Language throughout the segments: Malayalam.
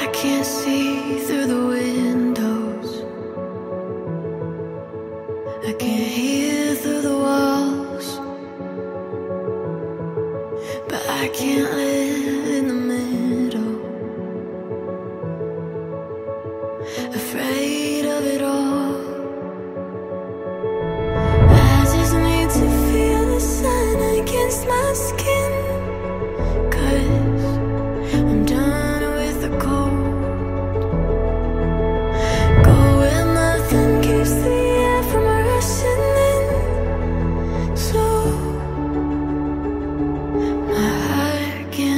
can't see through the windows. I can't hear through the walls. But I can't live in the middle. Afraid of it all. I just need to feel the sun against my skin. Cause I'm done with the cold. Go where nothing keeps the air from rushing in. So my heart can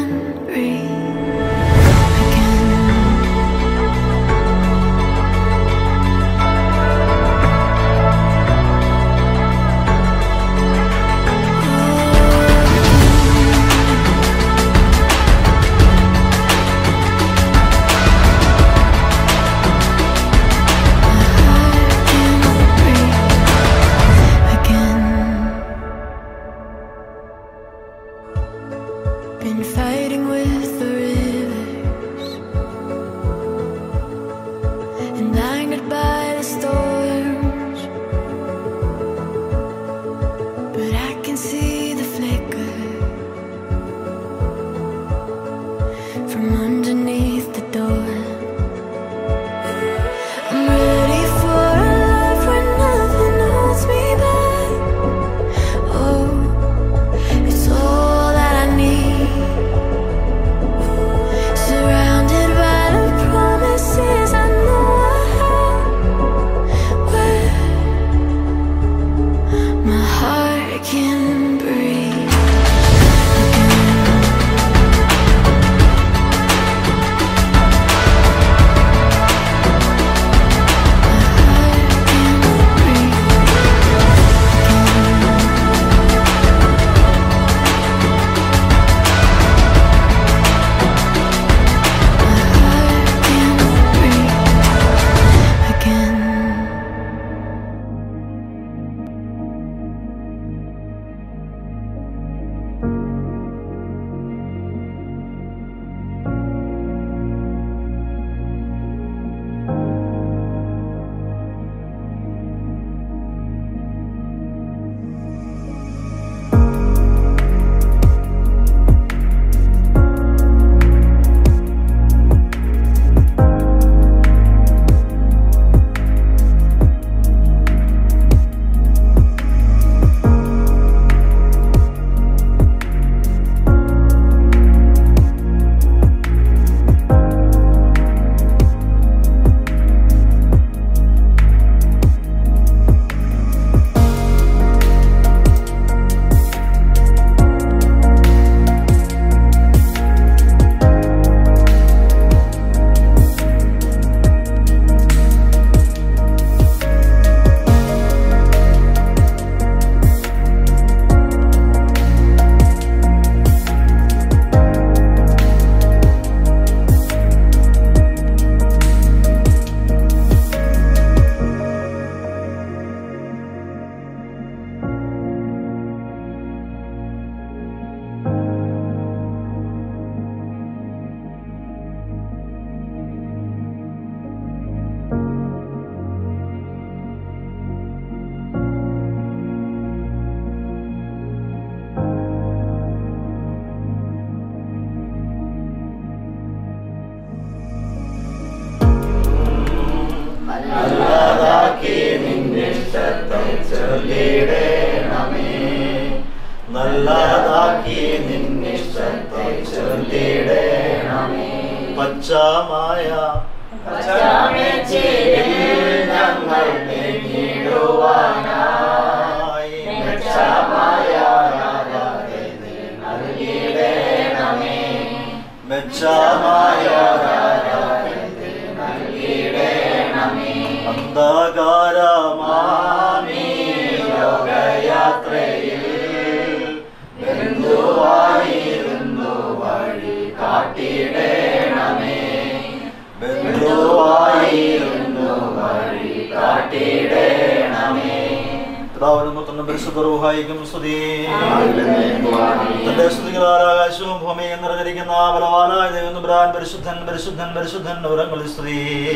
പിതാവിനും പുത്രനും പരിശുദ്ധ റൂഹായിക്കും സ്തുതി തന്റെ സ്തുതികളാൽ ആകാശവും ഭൂമിയും നിറഞ്ഞിരിക്കുന്ന ബലവാനായ ദൈവം തമ്പുരാൻ പരിശുദ്ധൻ പരിശുദ്ധൻ പരിശുദ്ധൻ ഉരങ്ങളിൽ സ്തുതി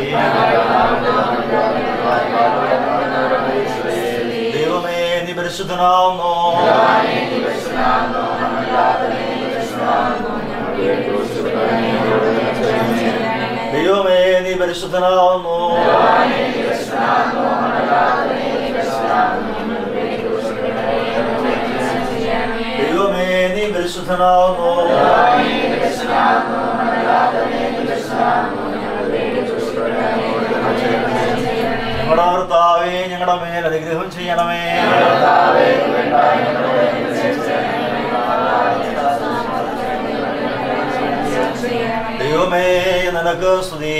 ദൈവമേ നീ പരിശുദ്ധനാവുന്നു ദൈവമേ നീ പരിശുദ്ധനാവുന്നു ദൈവമേ നീ പരിശുദ്ധനാവുന്നു ഞങ്ങളുടെ കർത്താവേ ഞങ്ങളുടെ മേൽ അനുഗ്രഹം ചെയ്യണമേ ദൈവമേ നിനക്ക് സ്തുതി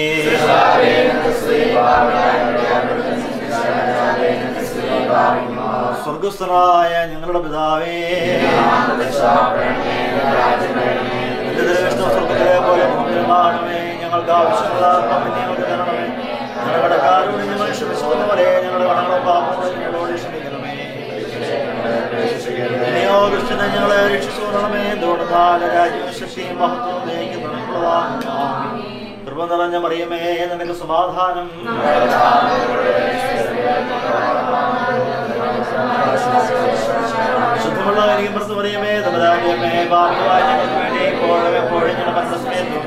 സ്വർഗസ്ഥനായ ഞങ്ങളുടെ പിതാവേ നിന്റെ തിരുവിഷ്ടം സ്വർഗത്തിലെ പോലെ ഭൂമിയിലുമാകണമേ ഞങ്ങൾക്ക് ആവശ്യമുള്ള അപ്പം ഞങ്ങൾക്ക് തരണമേ ഞങ്ങളുടെ കടക്കാരോട് ഞങ്ങൾ ക്ഷമിച്ചതുപോലെ പോലെ ഞങ്ങളുടെ കടങ്ങളും പാപങ്ങളും ഞങ്ങളോട് ക്ഷമിക്കണമേ ഇനിയോ കൃഷ്ണനെ ഞങ്ങളെ രക്ഷിച്ചു കൊള്ളണമേ എന്തുകൊണ്ടാൽ രാജ്യവും ശക്തിയും മഹത്വവും നയിക്കുന്നുള്ളതാണ് കൃപ നിറഞ്ഞ മറിയമേ നിനക്ക് സമാധാനം ശുദ്ധമുള്ള എനിക്ക് പുറത്ത് മറിയമേ തമരാജ്യമേ പാപങ്ങളായ ഞങ്ങൾക്ക് വേണ്ടി എപ്പോഴും എപ്പോഴും ഞങ്ങളുടെ മനസ്സമേത്തും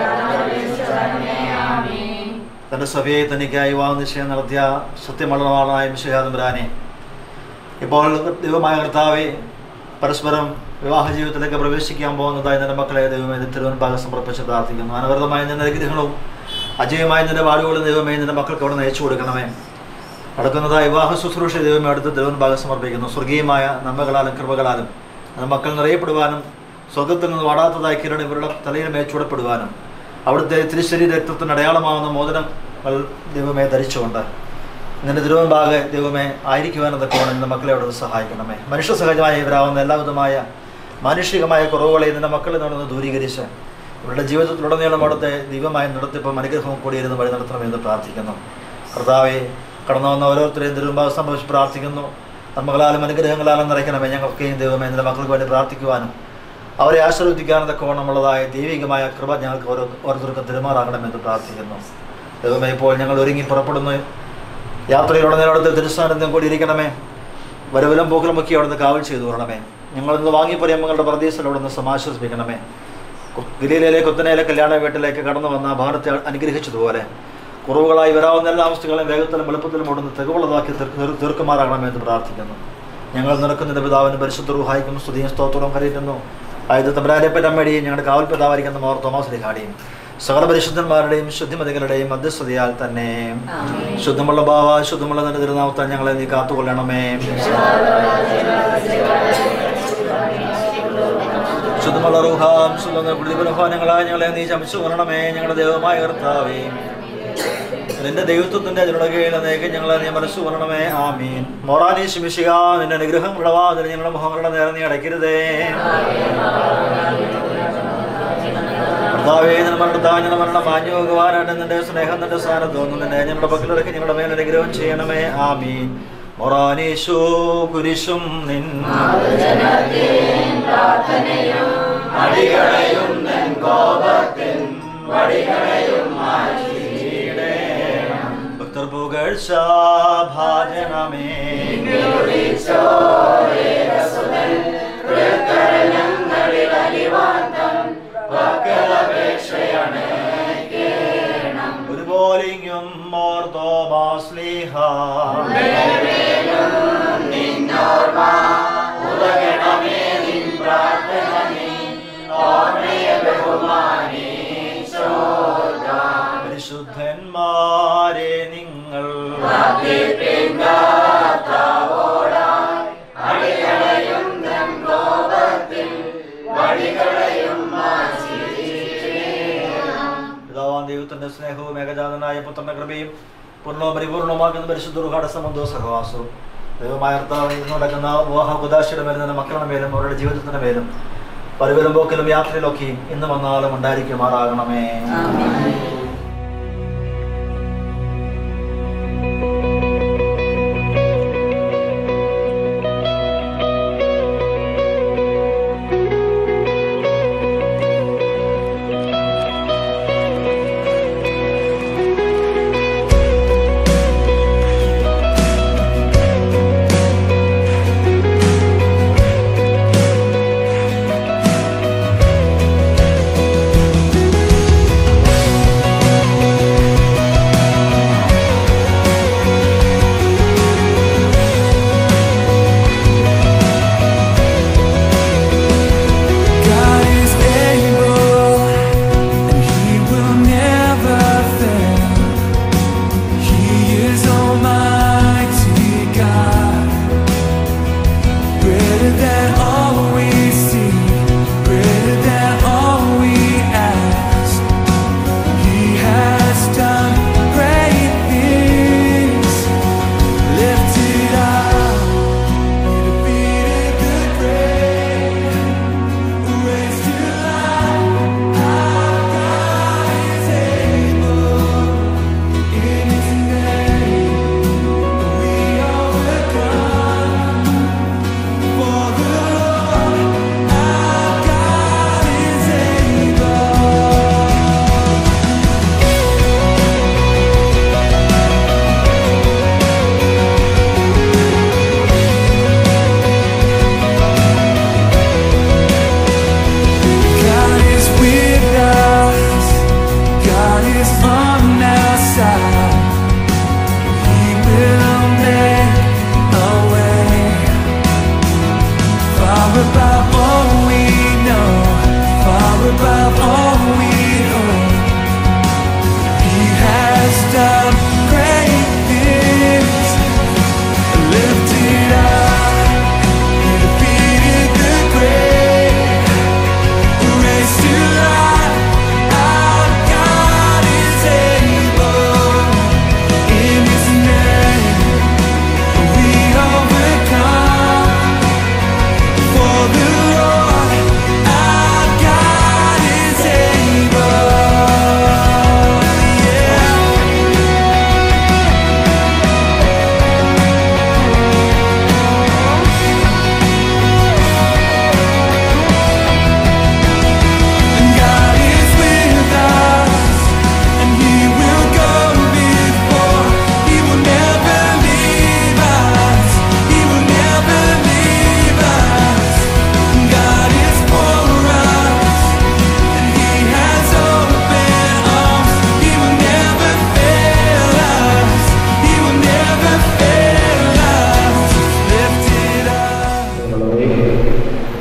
തന്റെ സഭയെ തനിക്കായി വിവാഹ നിശ്ചയം നടത്തിയ സത്യമളവാളനായ മിശയാതമ്പുരാനെ ഇപ്പോൾ ദൈവമായ കർത്താവെ പരസ്പരം വിവാഹ ജീവിതത്തിലേക്ക് പ്രവേശിക്കാൻ പോകുന്നതായി നിന്റെ മക്കളെ ദൈവമേ തിരുവൻഭാഗം സമർപ്പിച്ച് പ്രാർത്ഥിക്കുന്നു അനവരതമായ നിന്റെ അനുഗ്രഹങ്ങളും അജയമായ നിന്റെ വാടുകളും ദൈവമേ നിന്റെ മക്കൾക്ക് അവിടെ നയിച്ചു കൊടുക്കണമേ നടക്കുന്നതായ വിവാഹ ശുശ്രൂഷ ദൈവമേ അടുത്ത് തിരുവൻഭാഗം സമർപ്പിക്കുന്നു സ്വർഗീയമായ നന്മകളാലും കൃപകളാലും അത് മക്കൾ നിറയപ്പെടുവാനും സ്വർഗത്തിൽ നിന്ന് വാടാത്തതായ കിരൺ ഇവരുടെ തലയിൽ മേച്ചൂടപ്പെടുവാനും അവിടുത്തെ തിരുശരീര രക്തത്തിന് അടയാളമാവുന്ന മോദനങ്ങൾ ദൈവമേ ധരിച്ചുകൊണ്ട് നിന്റെ തിരുവമ്പാകെ ദൈവമേ ആയിരിക്കുവാനതൊക്കെ വേണം നിന്റെ മക്കളെ അവിടെ സഹായിക്കണമേ മനുഷ്യ സഹജമായി ഇവരാവുന്ന എല്ലാവിധമായ മാനുഷികമായ കുറവുകളെ നിന്റെ മക്കളിൽ നടന്ന് ദൂരീകരിച്ച് ഇവരുടെ ജീവിതത്തിലുടനീളം അവിടുത്തെ ദൈവമായ നടത്തിപ്പം അനുഗ്രഹവും കൂടിയിരുന്ന് വഴി നടത്തണമെന്ന് പ്രാർത്ഥിക്കുന്നു കർത്താവെ കടന്നു വന്ന ഓരോരുത്തരെയും തിരുവമ്പാകെ സംഭവിച്ച് പ്രാർത്ഥിക്കുന്നു നന്മകളാലും അനുഗ്രഹങ്ങളാലും നിറയ്ക്കണമേ ഞങ്ങൾക്കെയും ദൈവമേ നിന്റെ മക്കൾക്ക് വേണ്ടി പ്രാർത്ഥിക്കുവാനും അവരെ ആശീർവദിക്കാനൊക്കെ ഓണമുള്ളതായ ദൈവികമായ കൃപ ഞങ്ങൾക്ക് ഓരോ ഓരോരുത്തർക്കും തിരുമാറാകണമെന്ന് പ്രാർത്ഥിക്കുന്നു ദൈവമേ ഇപ്പോൾ ഞങ്ങൾ ഒരുങ്ങി പുറപ്പെടുന്നു യാത്രയിലുള്ള നേരത്തെ തിരുസ്ഥാനത്തും കൂടി ഇരിക്കണമേ വരവിലും പോക്കലും ഒക്കെ അവിടുന്ന് കാവൽ ചെയ്തു കൊള്ളണമേ ഞങ്ങളിന്ന് വാങ്ങിപ്പോയി ഞങ്ങളുടെ പ്രദേശത്തിൽ അവിടുന്ന് സമാശ്വസിപ്പിക്കണമേ ഗിരിയിലെ കുത്തനയിലെ കല്യാണ വീട്ടിലേക്ക് കടന്നു വന്ന ഭാരത്തെ അനുഗ്രഹിച്ചതുപോലെ കുറവുകളായി വരാവുന്ന എല്ലാ അവസ്ഥകളും വേഗത്തിലും എളുപ്പത്തിലും അവിടുന്ന് തികവുള്ളതാക്കി തീർ- തീർക്കുമാറാകണമെന്ന് പ്രാർത്ഥിക്കുന്നു ഞങ്ങൾ നിറക്കുന്നതിന്റെ പിതാവിന് പരിശുദ്ധ റുഹായിക്കും സ്തുതിയും സ്തോത്രവും കരയിട്ടുന്നു ആയത് തമ്പരാരപ്പറ്റമ്മയുടെയും ഞങ്ങളുടെ കാവൽ പിതാവായിരിക്കുന്ന മോർ തോമസ് ലിഖാടിയും സകല പരിശുദ്ധന്മാരുടെയും ശുദ്ധിമതികളുടെയും മധ്യസ്ഥതയാൽ തന്നെ ശുദ്ധമുള്ള ഭാവ ശുദ്ധമുള്ള നിന്റെ തിരുനാമത്താൽ ഞങ്ങളെ നീ കാത്തുകൊള്ളണമേ ശുദ്ധമുള്ള റുഹാം ശുദ്ധ പ്രതിഫലഭാനങ്ങളായ ഞങ്ങളെ നീ ചമിച്ചു കൊള്ളണമേ ഞങ്ങളുടെ ദൈവമായ കർത്താവേ നിന്റെ ദൈവത്വത്തിന്റെ അതിനുടകയിൽ നീക്ക് ഞങ്ങളെ നീ മനസ്സു കൊള്ളണമേ ആമീൻ മൊറാനി ശിമിഷിക നിന്റെ അനുഗ്രഹം ഉളവാതിൽ ഞങ്ങളുടെ മുഖങ്ങളുടെ നേരെ നീ അടയ്ക്കരുതേ കർത്താവേ നിന്റെ മരണത്താ ഞങ്ങളുടെ മരണം മാഞ്ഞു പോകുവാനായിട്ട് നിന്റെ സ്നേഹം നിന്റെ സ്ഥാനം തോന്നുന്നു നിന്നെ ഞങ്ങളുടെ പക്കലിറക്കി ഞങ്ങളുടെ മേൽ അനുഗ്രഹം ചെയ്യണമേ ആമീൻ മൊറാനീശോ കുരിശും നിൻ അടികളയും നിൻ കോപത്തിൻ വടികളയും മാറ്റിയിടേണം. ഭക്തർ പുകഴ്ച ഭാജനമേ ഒരുപോലെയും മോർ തോമാസ്ലിഹ പരിശുദ്ധന്മാരെ നിങ്ങൾ പിതാവാൻ ദൈവത്തിന്റെ സ്നേഹവും ഏകജാതനായ പുത്രന്റെ കൃപയും പൂർണ്ണവും പരിപൂർണമാക്കുന്ന പരിശുദ്ധ റുഹാട സംബന്ധവും സഹവാസവും ദൈവമായ കർത്താവ് ഇന്ന് നടക്കുന്ന വിവാഹ കുദാശയുടെ മേലും നിന്റെ മക്കളുടെ മേലും അവരുടെ ജീവിതത്തിന്റെ മേലും പരുവലും പോക്കിലും യാത്രയിലൊക്കെയും ഇന്ന് വന്നാലും ഉണ്ടായിരിക്കുമാറാകണമേ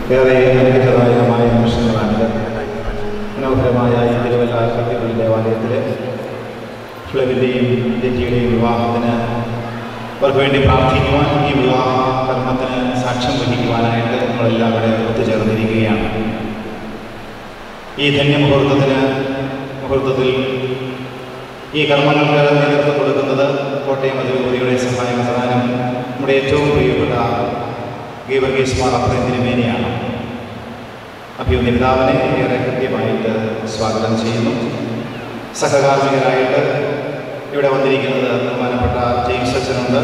ഏറെ അനുഗ്രഹദായകമായ നിമിഷങ്ങളാണിത് മനോഹരമായ ഈ തിരുവല്ല കത്തീഡ്രൽ ദേവാലയത്തിൽ ഫ്ലവിൻ്റെയും രജിയുടെയും വിവാഹത്തിന് അവർക്ക് വേണ്ടി പ്രാർത്ഥിക്കുവാൻ ഈ വിവാഹ കർമ്മത്തിന് സാക്ഷ്യം വഹിക്കുവാനായിട്ട് നമ്മളെല്ലാം ഇവിടെ ഒത്തുചേർന്നിരിക്കുകയാണ് ഈ ധന്യമുഹൂർത്തത്തിന് മുഹൂർത്തത്തിൽ ഈ കർമ്മങ്ങൾക്ക് നേതൃത്വം കൊടുക്കുന്നത് കോട്ടയം അതിരൂപതിയുടെ സഹായ പ്രധാനം നമ്മുടെ ഏറ്റവും പ്രിയപ്പെട്ട ഗീവർഗീസ് മാർ അപ്രയം തിരുമേനിയാണ് അഭിയുന്ന പിതാവിനെ ഏറെ കൃത്യമായിട്ട് സ്വാഗതം ചെയ്യുന്നു സഹകാർമികരായിട്ട് ഇവിടെ വന്നിരിക്കുന്നത് ബഹുമാനപ്പെട്ട ജെയിംസ് അച്ഛനുണ്ട്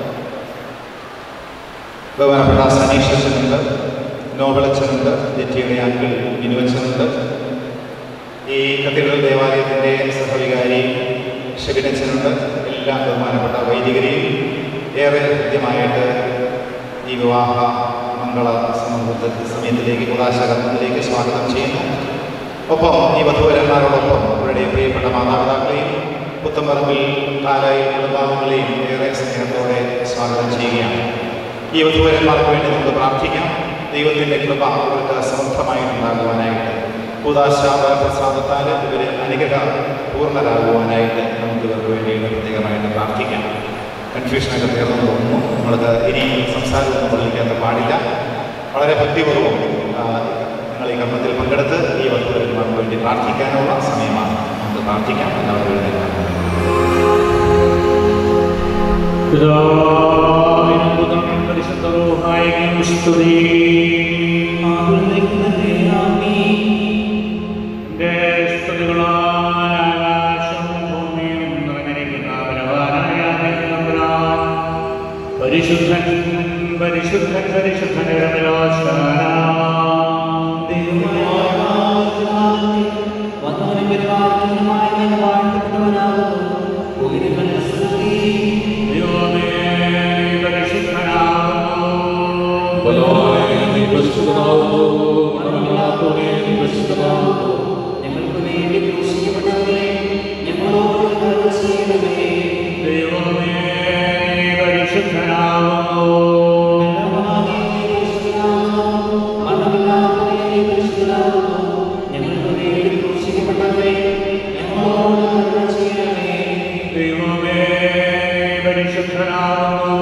ബഹുമാനപ്പെട്ട സനീഷ് അച്ഛനുണ്ട് നോബൽ അച്ഛനുണ്ട് ജെറ്റിയുടെ അങ്കിൾ മിനു അച്ഛനുണ്ട് ഈ കത്തീഡ്രൽ ദേവാലയത്തിൻ്റെ സഹവികാരി ഷെബിനച്ഛനുണ്ട് എല്ലാ ബഹുമാനപ്പെട്ട വൈദികരെയും ഏറെ കൃത്യമായിട്ട് ഈ വിവാഹ മംഗള സമൂഹത്തിൽ സമയത്തിലേക്ക് കുദാശ കർമ്മത്തിലേക്ക് സ്വാഗതം ചെയ്യുന്നു ഒപ്പം ഈ വധുവരന്മാരോടൊപ്പം അവരുടെ പ്രിയപ്പെട്ട മാതാപിതാക്കളെയും പുത്തമ്പറമ്പിൽ കാലായി കുടുംബാംഗങ്ങളെയും ഏറെ സ്നേഹത്തോടെ സ്വാഗതം ചെയ്യുകയാണ് ഈ വധുവരന്മാർക്ക് വേണ്ടി നമുക്ക് പ്രാർത്ഥിക്കാം ദൈവത്തിൻ്റെ കൃപ അവർക്ക് സമർത്ഥമായിട്ടുണ്ടാകുവാനായിട്ട് കൂതാശ പ്രസാദത്താൽ ഇവർ അനുഗ്രഹ പൂർണ്ണരാകുവാനായിട്ട് നമുക്ക് ഇവർക്ക് വേണ്ടിയിട്ട് പ്രത്യേകമായിട്ട് പ്രാർത്ഥിക്കാം കൺഫ്യൂഷനൊക്കെ തീർന്നു തോന്നുന്നു നമ്മൾക്ക് ഇനി സംസാരമൊന്നും പള്ളിക്കാത്ത പാടില്ല വളരെ ഭക്തിപൂർവ്വം ആ, നിങ്ങൾ ഈ കർമ്മത്തിൽ പങ്കെടുത്ത് ഈ വധുവരന്മാർക്ക് വേണ്ടി പ്രാർത്ഥിക്കാനുള്ള സമയമാണ് നമുക്ക് പ്രാർത്ഥിക്കാം എല്ലാവരും എഴുന്നേൽക്കാം പിതാവിനും പുത്രനും പരിശുദ്ധ റൂഹായിക്കും സ്തുതി. എന്റെ സ്തുതികളാൽ ആകാശവും ഭൂമിയും നിറഞ്ഞിരിക്കുന്ന ബലവാനായ ദൈവതമ്പുരാൻ, പരിശുദ്ധൻ പരിശുദ്ധൻ പരിശുദ്ധൻ ദൈവമേ പരിശുദ്ധനാകുന്നു ബലവാനെ നീ പരിശുദ്ധനാകുന്നു ഗുണമില്ലാത്തവനെ നീ പരിശുദ്ധനാകുന്നു ദൈവമേ പരിശുദ്ധനാകുന്നു ദൈവമേ പരിശുദ്ധനാകുന്നു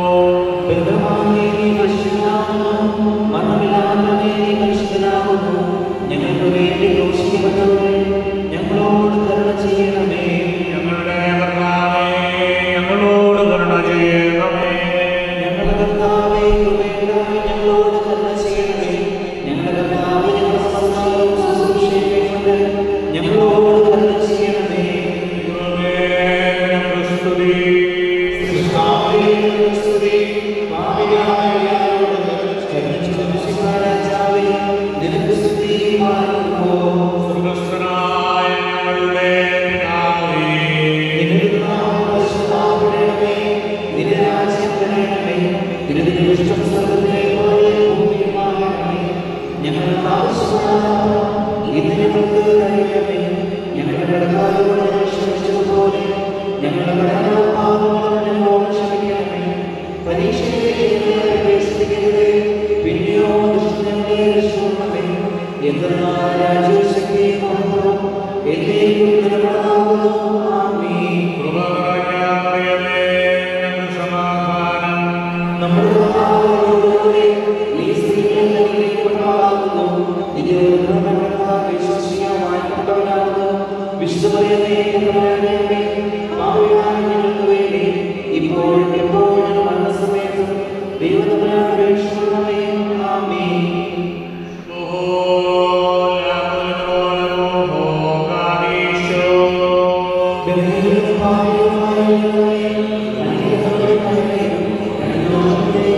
ഞങ്ങൾക്ക് വേണ്ടി ദോഷിക്കപ്പെട്ടവരെ ഞങ്ങളോട് കരുണ ചെയ്യണമേ ഞങ്ങളുടെ കർത്താവേ ഞങ്ങളോട് കരുണ ചെയ്യണമേ ഞങ്ങളുടെ കർത്താവേ കൃപയുണ്ടായി ഞങ്ങളോട് കരുണ ചെയ്യണമേ ഞങ്ങളുടെ കർത്താവേ ഞങ്ങളുടെ സന്താനവും ശുശ്രൂഷയും കൊണ്ട് ഞങ്ങളോട് കരുണ ചെയ്യണമേ ദൈവമേ ഞങ്ങൾക്ക് സ്തുതി കർത്താവേ, ഞങ്ങളുടെ സ്തുതി. പാപികളായ ഞങ്ങളോട് കരുണ ചെയ്ത രാജാവേ, നിനക്ക് സ്തുതി പാടുന്നു. സ്വർഗസ്ഥനായ ഞങ്ങളുടെ പിതാവേ നിന്റെ നാമം പരിശുദ്ധമാക്കണമേ. നിന്റെ രാജ്യം വരണമേ. നിന്റെ തിരുവിഷ്ടം സ്വർഗ്ഗത്തിലെ പോലെ ഭൂമിയിലുമാകണമേ. ഞങ്ങൾക്ക് ആവശ്യമായ ഇന്ന് ഞങ്ങൾക്ക് തരണമേ. ഞങ്ങളുടെ കടക്കാരോട് ഞങ്ങൾ ക്ഷമിച്ചതുപോലെ ഞങ്ങളുടെ കടങ്ങളും പാപങ്ങളും ഞങ്ങളോട് ക്ഷമിക്കണമേ. പരീക്ഷയിലേക്ക് ഞങ്ങളെ പ്രവേശിപ്പിക്കരുതേ. പിന്നെയോ ദുഷ്ടനെ രക്ഷിക്കണമേ. എന്തെന്നാൽ രാജ്യവും ശക്തിയും മഹത്വവും എന്നേക്കും നിലനിൽക്കുന്നു. ആമേൻ. കൃപ നിറഞ്ഞ മറിയമേ ഞങ്ങൾക്ക് സമാധാനം നമ്മുടെ കർത്താവിനോടുകൂടെ നീ സ്ത്രീകളിൽ അനുഗ്രഹിക്കപ്പെട്ടവളാകുന്നു. നിന്റെ ഉദരത്തിൻ കർത്താവ് വിശ്വസിക്കാൻ വായ്പപ്പെട്ടവനാകുന്നു. വിശുദ്ധ മറിയമേ, കർത്താവിന്റെ പാപികളായ ഞങ്ങൾക്ക് വേണ്ടി ഇപ്പോഴും എപ്പോഴും ഞങ്ങളുടെ മരണസമയത്തും ദൈവത്തമ്പുരാൻ അപേക്ഷിക്കണമേ. ആമേൻ. ബലഹീനരും പാപികളുമായ ഞങ്ങളെ അനുഗ്രഹിക്കണമേ. ഞങ്ങളുടെ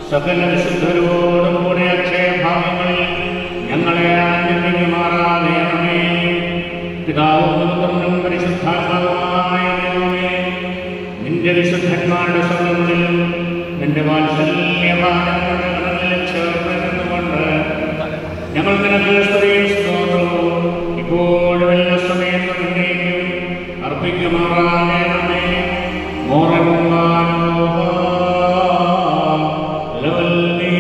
സകല വിശുദ്ധരോടും കൂടെ അക്ഷയഭാവങ്ങളിൽ ഞങ്ങളെ ആനന്ദിക്കുമാറാകണമേ പിതാവും പുത്രനും പരിശുദ്ധാത്മാവുമായ ദൈവമേ നിന്റെ വിശുദ്ധന്മാരുടെ സംഘങ്ങളിലും നിന്റെ വാത്സല്യപാനങ്ങളുടെ കടലിൽ ചേർന്ന് നിന്നുകൊണ്ട് ഞങ്ങൾ നിനക്ക് സ്തുതിയും സ്തോത്രവും ഇപ്പോഴും എല്ലാ സമയത്തും എന്നേക്കും അർപ്പിക്കുമാറാകണമേ മോറന്മാരോഹ ലവല്ലീ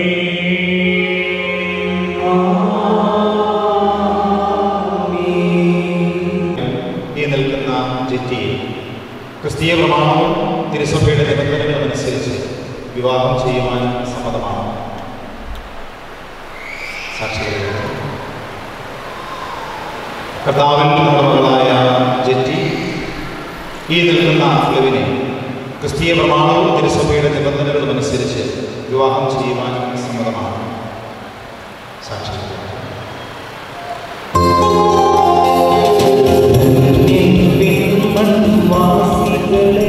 ഈ നിൽക്കുന്ന ജെറ്റിയെ ക്രിസ്തീയ പ്രമാണവും തിരുസഭയുടെ നിബന്ധനകളും അനുസരിച്ച് വിവാഹം ചെയ്യുവാൻ സമ്മതമാണ് സാക്ഷികളെ കർത്താവിൻ മകളായ ജെറ്റി ഈ നിൽക്കുന്ന ഫ്ലവിനെ ക്രിസ്തീയ പ്രമാണവും തിരുസഭയുടെ നിബന്ധനകളും അനുസരിച്ച് വിവാഹം ചെയ്യുവാൻ സമ്മതമാണ് സാക്ഷികളെ വാസികളെ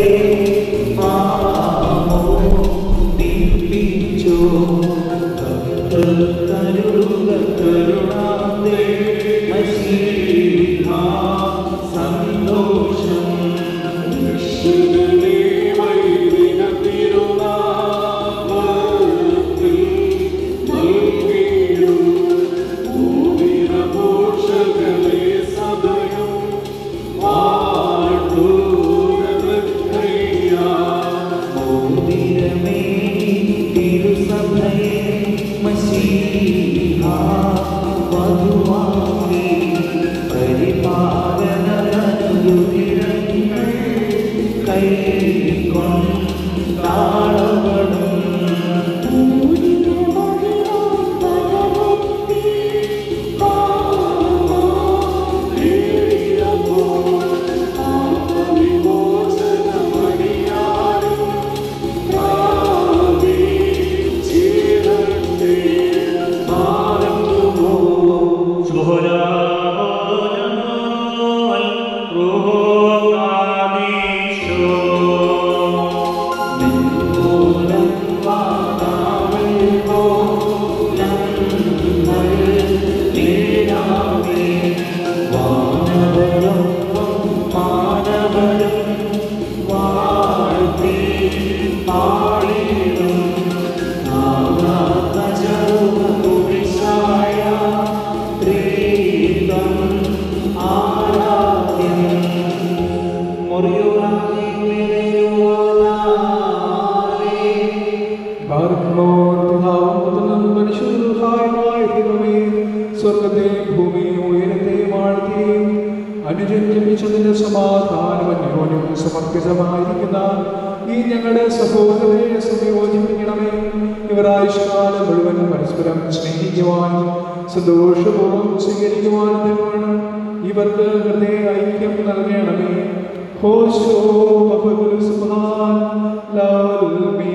ആമോദിപ്പിച്ചോ കരുളുക കരുണാന്തേ മശീഹ സന്തോഷം മോതിരമേ തിരുസഭയെ മശീഹ വധുവാക്കി പരിപാലനനുരുതിരങ്ങൾ കൈക്കൊണ്ടാളവളും സ്വർഗത്തെ ഭൂമിയും ഉയരത്തെയും ആഴ്ത്തിയും അനുജന്യമിച്ചതിന്റെ സമാധാനം അന്യോന്യം സമർപ്പിതമായിരിക്കുന്ന ഈ ഞങ്ങളുടെ സഹോദരനെ സംയോജിപ്പിക്കണമേ ഇവർ ആയുഷ്കാലം മുഴുവൻ പരസ്പരം സ്നേഹിക്കുവാൻ സന്തോഷപൂർവ്വം സ്വീകരിക്കുവാൻ വേണം ഇവർക്ക് ഹൃദയ ഐക്യം നൽകണമേ ഹോശോ ബഹുൽ സുബ്ഹാൻ ലാൽമീ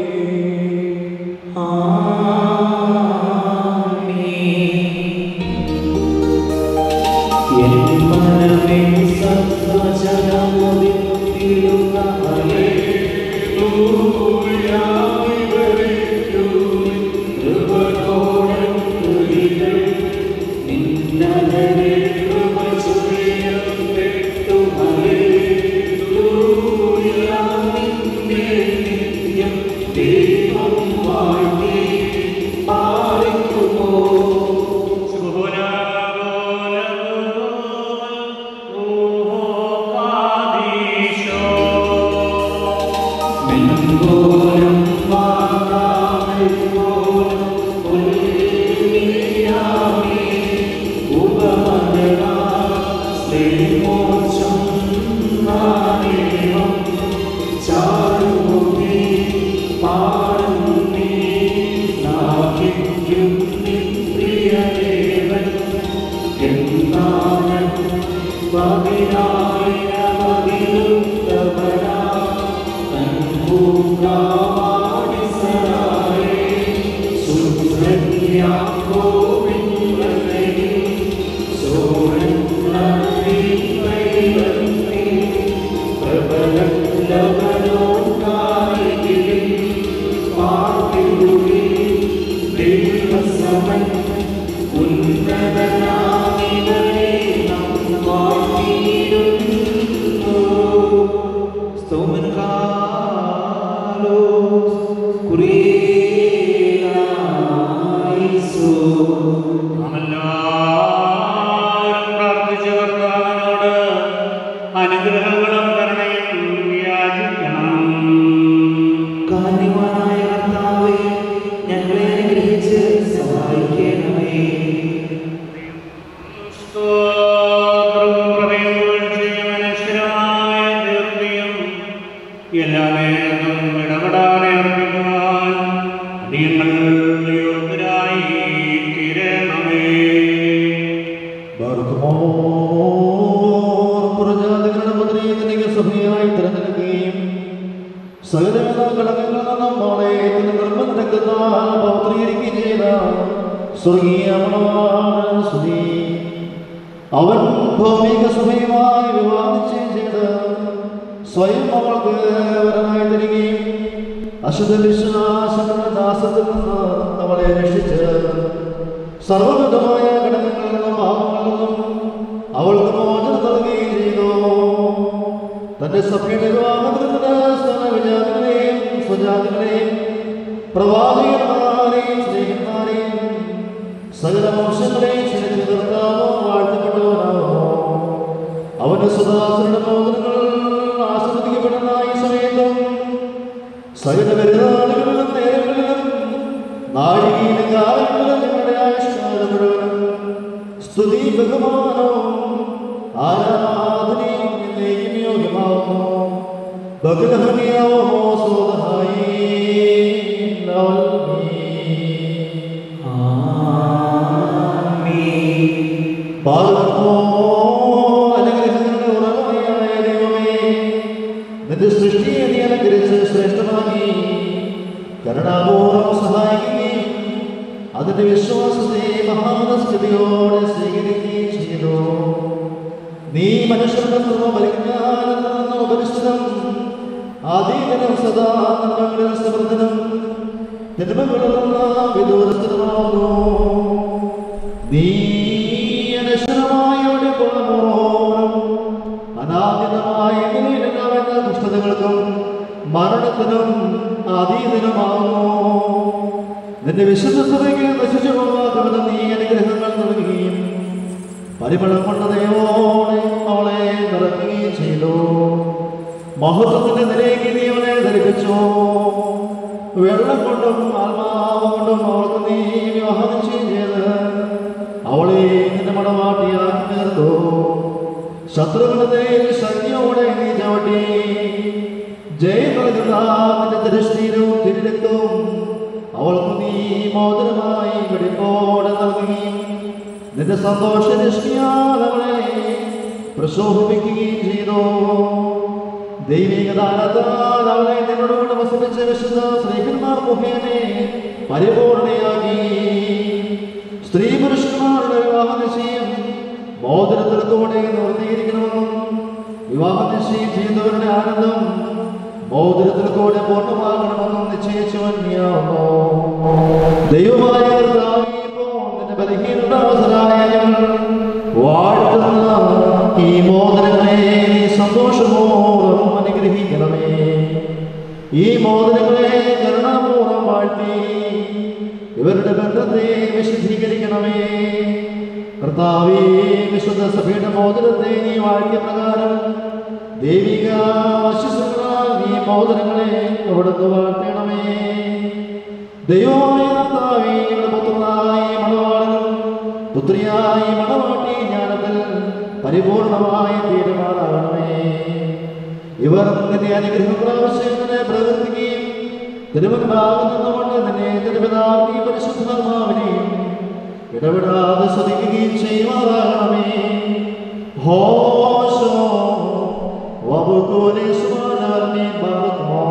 Thank you. നാമെല്ലാവരും പ്രാർത്ഥിച്ച കർത്താവിനോട് അനുഗ്രഹങ്ങളും കരുണയും യാചിക്കണം കാന്യവാനായ കർത്താവേ ഞങ്ങളെ അനുഗ്രഹിച്ച് സഹായിക്കണമേ സ്തോത്രവും കൃപയും പുകഴ്ചയും അനശ്വരമായ ദീർഘയും എല്ലാ നേരത്തും ഇടപെടാതെ അർപ്പിക്കുവാൻ അടിയങ്ങൾ യോഗ്യരായി തീരണമേ പ്രജാതികളുടെ മുദ്രയെ സഭയായി തിരഞ്ഞെടുക്കുകയും സകലവിധ ഘടകങ്ങളിൽ നിന്നും മോളയത്തിന് നിർബന്ധത്താൽ പൗത്രീകരിക്കുകയും ചെയ്ത സ്വർഗീയ മണവാളൻ സ്തുതി അവൻ ഭൗമിക സഭയുമായി വിവാദിച്ചും ചെയ്ത് സ്വയം അവൾക്ക് വരനായി തരികയും അശുദ്ധ വിശ്വാസങ്ങളുടെ ദാസത്തിൽ നിന്ന് അവളെ രക്ഷിച്ച് സർവവിധമായ ഘടകങ്ങളിൽ നിന്നും പാപങ്ങളിൽ നിന്നും അവൾക്ക് മോചനം നൽകുകയും ചെയ്തു തന്റെ സഭയുടെ വിവാഹത്തിൽ നിന്ന് സകല വിജാതികളെയും സ്വജാതികളെയും പ്രവാചകന്മാരെയും സ്നേഹിതന്മാരെയും സകല വംശങ്ങളെയും ക്ഷണിച്ച് നിർത്താമോ വാഴ്ത്തപ്പെട്ടവനാമോ അവന്റെ സുദാസരുടെ മോദനങ്ങൾ ആസ്വദിക്കപ്പെടുന്ന ഈ സമയത്തും സകല പെരുന്നാളുകളിലും നേരങ്ങളിലും നാഴികയിലും കാലങ്ങളിലും നിങ്ങളുടെ ആയുഷ്കാലം മുഴുവനും സ്തുതി ബഹുമാനവും ആരാധനയും എന്നേക്കും യോഗ്യമാവുന്നു ബഹുലഹനിയാവോ സ്വതഹായി അനുഗ്രഹങ്ങളുടെ ഉറവയായ ദൈവമേ നിന്റെ സൃഷ്ടിയെ നീ അനുഗ്രഹിച്ച് ശ്രേഷ്ഠമാക്കി കരുണാപൂർവം സഹായിക്കുകയും അതിന്റെ വിശ്വാസത്തെ മഹാമനസ്ഥിതിയോടെ സ്വീകരിക്കുകയും ചെയ്തു നീ മനുഷ്യരുടെ സർവപരിജ്ഞാനത്തിൽ ഉപരിസ്ഥിതം ആദീതനം സദാ നന്മകളിൽ സമൃദ്ധനും തിന്മകളിൽ നിന്ന് വിദൂരസ്ഥിതമാവുന്നു നീ അനശ്വരമായ കൊള്ളമുറോനും അനാദിതമായ എങ്ങനെയുള്ള ദുഷ്ടതകൾക്കും മരണത്തിനും അതീതനുമാകുന്നു നിന്റെ വിശുദ്ധ സഭയ്ക്ക് നശിച്ചു പോകാതെ നീ അനുഗ്രഹങ്ങൾ നൽകുകയും പരിമളം കൊണ്ട ദൈവോടെ അവളെ നിറയ്ക്കുകയും ചെയ്തു മഹത്വത്തിന്റെ നിലയ്ക്ക് നീ അവളെ ധരിപ്പിച്ചു വെള്ളം കൊണ്ടും ആത്മാവ് കൊണ്ടും അവൾക്ക് നീ വിവാഹം നിശ്ചയം ചെയ്ത് അവളെ നിന്റെ മടമാട്ടിയാക്കി തീർത്തു ശത്രുക്കളുടെ ശക്തിയോടെ നീ ചവിട്ടി ജയം നൽകുന്ന നിന്റെ ദൃഷ്ടിയിലും തിരിലെത്തും അവൾക്ക് നീ മോദനമായി വെടിപ്പോടെ നൽകുകയും നിന്റെ സന്തോഷ രശ്മിയാൽ അവളെ പ്രശോഭിപ്പിക്കുകയും ചെയ്തു ദൈവിക ദാനത്താൽ അവളെ നിന്നോടുകൂടെ വസിപ്പിച്ച വിശുദ്ധ സ്ത്രീകന്മാർ മുഖേനെ പരിപൂർണയാക്കി സ്ത്രീ പുരുഷന്മാരുടെ വിവാഹ നിശ്ചയം മോതിരത്തിൽ കൂടെ നിർത്തിയിരിക്കണമെന്നും വിവാഹ നിശ്ചയം ചെയ്യുന്നവരുടെ ആനന്ദം മോതിരത്തിൽ കൂടെ പൂർണ്ണമാകണമെന്നും നിശ്ചയിച്ചവൻ നീയാവുന്നു ദൈവമായ കർത്താവേ, ഇപ്പോൾ നിന്റെ ബലഹീനത അവസരായ ഞങ്ങൾ വാഴ്ത്തുന്ന ഈ മോദനങ്ങളെ നീ സന്തോഷപൂർവ്വം അനുഗ്രഹിക്കണമേ ഈ മോദനങ്ങളെ കരുണാപൂർവ്വം വാഴ്ത്തി ഇവരുടെ ബന്ധത്തെ വിശുദ്ധീകരിക്കണമേ കർത്താവേ വിശുദ്ധ സഭയുടെ മോദനത്തെ നീ വാഴ്ത്തിയ പ്രകാരം ദൈവിക ആശിസുകളാൽ നീ മോദനങ്ങളെ അവിടുന്ന് വാഴ്ത്തണമേ ദൈവമായ കർത്താവേ ഇവിടെ പുത്രനായി മണവാളനും പുത്രിയായി മണവാട്ടി ജ്ഞാനത്തിൽ പരിപൂർണമായ തീരുമാനമാകണമേ ഇവർ നിന്റെ അനുഗ്രഹം പ്രാവശ്യം നിന്നെ പ്രവർത്തിക്കുകയും തിരുവൻഭാഗം നിന്നുകൊണ്ട് നിന്നെ തിരുപിതാവിനെയും പരിശുദ്ധാത്മാവിനെയും ഇടപെടാതെ ശ്രദ്ധിക്കുകയും ചെയ്യുമാറാകണമേ ഹോശോ വബുക്കോലെ സുമാനാർമേ ഭാഗമോ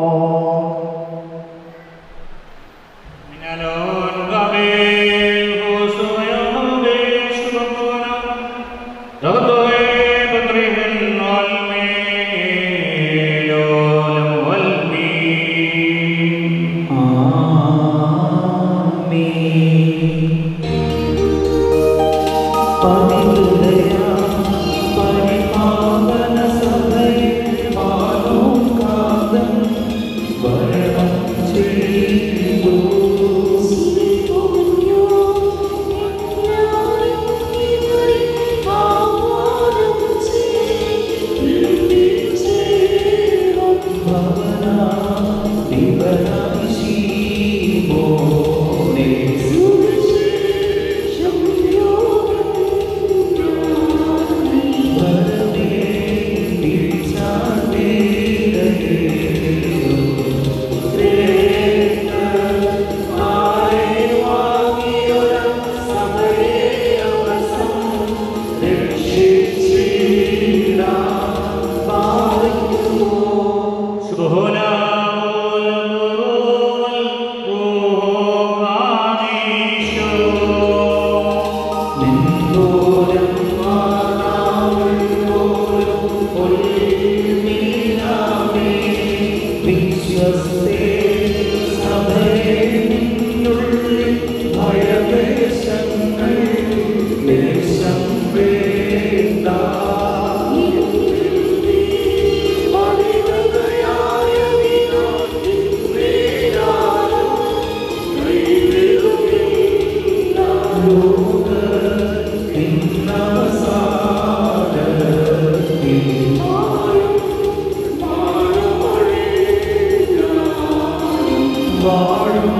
Minalon Gabriel, Josué, Amades, Mamona, Dodoe, Patrihen, Olme, Lolam, Olme. പരിപാലന സഭയിൽ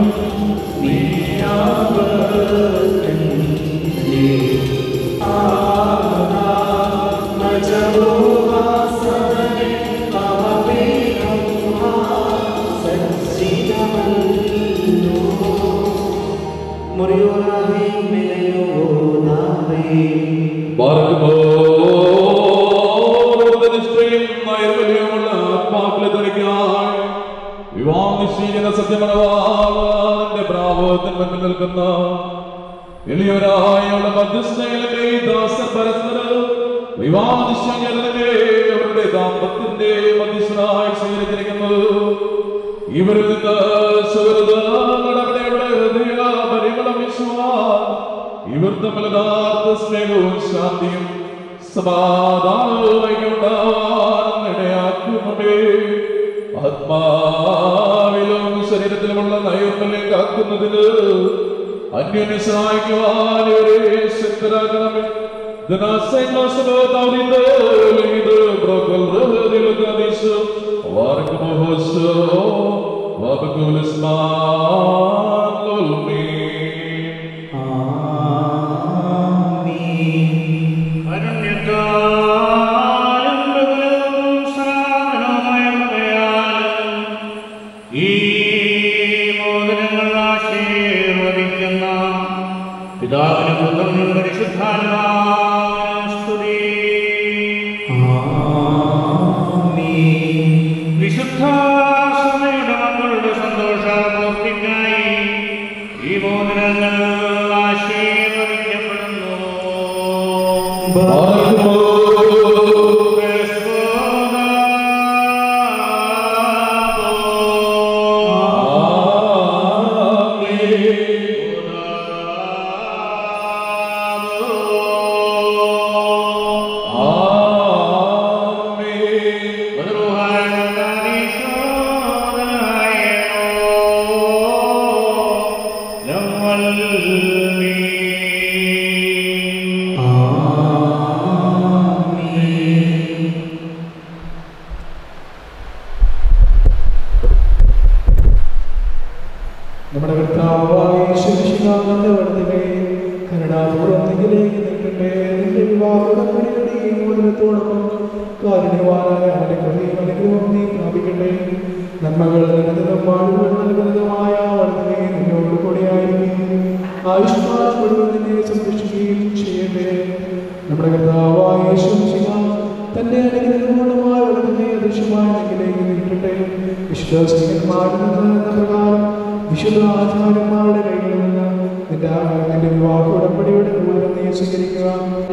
നൈർമല്യമുള്ള ആത്മാക്കളെ തനിക്കായി വിവാഹനിശ്ചയിക്കുന്ന സത്യമണവാളന്റെ പ്രാഭവത്തിന് മുന്നിൽ നിൽക്കുന്ന എളിയവരായുള്ള മധ്യസ്ഥയിലെ ദാസർ പരസ്പരം വിവാഹനിശ്ചയങ്ങളെ അവരുടെ ദാമ്പത്യത്തിന്റെ മധ്യസ്ഥനായി സ്വീകരിച്ചിരിക്കുന്നത് ഇവരിൽ നിന്ന് സുഹൃത നടപടിയുടെ ഹൃദയ പരിമളം വിശ്വാസം ഇവർ തമ്മിൽ യഥാർത്ഥ സ്നേഹവും ശാന്തിയും സമാധാനവും ഉണ്ടാവാൻ ഇടയാക്കുന്നതേ ആത്മാവിലും ശരീരത്തിലുമുള്ള നൈർമല്യം കാക്കുന്നതിന് അന്യോന്യം സഹായിക്കുവാൻ ഇവരെ ശക്തരാക്കണമേ അരണ്യത്താലും ബഹുലവും സനാതനവുമായ കൃപയാലും ഈ മോദനങ്ങൾ ആശീർവദിക്കുന്ന പിതാവിനും പുത്രനും പരിശുദ്ധാത്മാവിനും സ്തുതി വിശുദ്ധ സഭയുടെ മക്കളുടെ സന്തോഷപൂർത്തിക്കായി ഈ മോദനങ്ങൾ ആശീർവദിക്കപ്പെടുന്നു നമ്മുടെ കർത്താവായ ശിശുനാഥന്റെ വർദ്ധനേ കരുണാപൂർവ്വം നിങ്ങളിലേക്ക് നിൽക്കട്ടെ നിന്റെ വിവാഹോടമ്പടിയുടെയും മോദനത്തോടൊപ്പം കാരുണ്യവാനായ അവന്റെ കൃപയും അനുഗ്രഹവും നീ പ്രാപിക്കട്ടെ നന്മകൾ നൽകുന്നതും വാഴുകൾ നൽകുന്നതുമായ വർദ്ധനേ നിന്നോട് കൂടെയായിരിക്കും ആയുഷ്മാൻ മുഴുവൻ നിന്നെ സംരക്ഷിക്കുകയും ചെയ്യട്ടെ നമ്മുടെ കർത്താവായ ശിശുന തന്റെ അനുഗ്രഹപൂർണ്ണമായ വർദ്ധനയെ അദൃശ്യമായ നിങ്ങളിലേക്ക് നീട്ടട്ടെ വിശ്വാസികന്മാരിൽ നിന്ന് എന്ന പ്രകാരം വിശുദ്ധ ആചാര്യന്മാരുടെ കൈകളിൽ നിന്ന് നിന്റെ ആ- നിന്റെ വിവാഹ ഉടമ്പടിയുടെ കൂടുതൽ നീ സ്വീകരിക്കുക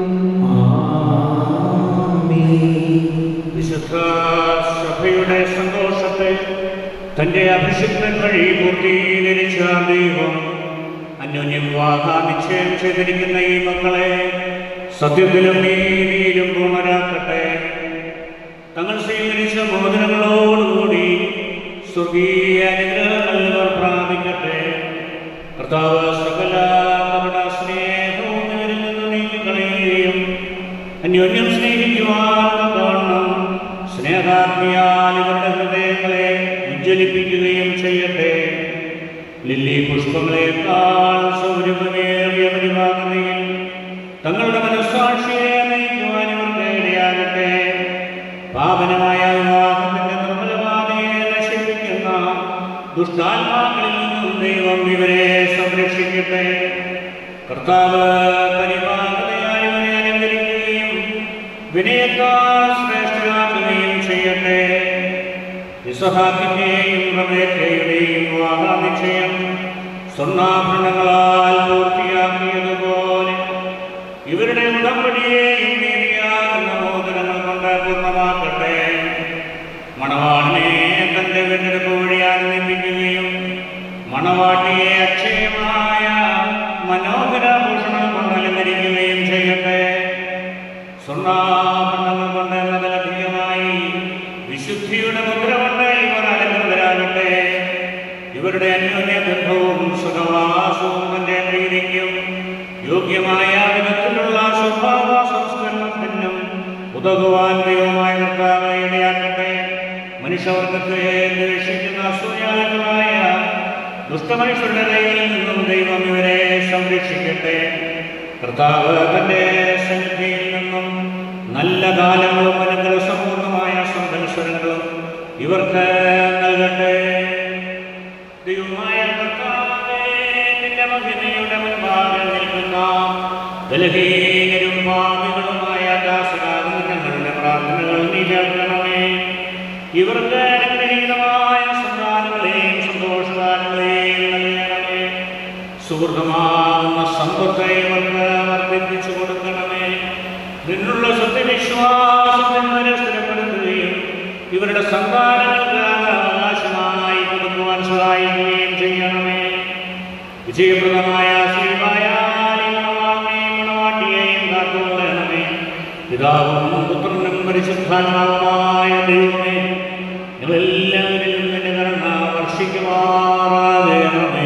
വിശുദ്ധ സഭയുടെ സന്തോഷത്തെ തന്റെ അഭിഷിക്തൻ വഴി പൂർത്തീകരിച്ച ദൈവം അന്യോന്യം വിവാഹ നിശ്ചയം ചെയ്തിരിക്കുന്ന ഈ മക്കളെ സത്യത്തിലും നീതിയിലും പൂർണ്ണരാക്കട്ടെ തങ്ങൾ സ്വീകരിച്ച മോചനങ്ങളോടുകൂടി സ്വർഗീയ അനുഗ്രഹങ്ങൾ ഇവർ പ്രാപിക്കട്ടെ കർത്താവ് സകല നമ്മുടെ സ്നേഹവും ഇവരിൽ നിന്ന് നീക്കിക്കളയുകയും അന്യോന്യം സ്നേഹിക്കുവാൻ തക്കവണ്ണം സ്നേഹാഗ്നിയാൽ ഇവരുടെ ഹൃദയങ്ങളെ ഉജ്ജ്വലിപ്പിക്കുകയും ചെയ്യട്ടെ ലില്ലി പുഷ്പങ്ങളെക്കാൾ സൗരഭമേറിയ പരിപാലനയിൽ തങ്ങളുടെ മനസ്സാക്ഷിയെ നയിക്കുവാൻ ഇവർക്ക് ഇടയാകട്ടെ പാപനമായ വിവാഹത്തിന്റെ നിർമ്മലവാദയെ നശിപ്പിക്കുന്ന ദുഷ്ടാത്മാക്കളിൽ നിന്നും ദൈവം ഇവരെ സംരക്ഷിക്കട്ടെ കർത്താവ് പരിപാലനയായി ഇവരെ അനുകരിക്കുകയും വിനയത്താൽ ശ്രേഷ്ഠരാക്കുകയും ചെയ്യട്ടെ ഇസഹാക്കിന്റെയും റബേക്കയുടെയും വിവാഹനിശ്ചയം സ്വർണ്ണാഭരണങ്ങളാൽ പൂർത്തിയാക്കിയതുപോലെ ഇവരുടെ ഉടമ്പടിയെയും നീതിയാകുന്ന മോദനങ്ങൾ കൊണ്ട് പൂർണ്ണമാക്കട്ടെ മണവാളിനെ തന്റെ വീണ്ടെടുപ്പ് വഴി ആനന്ദിപ്പിക്കുകയും മണവാട്ടിയെ അക്ഷയമായ മനോഹര ഭൂഷണം കൊണ്ട് അലങ്കരിക്കുകയും ചെയ്യട്ടെ സ്വർണ്ണാഭരണങ്ങൾ കൊണ്ട് എന്നതിലധികമായി വിശുദ്ധിയുടെ മുദ്ര കൊണ്ട് ഇവർ അലങ്കൃതരാകട്ടെ ഇവരുടെ അന്യോന്യ ബന്ധവും സുഖവാസവും തന്റെ പ്രീതിക്കും യോഗ്യമായ വിധത്തിലുള്ള സ്വഭാവ സംസ്കരണത്തിനും ഉതകുവാൻ ദൈവമായ കർത്താവ് ഇടയാക്കട്ടെ മനുഷ്യവർഗത്തെ ദ്വേഷിക്കുന്ന അസൂയാലുകളായ ദുഷ്ടമനുഷ്യരുടെ കയ്യിൽ നിന്നും ദൈവം ഇവരെ സംരക്ഷിക്കട്ടെ കർത്താവ് തന്റെ സന്നിധിയിൽ നിന്നും നല്ല കാലങ്ങളും അനുഗ്രഹ സമ്പൂർണമായ സംവത്സരങ്ങളും ഇവർക്ക് നൽകട്ടെ ദൈവമായ കർത്താവേ, നിന്റെ മഹിമയുടെ മുൻപാകെ നിൽക്കുന്ന ബലഹീനരും പാപികളുമായ ദാസരാകുന്ന ഞങ്ങളുടെ പ്രാർത്ഥനകൾ നീ കേൾക്കണമേ ഇവർക്ക് അനുഗ്രഹീതമായ സന്താനങ്ങളെയും സന്തോഷദാനങ്ങളെയും നൽകണമേ സുഹൃതമാകുന്ന സമ്പത്തെ ഇവർക്ക് വർദ്ധിപ്പിച്ചു കൊടുക്കണമേ നിന്നുള്ള സത്യവിശ്വാസത്തിൽ വരെ സ്ഥിരപ്പെടുത്തുകയും ഇവരുടെ സന്താനങ്ങൾക്ക് അവകാശമായി കൊടുക്കുവാൻ സഹായിക്കുകയും ചെയ്യണമേ വിജയപ്രദമായ ശ്രീമായാലും മണവാട്ടിയെയും കാത്തുകൊള്ളണമേ പിതാവും പുത്രനും പരിശുദ്ധാത്മാവുമായ ദൈവമേ നിങ്ങളെല്ലാവരിലും നിന്റെ കരുണ വർഷിക്കുമാറാകണമേ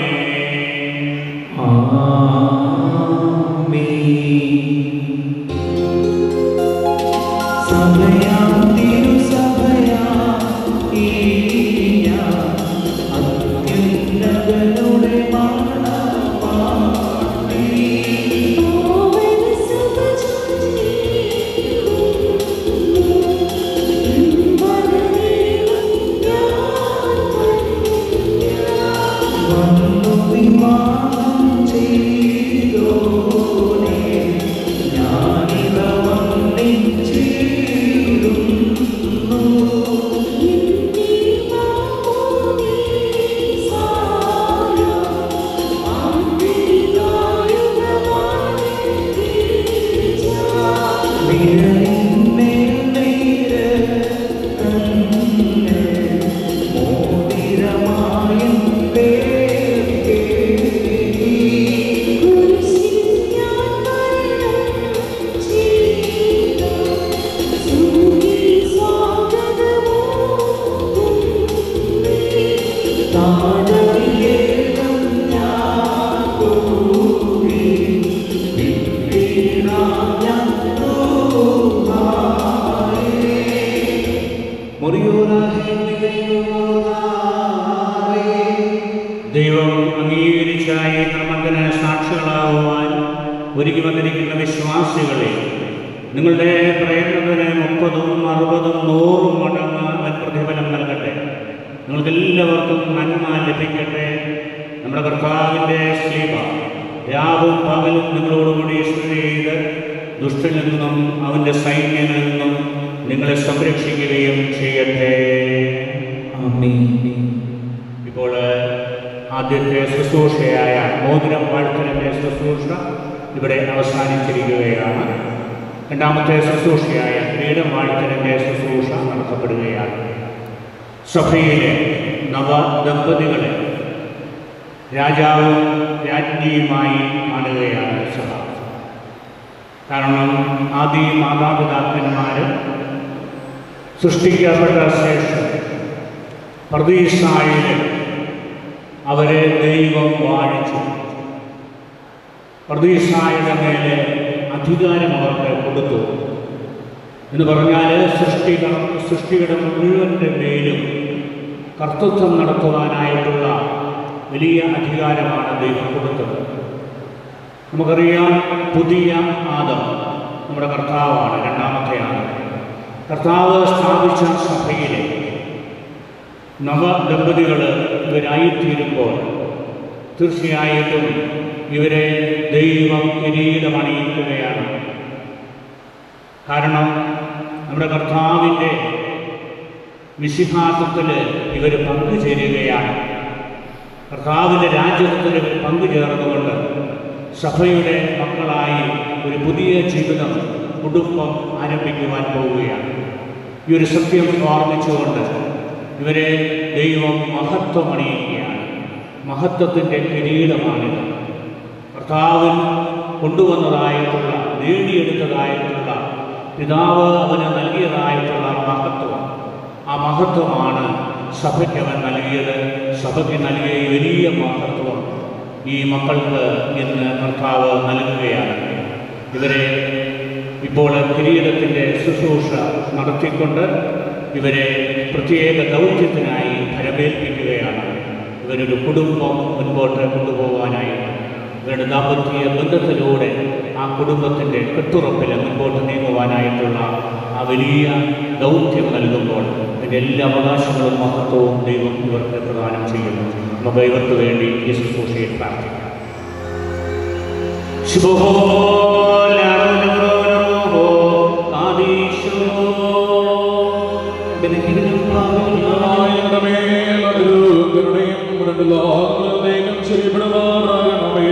ദൈവം അംഗീകരിച്ച ഈ കർമ്മത്തിന് സാക്ഷികളാകുവാൻ ഒരുക്കി വന്നിരിക്കുന്ന വിശ്വാസികളെ നിങ്ങളുടെ പ്രയത്നത്തിന് മുപ്പതും അറുപതും നൂറും മടങ്ങ് അവൻ പ്രതിഫലം നൽകട്ടെ നിങ്ങൾക്ക് എല്ലാവർക്കും നന്മ ലഭിക്കട്ടെ നമ്മുടെ കർത്താവിൻ്റെ സ്ലീപ രാവും പകലും നിങ്ങളോടുകൂടി സ്ഥിതി ചെയ്ത് ദുഷ്ടനിൽ നിന്നും അവൻ്റെ സൈന്യങ്ങളിൽ നിന്നും നിങ്ങളെ സംരക്ഷിക്കുകയും ചെയ്യട്ടെ ഇപ്പോൾ ആദ്യത്തെ ശുശ്രൂഷയായ മോതിരം വാഴ്ത്തലിൻ്റെ ശുശ്രൂഷ ഇവിടെ അവസാനിച്ചിരിക്കുകയാണ് രണ്ടാമത്തെ ശുശ്രൂഷയായ ക്രീഡം വാഴ്ത്തലിൻ്റെ ശുശ്രൂഷ നടത്തപ്പെടുകയാണ് സഭയിലെ നവ ദമ്പതികളെ രാജാവും രാജ്ഞിയുമായി കാണുകയാണ് സഭ കാരണം ആദി മാതാപിതാക്കന്മാർ സൃഷ്ടിക്കപ്പെട്ട ശേഷം പ്രതീക്ഷയിൽ അവരെ ദൈവം വാഴിച്ചു പ്രതീക്ഷയുടെ മേലെ അധികാരം അവർക്ക് കൊടുത്തു എന്ന് പറഞ്ഞാൽ സൃഷ്ടികൾ സൃഷ്ടിയുടെ മുഴുവൻ്റെ മേലും കർത്തൃത്വം നടത്തുവാനായിട്ടുള്ള വലിയ അധികാരമാണ് ദൈവം കൊടുത്തത് നമുക്കറിയാം പുതിയ ആദം നമ്മുടെ കർത്താവാണ് രണ്ടാമത്തെ ആദം കർത്താവ് സ്ഥാപിച്ച സഭയിലെ നവദമ്പതികൾ ഇവരായിത്തീരുമ്പോൾ തീർച്ചയായിട്ടും ഇവരെ ദൈവം കിരീടമണിയിക്കുകയാണ് കാരണം നമ്മുടെ കർത്താവിൻ്റെ വിശിഹാസത്തിൽ ഇവർ പങ്കുചേരുകയാണ് കർത്താവിൻ്റെ രാജ്യത്തിൽ ഇവർ പങ്കുചേർന്നുകൊണ്ട് സഭയുടെ മക്കളായി ഒരു പുതിയ ജീവിതം കുടുംബം ആരംഭിക്കുവാൻ പോവുകയാണ് ഈ ഒരു സത്യം ഓർമ്മിച്ചുകൊണ്ട് ഇവരെ ദൈവം മഹത്വം അണിയിക്കുകയാണ് മഹത്വത്തിൻ്റെ കിരീടമാണിത് കർത്താവിൻ കൊണ്ടുവന്നതായിട്ടുള്ള നേടിയെടുത്തതായിട്ടുള്ള പിതാവ് അവന് നൽകിയതായിട്ടുള്ള മഹത്വം ആ മഹത്വമാണ് സഭയ്ക്ക് അവൻ നൽകിയത് സഭയ്ക്ക് നൽകിയ ഈ വലിയ മഹത്വം ഈ മക്കൾക്ക് ഇന്ന് കർത്താവ് നൽകുകയാണ് ഇവരെ ഇപ്പോൾ കിരീടത്തിൻ്റെ ശുശ്രൂഷ നടത്തിക്കൊണ്ട് ഇവരെ പ്രത്യേക ദൗത്യത്തിനായി ഫലമേൽപ്പിക്കുകയാണ് ഇവരൊരു കുടുംബം മുൻപോട്ട് കൊണ്ടുപോകാനായിട്ട് ഇവരുടെ ദാമ്പത്യ ബന്ധത്തിലൂടെ ആ കുടുംബത്തിൻ്റെ കെട്ടുറപ്പിൽ മുൻപോട്ട് നീങ്ങുവാനായിട്ടുള്ള ആ വലിയ ദൗത്യം നൽകുമ്പോൾ അതിൻ്റെ എല്ലാ അവകാശങ്ങളും മഹത്വവും ദൈവം ഇവർക്ക് പ്രദാനം ചെയ്യുന്നു നമുക്ക് ഇവർക്ക് വേണ്ടി ഈ ശുശ്രൂഷയിൽ പ്രാർത്ഥിക്കാം ഞങ്ങളുടെ മേൽ അനുഗ്രഹങ്ങളുടെയും രണ്ട് ലോകങ്ങളിലേക്കും ചെയ്യപ്പെടുമാറാകണമേ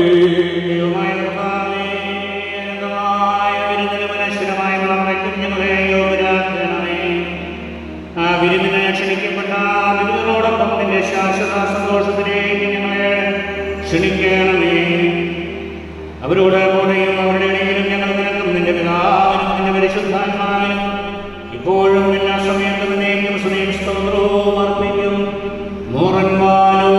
ക്ഷണിക്കപ്പെട്ട വിരുദ്ധനോടൊപ്പം നിന്റെ ശാശ്വത സന്തോഷത്തിലേക്ക് ഞങ്ങളെ ക്ഷണിക്കണമേ അവരോട് കൂടെയും അവരുടെ ഇടയിലും ഞങ്ങൾ നിനക്കും നിന്റെ പിതാവിനും നിന്റെ പരിശുദ്ധാത്മാവിനും ഇപ്പോഴും എല്ലാ സമയത്തും എന്നേക്കും സ്തുതിയും സ്തോത്രവും അർപ്പിക്കും മോറന്മാരോ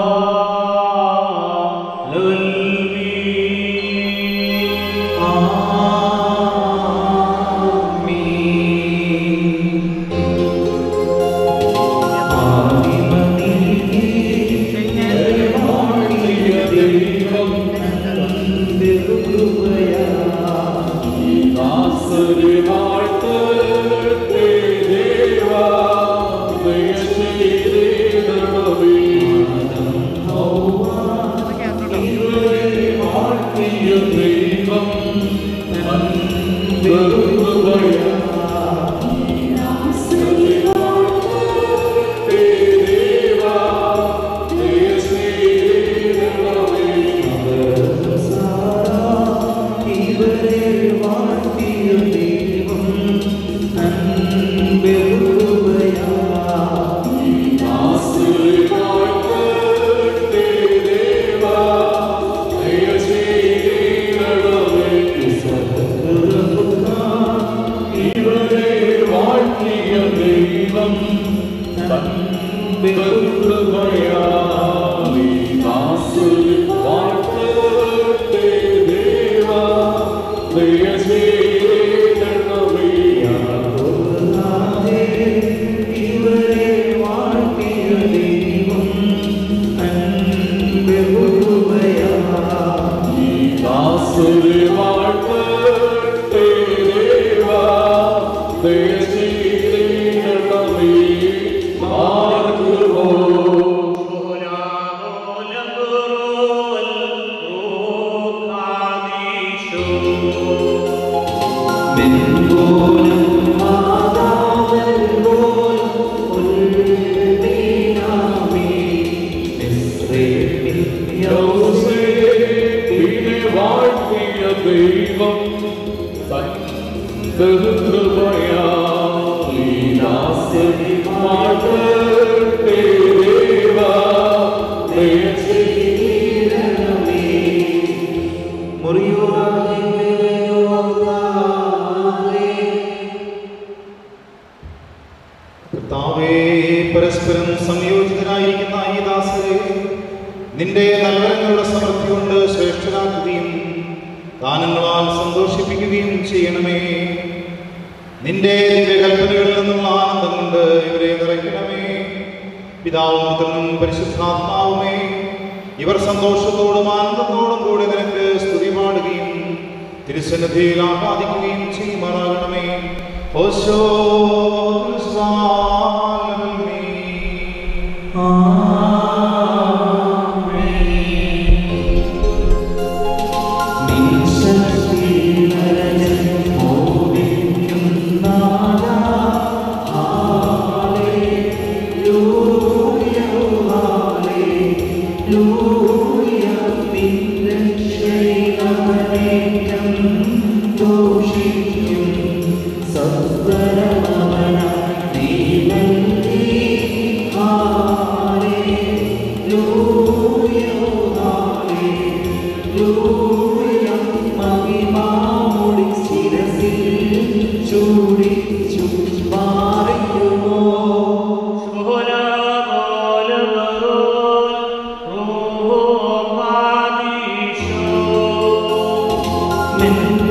കർത്താവേ പരസ്പരം സംയോജിതരായിരിക്കുന്ന ഈ ദാസരെ നിന്റെ നൽവരങ്ങളുടെ സമൃദ്ധി കൊണ്ട് ശ്രേഷ്ഠരാക്കുകയും ദാനങ്ങളാൽ സന്തോഷിപ്പിക്കുകയും ചെയ്യണമേ നിന്റെ ദിവ്യകൽപ്പനകളിൽ നിന്നുള്ള ആനന്ദം കൊണ്ട് ഇവരെ നിറയ്ക്കണമേ പിതാവും പുത്രനും പരിശുദ്ധാത്മാവുമേ ഇവർ സന്തോഷത്തോടും ആനന്ദത്തോടും കൂടി നിനക്ക് സ്തുതി പാടുകയും തിരുസന്നിധിയിൽ ആഹ്ലാദിക്കുകയും ചെയ്യുമാറാകണമേ ഓശോ ും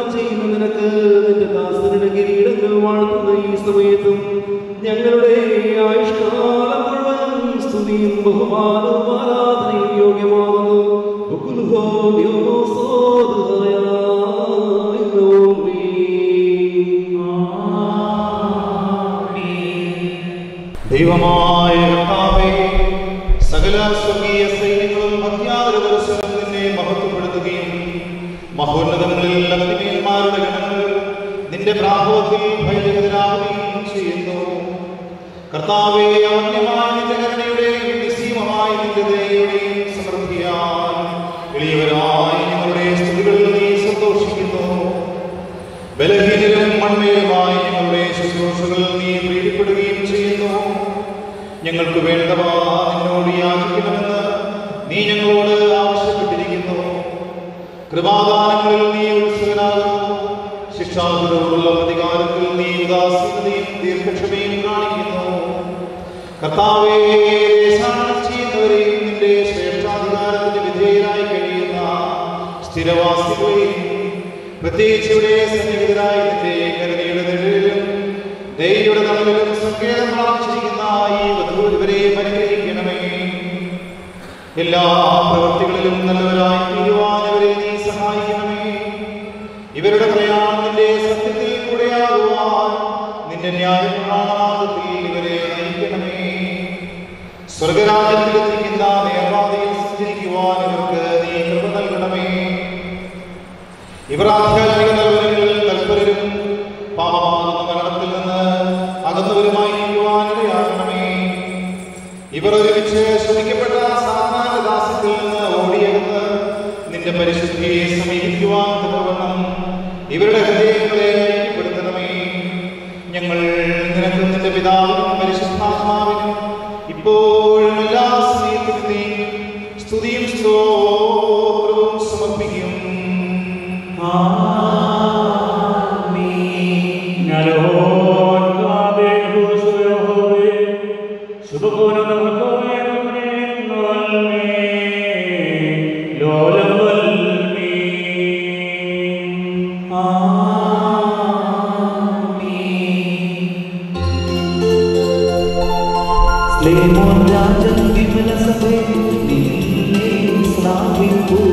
ചെയ്യുന്ന നിനക്ക് നിന്റെ ദാസരുടെ കിരീടങ്ങൾ വാഴ്ത്തുന്ന ഈ സമയത്തും ഞങ്ങളുടെ ആയുഷ്കാലം മുഴുവൻ സ്തുതിയും ബഹുമാനവും ആരാധനയും യോഗ്യമാകുന്നു ഉക്കുൽഹോ ദ്യോസോദായ ദൈവമായ കർത്താവേ, സകല സ്വർഗീയ സൈന്യങ്ങളും ഭക്യാതുരപരസ്പരം നിന്നെ മഹത്വപ്പെടുത്തുകയും മഹോന്നതങ്ങളിൽ അഗ്നിമേന്മാരുടെ ഗണങ്ങൾ നിന്റെ പ്രാഭവത്തിൽ ഭയരഹിതരാകുകയും ചെയ്യുന്നു കർത്താവെ അവന്യമായ നിന്റെ കരുണയുടെയും നിസ്സീമമായ നിന്റെ ദയയുടെയും സമൃദ്ധിയാൽ എളിയവരായ ഞങ്ങളുടെ സ്തുതികളിൽ നീ സന്തോഷിക്കുന്നു ബലഹീനരും മൺമേലുമായി ഞങ്ങളുടെ ശുശ്രൂഷകൾ നീ പ്രീതിപ്പെടുകയും ചെയ്യുന്നു ഞങ്ങൾക്ക് വേണ്ടവ നിന്നോട് യാചിക്കണമെന്ന് നീ ഞങ്ങളോട് ആവശ്യപ്പെട്ടിരിക്കുന്നു കൃപാദാനങ്ങളിൽ നീ ഉത്സുകനാകുന്നു ശിക്ഷാവിധമുള്ള അധികാരത്തിൽ നീ ഉദാസീനതയും ദീർഘക്ഷമയും കാണിക്കുന്നു കർത്താവേ ദേശാടനം ചെയ്യുന്നവരെയും നിന്റെ ശ്രേഷ്ഠാധികാരത്തിന് വിധേയരായി കഴിയുന്ന സ്ഥിരവാസികളെയും പ്രത്യേകിച്ച് ഇവിടെ സന്നിഹിതരായ നിന്റെ കരുണയുടെ നിഴലിലും ദൈവയുടെ തണലിലും സങ്കേതം പ്രാപിച്ചിരിക്കുന്ന ഈ വധൂരിവരെയും അനുഗ്രഹിക്കണമേ എല്ലാ പ്രവൃത്തികളിലും നല്ലവരായി തീരുവാൻ ഇവരെ നീ സഹായിക്കണമേ ഇവരുടെ പ്രയാണം നിന്റെ സത്യത്തിൽ കൂടെയാകുവാൻ നിന്റെ ന്യായപ്രമാണമാർഗത്തിൽ ഇവരെ നയിക്കണമേ സ്വർഗരാജ്യത്തിൽ എത്തിക്കുന്ന നേർവാതിയിൽ സഞ്ചരിക്കുവാൻ ഇവർക്ക് നീ കൃപ നൽകണമേ ഇവർ ആധ്യാത്മിക നൽവരങ്ങളിൽ തൽപരരും പാപമാകുന്ന മരണത്തിൽ നിന്ന് അകന്നവരുമായി ഇരിക്കുവാൻ ഇടയാക്കണമേ ഇവർ ഒരുമിച്ച് ശ്രമിക്കപ്പെട്ട സാധാരണ ദാസ്യത്തിൽ നിന്ന് ഓടിയകന്ന് നിന്റെ പരിശുദ്ധിയെ സമീപിക്കുവാൻ തക്കവണ്ണം ഇവരുടെ ഹൃദയങ്ങളെ ഐക്യപ്പെടുത്തണമേ ഞങ്ങൾ നിനക്കും നിന്റെ പിതാവിനും പരിശുദ്ധാത്മാവിനും ഇപ്പോഴും എല്ലാ സമയത്തും നീ സ്തുതിയും സ്തോത്രവും സമർപ്പിക്കും സ്ലേമോൻ രാജൻ വിമല സഭയെ നിന്നെ ശ്ലാഘിപ്പൂ.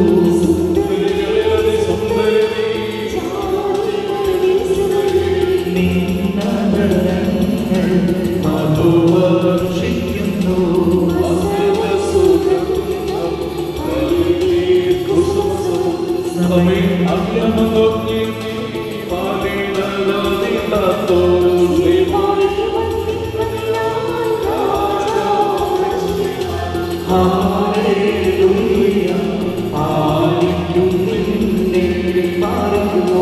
നിന്നതരങ്ങൾ മധുവർഷിക്കുന്നു. സഭയെ ഹല്ലേലൂയ. ആദിക്കും നിന്നെ പാടുന്നു.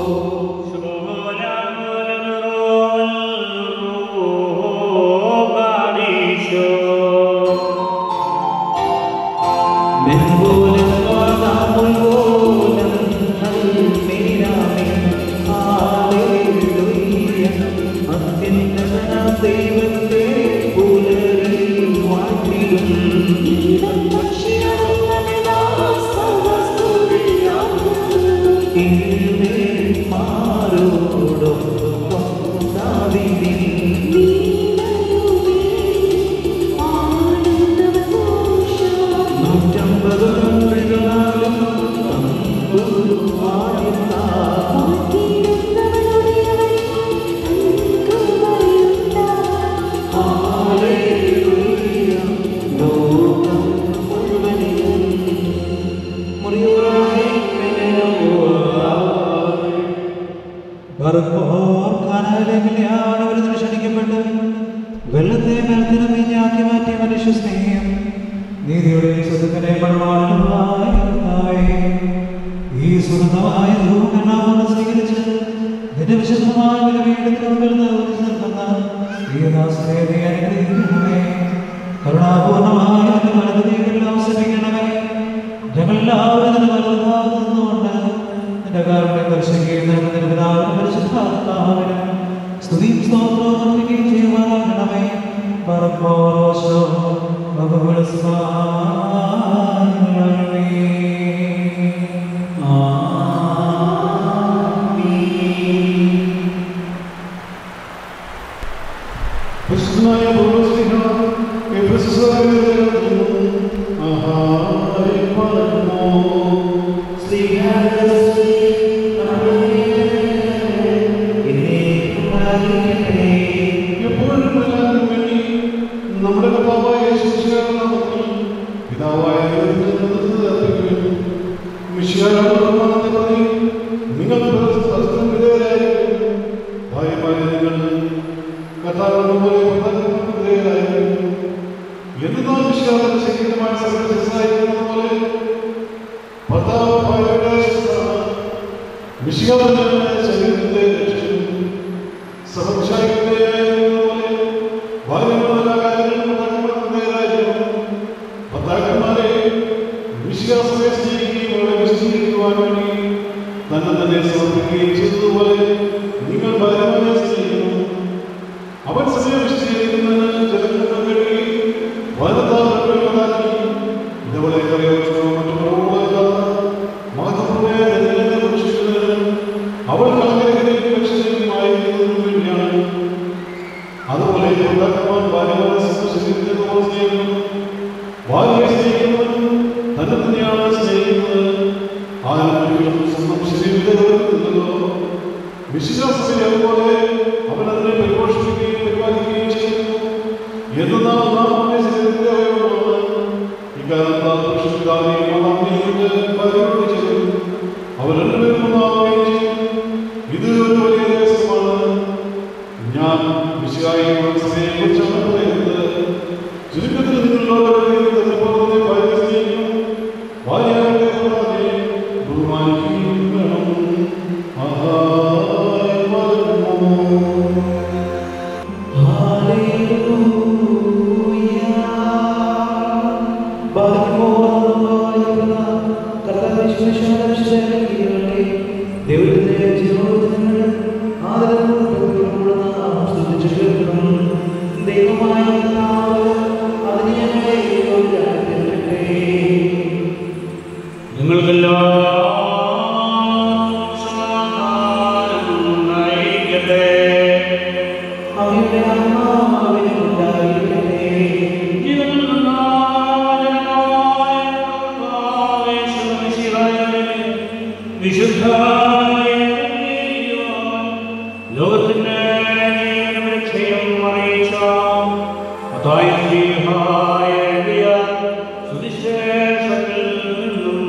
മെൻപോലം വാതാമുൽ പോലം ഹൽമേനാമേ. ഹല്ലേലൂയ. അത്യുന്നതനാം ദൈവത്തെ പുലരിൽ വാഴ്ത്തിടും. ഇരുമാരോടൊപ്പം ദാവീദിൻ നൂറ്റമ്പത് നൂറുകളാലും തമ്പുരു വാഴുന്ന ഹല്ലേലൂയ. ലോകം മുഴുവനിലും മുറിയോറായി കാനാലിലേക്കാണ് ഒരു ക്ഷണിക്കപ്പെട്ട് വെള്ളത്തെ മേൽത്തിന് വീഞ്ഞാക്കി മാറ്റിയ മനുഷ്യ സ്നേഹം നീതിയുടെ സുഖത്തിനെ പരമാണുള്ളതായ ഈ സുഹൃതമായ ധ്രുവകണ്ണാമ സ്വീകരിച്ച് നിന്റെ വിശുദ്ധമായ വിലവീടത്തിന് മുമ്പിൽ നിർവഹിച്ചു നിൽക്കുന്ന ഈ ദാസനെ നീ അനുഗ്രഹിക്കണമേ കരുണാപൂർണമായ നിന്റെ വലതുതീകളെല്ലാം ശ്രമിക്കണമേ ഞങ്ങളെല്ലാവരും നിന്റെ വലതുഭാഗത്ത് നിന്നുകൊണ്ട് നിന്റെ കാരുണ്യം ദർശിക്കുകയും നിന്റെ പിതാവിനും പരിശുദ്ധാത്മാവിനും സ്തുതിയും സ്തോത്രവും അർപ്പിക്കുകയും ചെയ്യുവാനാകണമേ പറപ്പോശോ പിതാവായ ദൈവത്തിന്റെ നേതൃത്വത്തിൽ അർപ്പിക്കുകയും മിശിഹായോട് ബഹുമാനത്തെ പറയും നിങ്ങൾ പരസ്പരം വിധേയരായിരിക്കും ഭാര്യമാരെ നിങ്ങൾ കർത്താവിനെ പോലെ ഭർത്താക്കന്മാർക്ക് വിധേയരായിരിക്കും എന്നാൽ മിശിഹായുടെ ശരീരമായ സംഘടിച്ചായിരിക്കുന്നത് പോലെ ഭർത്താവ് ഭാര്യയുടെ ശിസ്താണ് മിശിഹായുടെ ശരീരത്തെ രക്ഷിക്കുന്നു സഹവിഷായികളെ പോലെ ഭാര്യമാരുടെ കാര്യങ്ങളിൽ ഭർത്താക്കന്മാർക്ക് വിധേയരായിരിക്കും ഭർത്താക്കന്മാരെ വിശ്വാസത്തെ സ്നേഹിക്കുകയും അവരെ വിശദീകരിക്കുവാൻ വേണ്ടി തന്നെ തന്നെ സമർപ്പിക്കുകയും ചെയ്തതുപോലെ നിങ്ങൾ ഭാര്യമാരെ സ്നേഹിക്കുന്നു അവൻ സമയം വിശദീകരിക്കുന്നതിന് ജനങ്ങൾ വേണ്ടി ഭാരതാക്കി ഇതവളെ കറിയോച്ചോ മറ്റു പ്രഭുവാകാത്ത മഹത്വമായ ജനങ്ങളെ രക്ഷിക്കുന്നതിന് അവൾ കളങ്കരഹിതയും രക്ഷിതയുമായിരിക്കുന്നതിനു വേണ്ടിയാണ് അതുപോലെ ഭർത്താക്കന്മാർ ഭാര്യമാരെ സ്വന്തം ശരീരത്തെ പോലെ സ്നേഹിക്കുന്നു ഭാര്യയെ സ്നേഹിക്കുന്നവൻ തന്നെ തന്നെയാണ് സ്നേഹിക്കുന്നത് ആരും സ്വന്തം ശരീരത്തെ വെറുക്കുന്നില്ലല്ലോ വിശ്വാസത്തിൽ അതുപോലെ അവൻ അതിനെ പരിപോഷിപ്പിക്കുകയും പരിപാലിക്കുകയും ചെയ്യുന്നു എന്നാൽ നാം അവന്റെ ശരീരത്തിന്റെ അവയവമാണ് ഇക്കാലത്ത് പുരുഷപിതാവിനെയും മാതാവിനെയും ഭാര്യയോട് ചെയ്തു അവർ രണ്ടുപേരും ഒന്നാവുകയും ചെയ്യും ഇത് ഒരു വലിയ രഹസ്യമാണ് ഞാൻ വിശുകായിയുടെ സമയത്തെക്കുറിച്ചാണ് പറയുന്നത് ചുരുക്കത്തിൽ നിങ്ങളുള്ളവരുടെ തന്നെ ഭാര്യ സ്നേഹിക്കും ഭാര്യയുടെ ഭർത്താവിനെ ബഹുമാനിക്കുകയും വേണം ആഹാ ദൈവത്തിന്റെ ജീവിതത്തിൽ ദൈവമായ അതിനെ ഞങ്ങളെ യോഗ്യരാക്കട്ടെ. നിങ്ങൾക്കെല്ലാം സമാധാനം ഉണ്ടായിരിക്കട്ടെ. അവയുടെ ആത്മാവിനെ ഉണ്ടായിരിക്കട്ടെ ജീവനിൽ നിന്നായ കർത്താവേ, ശിവശിവായേ, വിശുദ്ധായ ലോകത്തിന്റെ രക്ഷയും അറിയിച്ച അതായ സുവിശേഷത്തിൽ നിന്നും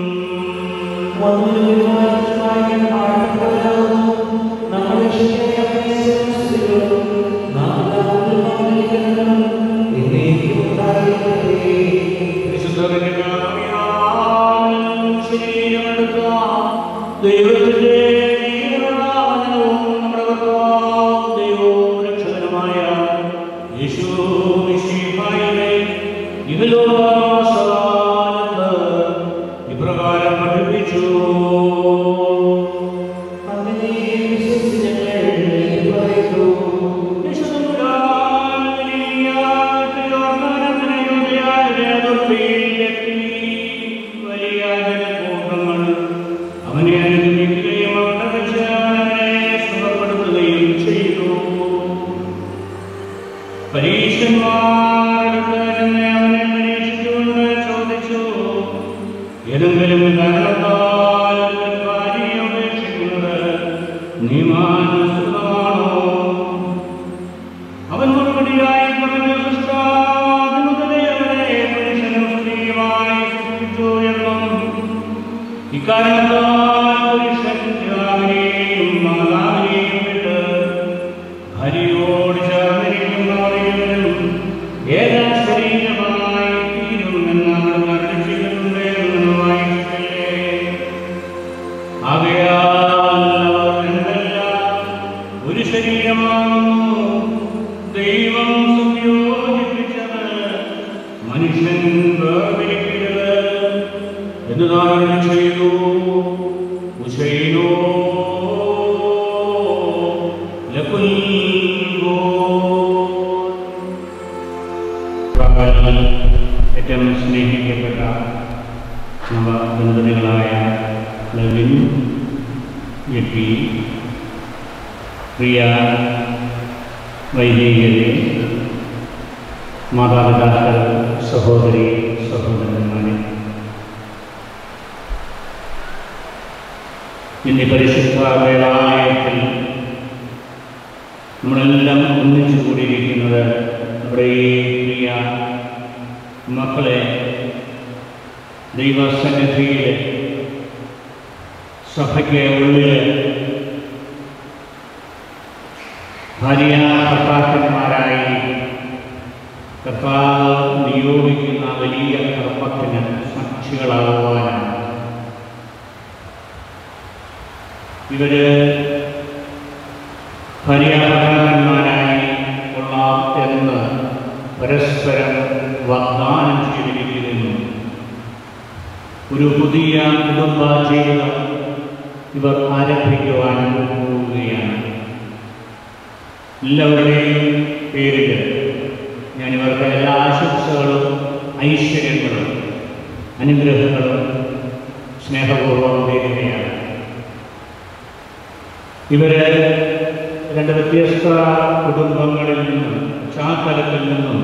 ദൈവത്തിന്റെ ജീവനാമനവും നമ്മുടെ കർത്താവും ദൈവവും രക്ഷകനുമായ യേശു മിശിഹായിലെ ഇഹലോകവാസകാലത്ത് ഇപ്രകാരം പഠിപ്പിച്ചു അവനെ അനുഗമിക്കുകയും അവിടെ വെച്ച് അവനെ സുഖപ്പെടുത്തുകയും ചെയ്തു പരീക്ഷന്മാരുടെ തന്നെ അവനെ പരീക്ഷിച്ചുകൊണ്ട് ചോദിച്ചു ഏതെങ്കിലും കാരണത്താൽ ഒരു ഭാര്യയെ ഉപേക്ഷിക്കുന്നത് നിയമാനുസൃതമാണോ അവൻ മറുപടിയായി പറഞ്ഞു "സൃഷ്ടാദി മുതലേ അവനെ പുരുഷനും സ്ത്രീയുമായി സൃഷ്ടിച്ചു എന്നും ഇക്കാരണത്താൽ പുരുഷൻ പിതാവിനെയും മാതാവിനെയും വിട്ട് ഹരിയോട് ചേർന്നിരിക്കുന്നവരെയും ഏതാ ശരീരമായി തീരും എന്നാണ് കരുതിച്ചിട്ടുണ്ട് എന്ന് വായിച്ചില്ലേ ആകയാൽ അവർ രണ്ടെല്ലാം ഒരു ശരീരമാകുന്നു ദൈവം സംയോജിപ്പിച്ചത് മനുഷ്യൻ വേർതിരിക്കരുത് എന്ന് ധാരണ ചെയ്തു ഉശൈനോ ഏറ്റവും സ്നേഹിക്കപ്പെട്ട നവദമ്പതികളായ ലവിൻ എപ്പി പ്രിയ വൈദികരെ മാതാപിതാക്കൾ സഹോദരി സഹോദരന്മാരെ ഇന്ന് ഈ പരിശുദ്ധ വേളായത്തിൽ നമ്മളെല്ലാം ഒന്നിച്ചു കൂടിയിരിക്കുന്നത് നമ്മുടെ ഈ പ്രിയ മക്കളെ ദൈവസന്നിധിയിൽ സഭയ്ക്ക് ഉള്ളിൽ ഭാര്യ ഭർത്താക്കന്മാരായി കർത്താവ് നിയോഗിക്കുന്ന വലിയ കർമ്മത്തിന് സാക്ഷികളാകുവാനാണ് ഇവര് ഭാര്യാഭർത്താക്കന്മാരായി കൊള്ളാം എന്ന് പരസ്പരം വാഗ്ദാനം ചെയ്തിരിക്കുന്നു ഒരു പുതിയ കുടുംബ ജീവിതം ഇവർ ആരംഭിക്കുവാൻ പോവുകയാണ് എല്ലാവരുടെയും പേരിൽ ഞാൻ ഇവർക്ക് എല്ലാ ആശംസകളും ഐശ്വര്യങ്ങളും അനുഗ്രഹങ്ങളും സ്നേഹപൂർവ്വം നേരുകയാണ് ഇവര് രണ്ട് വ്യത്യസ്ത കുടുംബങ്ങളിൽ നിന്നും ചാത്തലത്തിൽ നിന്നും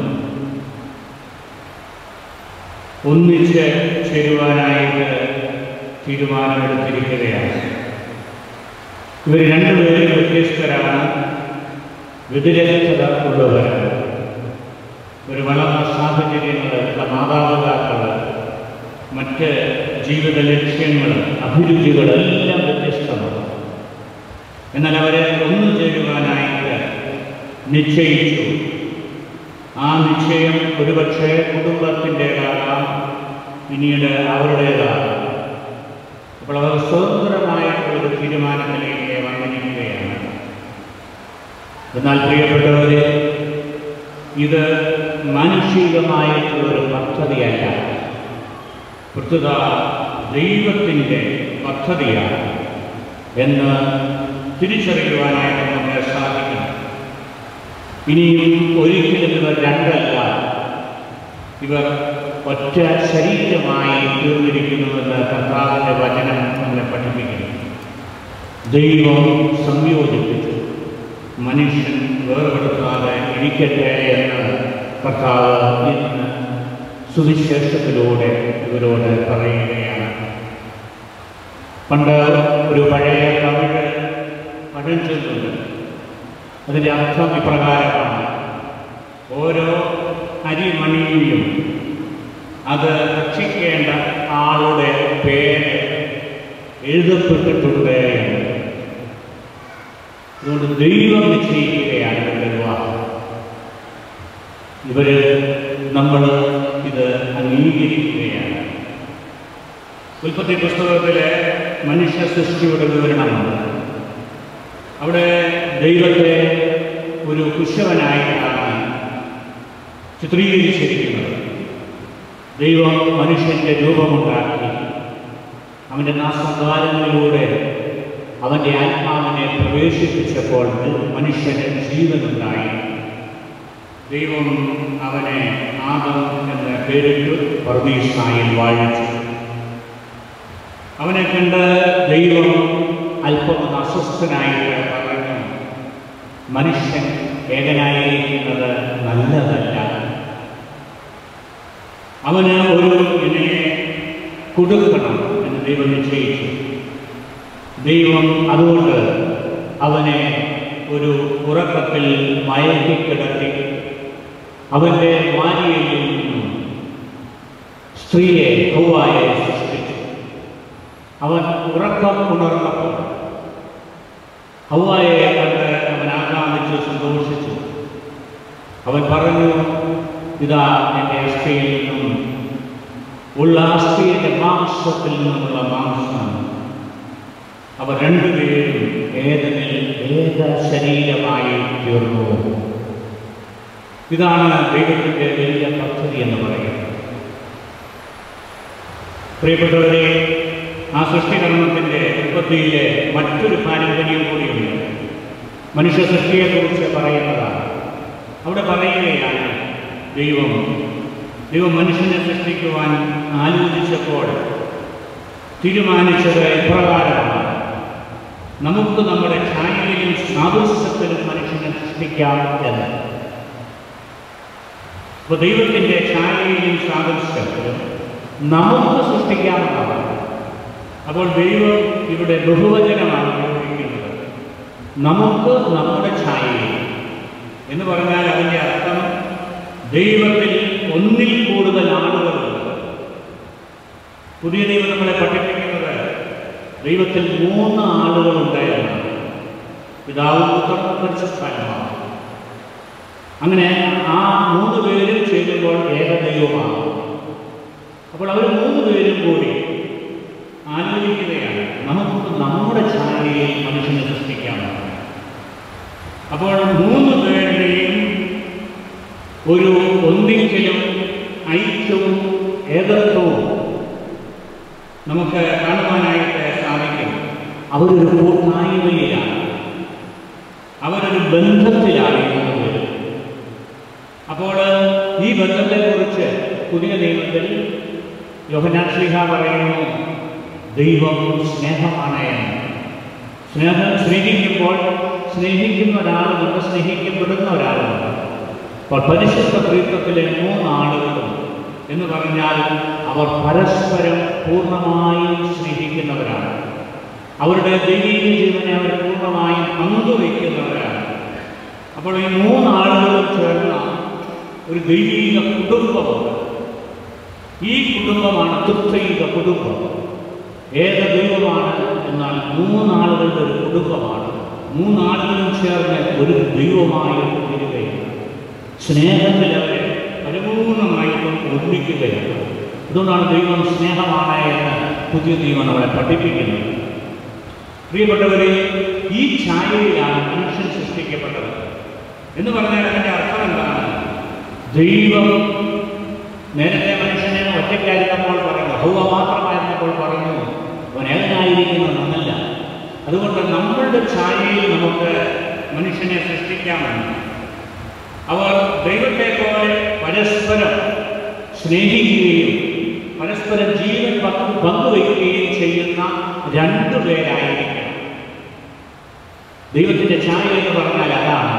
ഒന്നിച്ച് ചേരുവാനായിട്ട് തീരുമാനമെടുത്തിരിക്കുകയാണ് ഇവർ രണ്ടുപേരും വ്യത്യസ്തരാണ് വ്യതിരക്തത ഉള്ളവരാണ് ഒരു വളർന്ന സാഹചര്യങ്ങൾ മാതാപിതാക്കൾ മറ്റ് ജീവിത ലക്ഷ്യങ്ങൾ അഭിരുചികളെല്ലാം വ്യത്യസ്തമാണ് എന്നാൽ അവരെ ഒന്നു ചേരുവാനായിട്ട് നിശ്ചയിച്ചു ആ നിശ്ചയം ഒരുപക്ഷെ കുടുംബത്തിൻ്റെതാകാം പിന്നീട് അവരുടേതാകാം അപ്പോൾ അവർ സ്വതന്ത്രമായിട്ടുള്ളൊരു തീരുമാനത്തിലേക്ക് വന്നിരിക്കുകയാണ് എന്നാൽ പ്രിയപ്പെട്ടവരെ ഇത് മാനുഷികമായിട്ടുള്ളൊരു പദ്ധതിയല്ല പ്രസ്തുത ദൈവത്തിൻ്റെ പദ്ധതിയാണ് എന്ന് തിരിച്ചറിയുവാനായിട്ട് നമുക്ക് സാധിക്കണം ഇനിയും ഒരിക്കലും ഇവർ രണ്ടല്ല ഇവർ ഒറ്റ ശരീരമായി തീർന്നിരിക്കുന്നുവെന്ന് കർത്താവിൻ്റെ വചനം നമ്മളെ പഠിപ്പിക്കുന്നു ദൈവം സംയോജിപ്പിച്ചു മനുഷ്യൻ വേർപെടുത്താതെ ഇരിക്കട്ടെ എന്ന് കർത്താവ് ഇന്ന് സുവിശേഷത്തിലൂടെ ഇവരോട് പറയുകയാണ് പണ്ട് ഒരു പഴയ തമിഴ് പഴഞ്ചൊല്ലുണ്ട് അതിൻ്റെ അർത്ഥം ഇപ്രകാരമാണ് ഓരോ അരിമണിയും അത് ഭക്ഷിക്കേണ്ട ആളുടെ പേര് എഴുതപ്പെട്ടിട്ടുണ്ട് എന്ന് അതുകൊണ്ട് ദൈവം നിശ്ചയിക്കുകയാണ് ഇവരുടെ വിവാഹം ഇവര് നമ്മൾ ഇത് അംഗീകരിക്കുകയാണ് ഉൽപ്പത്തി പുസ്തകത്തിലെ മനുഷ്യ സൃഷ്ടിയുടെ വിവരണമുണ്ട് അവിടെ ദൈവത്തെ ഒരു കുശവനായിട്ടാണ് ചിത്രീകരിച്ചിരിക്കുന്നത് ദൈവം മനുഷ്യൻ്റെ രൂപമുണ്ടാക്കി അവൻ്റെ നാസദ്വാരങ്ങളിലൂടെ അവൻ്റെ ആത്മാവിനെ പ്രവേശിപ്പിച്ചപ്പോൾ മനുഷ്യന് ജീവനുണ്ടായി ദൈവം അവനെ ആദം എന്ന പേരിട്ട് പർദീസായിൽ വാഴിച്ചു അവനെ കണ്ട് ദൈവം അല്പം അസ്വസ്ഥനായിട്ട് പറഞ്ഞു മനുഷ്യൻ ഏകനായിരിക്കുന്നത് നല്ലതല്ല അവന് ഒരു ഇണയെ കൊടുക്കണം എന്ന് ദൈവം നിശ്ചയിച്ചു ദൈവം അതുകൊണ്ട് അവനെ ഒരു ഉറക്കത്തിൽ മയക്കിക്കിടത്തി അവൻ്റെ ഭാര്യയിൽ നിന്നും സ്ത്രീയെ ഹൗവായെ സൃഷ്ടിച്ചു അവൻ ഉറക്കം ഉണർന്നപ്പോൾ ഹൗവായെ കണ്ട് അവൻ ആകാമിച്ച് സന്തോഷിച്ചു അവൻ പറഞ്ഞു ഇതാ എൻ്റെ അസ്ഥിയിൽ നിന്നും ഉള്ള അസ്ഥിയുടെ മാംസത്തിൽ നിന്നുമുള്ള മാംസം അവർ രണ്ടുപേരും ഏതനിൽ ഏക ശരീരമായി തീർന്നു ഇതാണ് ദൈവത്തിൻ്റെ വലിയ പദ്ധതി എന്ന് പറയുന്നത് പ്രിയപ്പെട്ടവരെ ആ സൃഷ്ടികർമ്മത്തിൻ്റെ ഉൽപ്പത്തിയിലെ മറ്റൊരു പാരമ്പര്യം കൂടിയുണ്ട് മനുഷ്യ സൃഷ്ടിയെക്കുറിച്ച് പറയുന്നതാണ് അവിടെ പറയുകയാണ് ദൈവം ദൈവം മനുഷ്യനെ സൃഷ്ടിക്കുവാൻ ആലോചിച്ചപ്പോൾ തീരുമാനിച്ചത് ഇപ്രകാരമാണ് നമുക്ക് നമ്മുടെ ഛായയിലും സാദൃശ്യത്തിലും മനുഷ്യനെ സൃഷ്ടിക്കാം എന്ന് അപ്പോൾ ദൈവത്തിൻ്റെ ഛായയിലും സാദൃശ്യത്തിലും നമുക്ക് സൃഷ്ടിക്കാമെന്നാണ് അപ്പോൾ ദൈവം ഇവിടെ ബഹുവചനമാണ് ഉപയോഗിക്കുന്നത് നമുക്ക് നമ്മുടെ ഛായയിൽ എന്ന് പറഞ്ഞാൽ അതിൻ്റെ അർത്ഥം ദൈവത്തിൽ ഒന്നിൽ കൂടുതൽ ആളുകളുണ്ട് പുതിയ ദൈവം നമ്മളെ പഠിപ്പിക്കുന്നത് ദൈവത്തിൽ മൂന്ന് ആളുകളുണ്ട് എന്നാണ് പിതാവും പുത്രനും പരിശുദ്ധാത്മാവും അങ്ങനെ ആ മൂന്ന് പേരും ചേരുമ്പോൾ ഏകദൈവമാണ് അപ്പോൾ അവർ മൂന്ന് പേരും കൂടി ആലോചിക്കുകയാണ് നമുക്ക് നമ്മുടെ ഛായയിൽ മനുഷ്യനെ സൃഷ്ടിക്കാമെന്ന് അപ്പോൾ മൂന്ന് പേരുടെയും ഒരു ഒന്നിക്കലും ഐക്യവും ഏകത്വവും നമുക്ക് കാണുവാനായിട്ട് സാധിക്കും അവരൊരു കൂട്ടായ്മയിലാണ് അവരൊരു ബന്ധത്തിലാണ് ഈ മൂന്ന് പേരും അപ്പോൾ ഈ ബന്ധത്തെക്കുറിച്ച് പുതിയ നിയമത്തിൽ യോഹനാൻ ശ്രീഹ പറയുന്നു ദൈവം സ്നേഹമാണ് എന്ന് സ്നേഹം സ്നേഹിക്കുമ്പോൾ സ്നേഹിക്കുന്ന ഒരാളുമുണ്ട് സ്നേഹിക്കപ്പെടുന്ന ഒരാളുമുണ്ട് അപ്പോൾ പരിശുദ്ധ ത്രിത്വത്തിലെ മൂന്നാളുകളും എന്ന് പറഞ്ഞാൽ അവർ പരസ്പരം പൂർണ്ണമായും സ്നേഹിക്കുന്നവരാണ് അവരുടെ ദൈവിക ജീവനെ അവർ പൂർണ്ണമായും പങ്കുവയ്ക്കുന്നവരാണ് അപ്പോൾ ഈ മൂന്നാളുകളും ചേർന്ന ഒരു ദൈവിക കുടുംബമുണ്ട് ഈ കുടുംബമാണ് തൃത്വൈക കുടുംബം ഏക ദൈവമാണ് എന്നാൽ മൂന്നാളുകളുടെ ഒരു കുടുംബമാണ് മൂന്നാളുകളും ചേർന്ന് ഒരു ദൈവമായി തീരുകയാണ് സ്നേഹത്തിൽ അവരെ പരിപൂർണമായിട്ടും ഒന്നിക്കുകയാണ് അതുകൊണ്ടാണ് ദൈവം സ്നേഹമാണ് എന്ന് പുതിയ ദൈവം നമ്മളെ പഠിപ്പിക്കുന്നത് പ്രിയപ്പെട്ടവരെ ഈ ഛായയിലാണ് മനുഷ്യൻ സൃഷ്ടിക്കപ്പെട്ടത് എന്ന് പറഞ്ഞാൽ അതിൻ്റെ അർത്ഥം എന്താണ് ദൈവം നേരത്തെ മനുഷ്യനെ ഒറ്റയ്ക്കായിരുന്നപ്പോൾ പറഞ്ഞു ഹൗവ മാത്രമായിരുന്നപ്പോൾ പറഞ്ഞു അവൻ ഏകനായിരിക്കുന്നത് നന്നല്ല അതുകൊണ്ട് നമ്മളുടെ ഛായയിൽ നമുക്ക് മനുഷ്യനെ സൃഷ്ടിക്കാമെന്ന് അവർ ദൈവത്തെ പോലെ പരസ്പരം സ്നേഹിക്കുകയും പരസ്പരം ജീവൻ പങ്കു പങ്കുവയ്ക്കുകയും ചെയ്യുന്ന രണ്ടു പേരായിരിക്കണം ദൈവത്തിൻ്റെ ഛായ എന്ന് പറഞ്ഞാൽ അതാണ്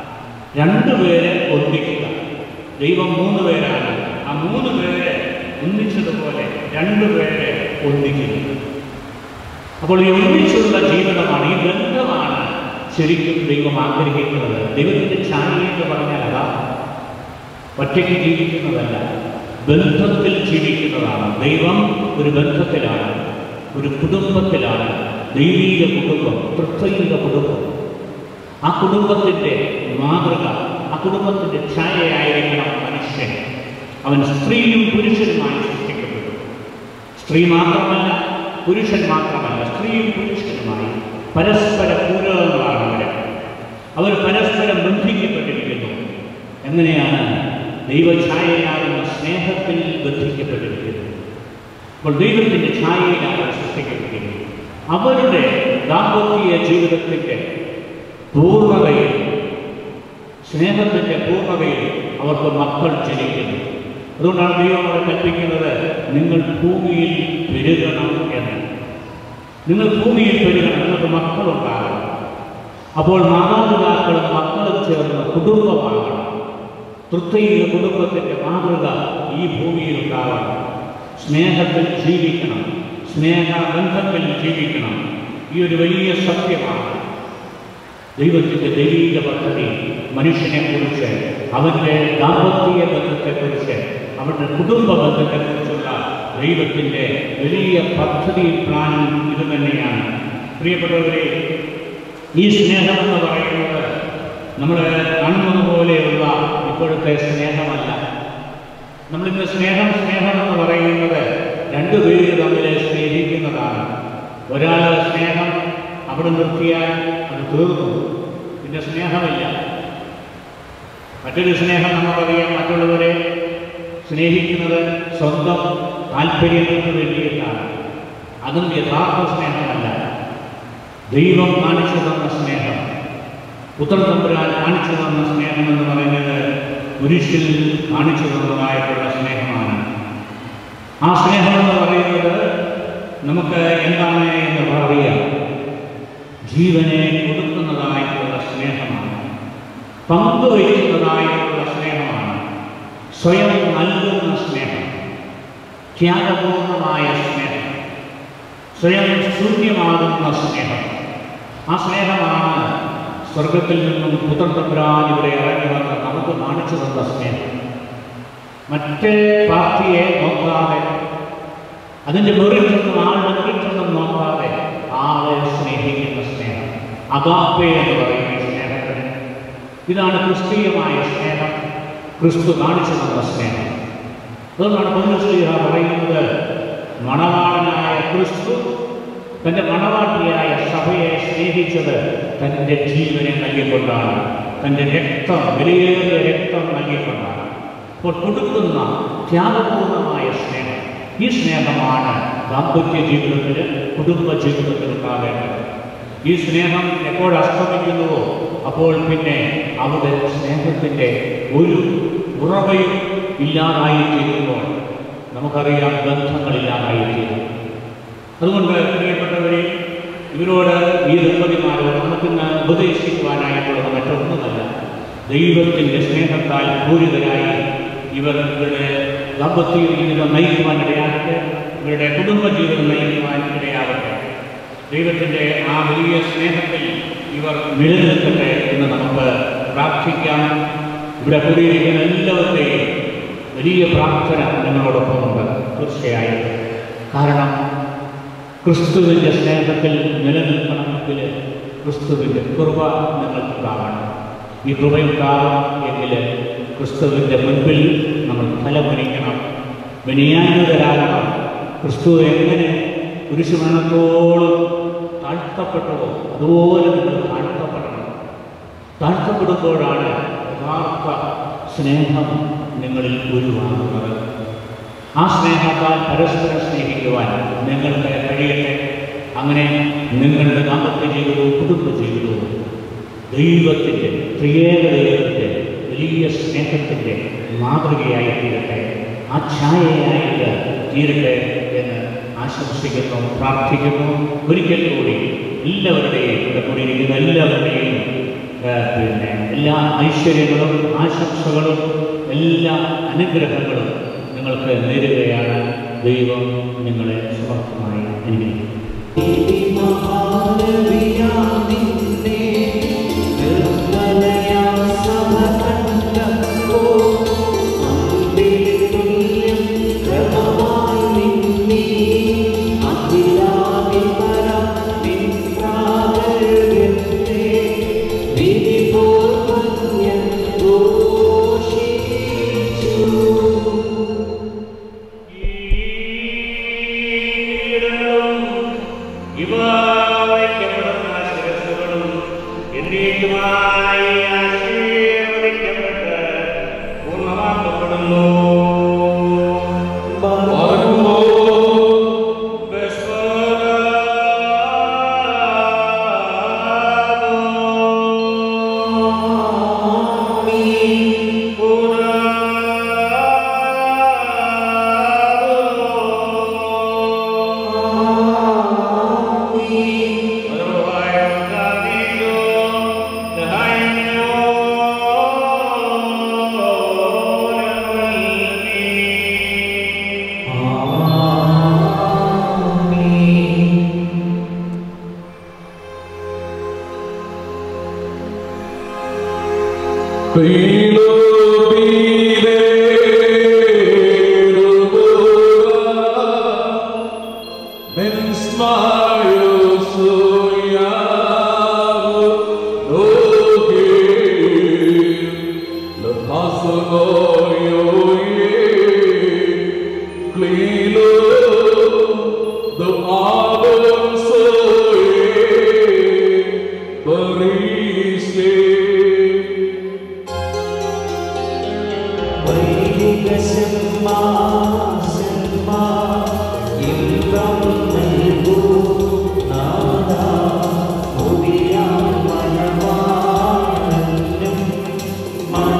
രണ്ടുപേരെ ഒന്നിക്കുക ദൈവം മൂന്ന് പേരാണ് ആ മൂന്ന് പേരെ ഒന്നിച്ചതുപോലെ രണ്ടുപേരെ ഒന്നിക്കുക അപ്പോൾ ഈ ഒന്നിച്ചുള്ള ജീവിതമാണ് ഈ ബന്ധമാണ് ശരിക്കും ദൈവം ആഗ്രഹിക്കുന്നത് ദൈവത്തിൻ്റെ ഛായ എന്ന് പറഞ്ഞാൽ അതാ ഒറ്റയ്ക്ക് ജീവിക്കുന്നതല്ല ബന്ധത്തിൽ ജീവിക്കുന്നതാണ് ദൈവം ഒരു ബന്ധത്തിലാണ് ഒരു കുടുംബത്തിലാണ് ദൈവീക കുടുംബം തൃത്വൈക കുടുംബം ആ കുടുംബത്തിൻ്റെ മാതൃക ആ കുടുംബത്തിൻ്റെ ഛായയായിരിക്കണം മനുഷ്യൻ അവൻ സ്ത്രീയും പുരുഷനുമായി സൃഷ്ടിക്കപ്പെട്ടു സ്ത്രീ മാത്രമല്ല പുരുഷൻ മാത്രമല്ല സ്ത്രീയും പുരുഷനുമായി പരസ്പര പൂരകങ്ങളാണ് അവർ അവർ പരസ്പരം ബന്ധിക്കപ്പെട്ടിരിക്കുന്നു എങ്ങനെയാണ് ദൈവഛായയാകുന്ന സ്നേഹത്തിൽ ബന്ധിക്കപ്പെട്ടിരിക്കുന്നു അപ്പോൾ ദൈവത്തിൻ്റെ ഛായയിലാണ് അവർ സൃഷ്ടിക്കപ്പെട്ടിരിക്കുന്നത് അവരുടെ ദാമ്പത്യ ജീവിതത്തിൻ്റെ പൂർണ്ണതയിൽ സ്നേഹത്തിൻ്റെ പൂർണ്ണതയിൽ അവർക്ക് മക്കൾ ജനിക്കുന്നു അതുകൊണ്ടാണ് ദൈവം അവരെ കൽപ്പിക്കുന്നത് നിങ്ങൾ ഭൂമിയിൽ പെരുകണം എന്ന് നിങ്ങൾ ഭൂമിയിൽ പെരുകണം നിങ്ങൾക്ക് മക്കളുണ്ടാകണം അപ്പോൾ മാതാപിതാക്കളും മക്കളും ചേർന്ന് കുടുംബമാകണം തൃത്വൈക കുടുംബത്തിൻ്റെ മാതൃക ഈ ഭൂമിയിൽ ഉണ്ടാകണം സ്നേഹത്തിൽ ജീവിക്കണം സ്നേഹബന്ധത്തിൽ ജീവിക്കണം ഈ ഒരു വലിയ സത്യമാണ് ദൈവത്തിൻ്റെ ദൈവിക പദ്ധതി മനുഷ്യനെക്കുറിച്ച് അവൻ്റെ ദാമ്പത്യ ബന്ധത്തെക്കുറിച്ച് അവരുടെ കുടുംബ ബന്ധത്തെക്കുറിച്ചുള്ള ദൈവത്തിൻ്റെ വലിയ പദ്ധതി പ്ലാൻ ഇത് തന്നെയാണ് പ്രിയപ്പെട്ടവരെ ഈ സ്നേഹമെന്ന് പറയുന്നത് നമ്മൾ കാണുന്നത് പോലെയുള്ള ഇപ്പോഴത്തെ സ്നേഹമല്ല നമ്മളിന്ന് സ്നേഹം സ്നേഹം എന്ന് പറയുന്നത് രണ്ടുപേര് തമ്മിൽ സ്നേഹിക്കുന്നതാണ് ഒരാൾ സ്നേഹം അവിടെ നിർത്തിയാൽ അത് തീർന്നു പിന്നെ സ്നേഹമില്ല മറ്റൊരു സ്നേഹം നമുക്കറിയാം മറ്റുള്ളവരെ സ്നേഹിക്കുന്നത് സ്വന്തം താല്പര്യങ്ങൾക്ക് വേണ്ടിയിട്ടാണ് അതും യഥാർത്ഥ സ്നേഹമല്ല ദൈവം കാണിച്ചു തന്ന സ്നേഹം പുത്രൻ തമ്പുരാൻ കാണിച്ചു തന്ന സ്നേഹം എന്ന് പറയുന്നത് കുരിശിൽ കാണിച്ചു തന്നതായിട്ടുള്ള സ്നേഹമാണ് ആ സ്നേഹം എന്ന് പറയുന്നത് നമുക്ക് എന്താണ് എന്ന് പറയാം ജീവനെ കൊടുക്കുന്നതായിട്ടുള്ള സ്നേഹമാണ് പങ്കുവയ്ക്കുന്നതായിട്ടുള്ള സ്നേഹമാണ് സ്വയം നൽകുന്ന സ്നേഹം ത്യാഗപൂർണമായ സ്നേഹം സ്വയം ശൂന്യമാകുന്ന സ്നേഹം ആ സ്നേഹമാണ് സ്വർഗത്തിൽ നിന്നും പുത്രത്തമ്പുരാൻ ഇവിടെ ഇറങ്ങി വന്ന് നമുക്ക് കാണിച്ചു തന്ന സ്നേഹം മറ്റേ പാർട്ടിയെ നോക്കാതെ അതിൻ്റെ മുറിൽ നിന്നും ആളുടെ വീട്ടിൽ നോക്കാതെ ആളെ സ്നേഹിക്കുന്ന സ്നേഹം അഗാപ്പെ എന്ന് പറയുന്ന ഈ സ്നേഹത്തിന് ഇതാണ് ക്രിസ്തീയമായ സ്നേഹം ക്രിസ്തു കാണിച്ചു തന്ന സ്നേഹം അതുകൊണ്ടാണ് പൗരസ്ലീഹ പറയുന്നത് മണവാളനായ ക്രിസ്തു തൻ്റെ മണവാട്ടിയായ സഭയെ സ്നേഹിച്ചത് തൻ്റെ ജീവനെ നൽകിക്കൊണ്ടാണ് തൻ്റെ രക്തം വിലയേറിയ രക്തം നൽകിക്കൊണ്ടാണ് അപ്പോൾ കൊടുക്കുന്ന ത്യാഗപൂർണമായ സ്നേഹം ഈ സ്നേഹമാണ് ദാമ്പത്യ ജീവിതത്തിൽ കുടുംബ ജീവിതത്തിൽ ഉണ്ടാകേണ്ടത് ഈ സ്നേഹം എപ്പോൾ അസ്തമിക്കുന്നുവോ അപ്പോൾ പിന്നെ അവിടെ സ്നേഹത്തിൻ്റെ ഒരു ഉറവയും ഇല്ലാതായി തീരുമ്പോൾ നമുക്കറിയാം ബന്ധങ്ങളില്ലാതായി തീരും അതുകൊണ്ട് പ്രിയപ്പെട്ടവരെ ഇവരോട് ഈ ദമ്പതിമാരോട് നമുക്കിന്ന് ഉപദേശിക്കുവാനായിട്ടുള്ളത് മറ്റൊന്നുമല്ല ദൈവത്തിൻ്റെ സ്നേഹത്താൽ പൂരിതരായി ഇവർ ഇവരുടെ ദാമ്പത്യ ജീവിതം നയിക്കുവാൻ ഇടയാകട്ടെ ഇവരുടെ കുടുംബ ജീവിതം നയിക്കുവാൻ ഇടയാകട്ടെ ദൈവത്തിൻ്റെ ആ വലിയ സ്നേഹത്തിൽ ഇവർ നിലനിൽക്കട്ടെ എന്ന് നമുക്ക് പ്രാർത്ഥിക്കാം ഇവിടെ കൂടിയിരിക്കുന്ന എല്ലാവരുടെയും വലിയ പ്രാർത്ഥന നിങ്ങളോടൊപ്പമുണ്ട് തീർച്ചയായും കാരണം ക്രിസ്തുവിൻ്റെ സ്നേഹത്തിൽ നിലനിൽക്കണമെങ്കിൽ ക്രിസ്തുവിൻ്റെ കൃപ നിങ്ങൾക്കുണ്ടാകണം ഈ കൃപയുണ്ടാകണം എങ്കിൽ ക്രിസ്തുവിൻ്റെ മുൻപിൽ നമ്മൾ ഫലമണിക്കണം വിനയാനുതരാകണം ക്രിസ്തു എങ്ങനെ കുരിശുമരണത്തോളം താഴ്ത്തപ്പെട്ടുവോ അതുപോലെ നിങ്ങൾ താഴ്ത്തപ്പെടണം താഴ്ത്തപ്പെടുമ്പോഴാണ് യഥാർത്ഥ സ്നേഹം നിങ്ങളിൽ ഉരുവാകുന്നത് ആ സ്നേഹത്താൽ പരസ്പരം സ്നേഹിക്കുവാൻ നിങ്ങൾക്ക് കഴിയട്ടെ അങ്ങനെ നിങ്ങളുടെ ദാമ്പത്യ ജീവിതവും കുടുംബ ജീവിതവും ദൈവത്തിൻ്റെ ത്രിയേക ദൈവത്തിൻ്റെ വലിയ സ്നേഹത്തിൻ്റെ മാതൃകയായി തീരട്ടെ ആ ഛായയായിട്ട് തീരട്ടെ എന്ന് ആശംസിക്കുന്നു പ്രാർത്ഥിക്കുന്നു ഒരിക്കൽ കൂടി എല്ലാവരുടെയും ഇവിടെ കൂടിയിരിക്കുന്ന എല്ലാവരുടെയും ആ, പിന്നെ എല്ലാ ഐശ്വര്യങ്ങളും ആശംസകളും എല്ലാ അനുഗ്രഹങ്ങളും നിങ്ങൾക്ക് നേരുകയാണ് ദൈവം നിങ്ങളെ സമർത്ഥമായി അനുഗ്രഹിക്കും ഇവ വയ്ക്കപ്പെടുന്ന ശിരസ്സുകളും എന്നേക്കുമായി ആശീർവദിക്കപ്പെട്ട് പൂർണ്ണമാക്കപ്പെടുന്നു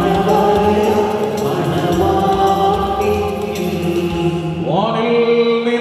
വാനിൽ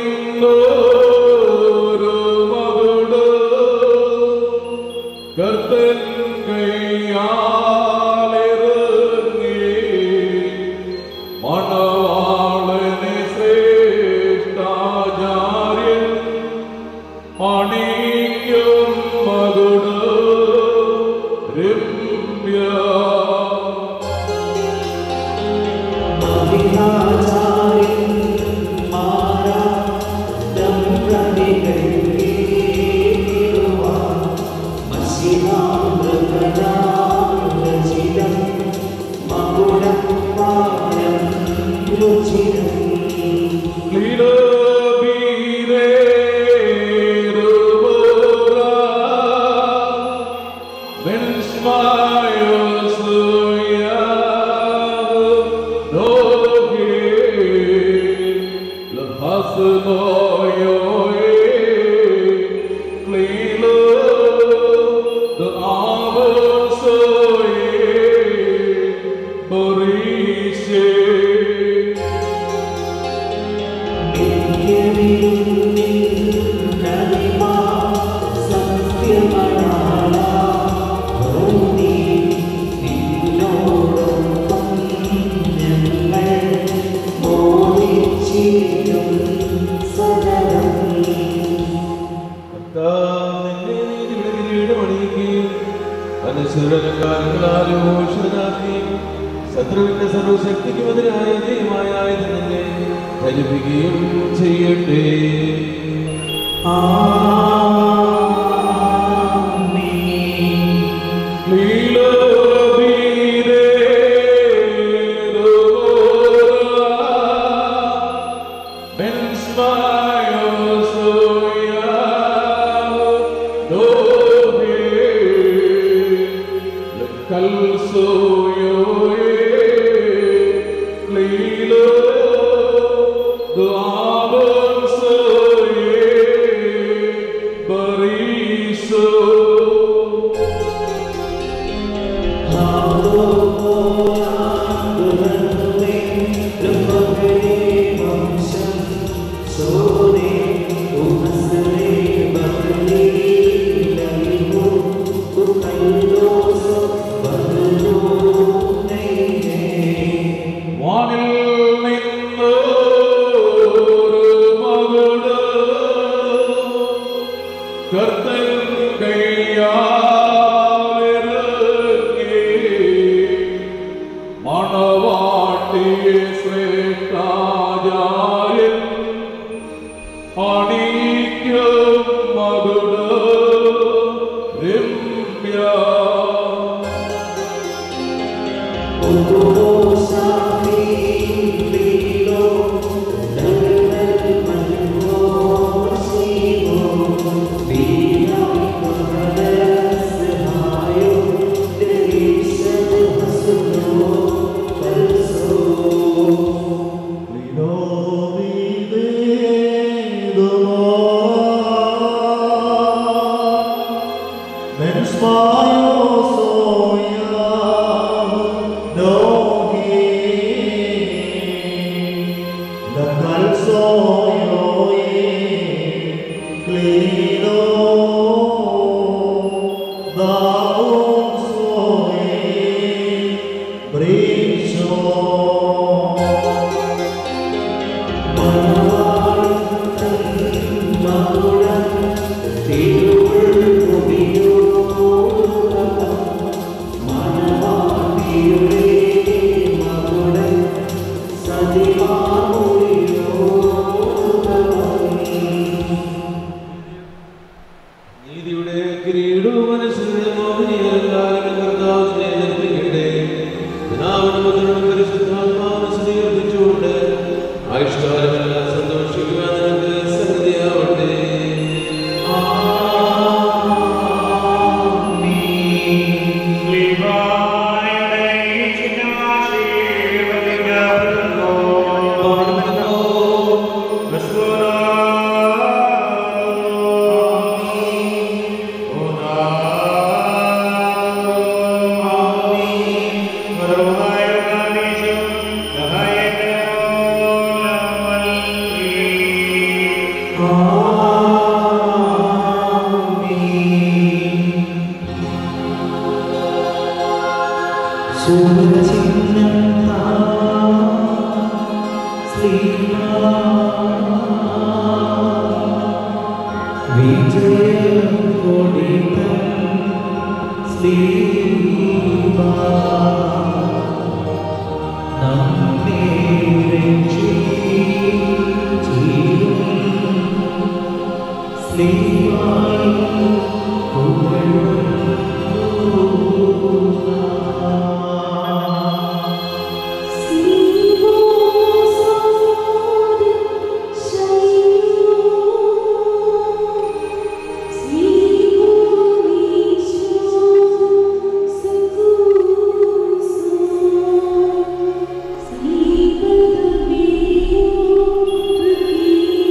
ശത്രുവിന്റെ സർവശക്തിക്കും എതിരായ ജയമായ ആയുധം തന്നെ ധരിപ്പിക്കുകയും ചെയ്യട്ടെ നീതിയുടെ കിരീടവും മനസ്സിന്റെ മോഹനീയകാലം കർത്താവിനെ നിർമ്മിക്കട്ടെ പിതാവിനും പുത്രനും പരിശുദ്ധാത്മാവിനും സ്തുതി അർപ്പിച്ചുകൊണ്ട് ആയുഷ്കാലമെല്ലാം സന്തോഷിക്കുവാൻ നിനക്ക് സംഗതിയാവട്ടെ Thank you.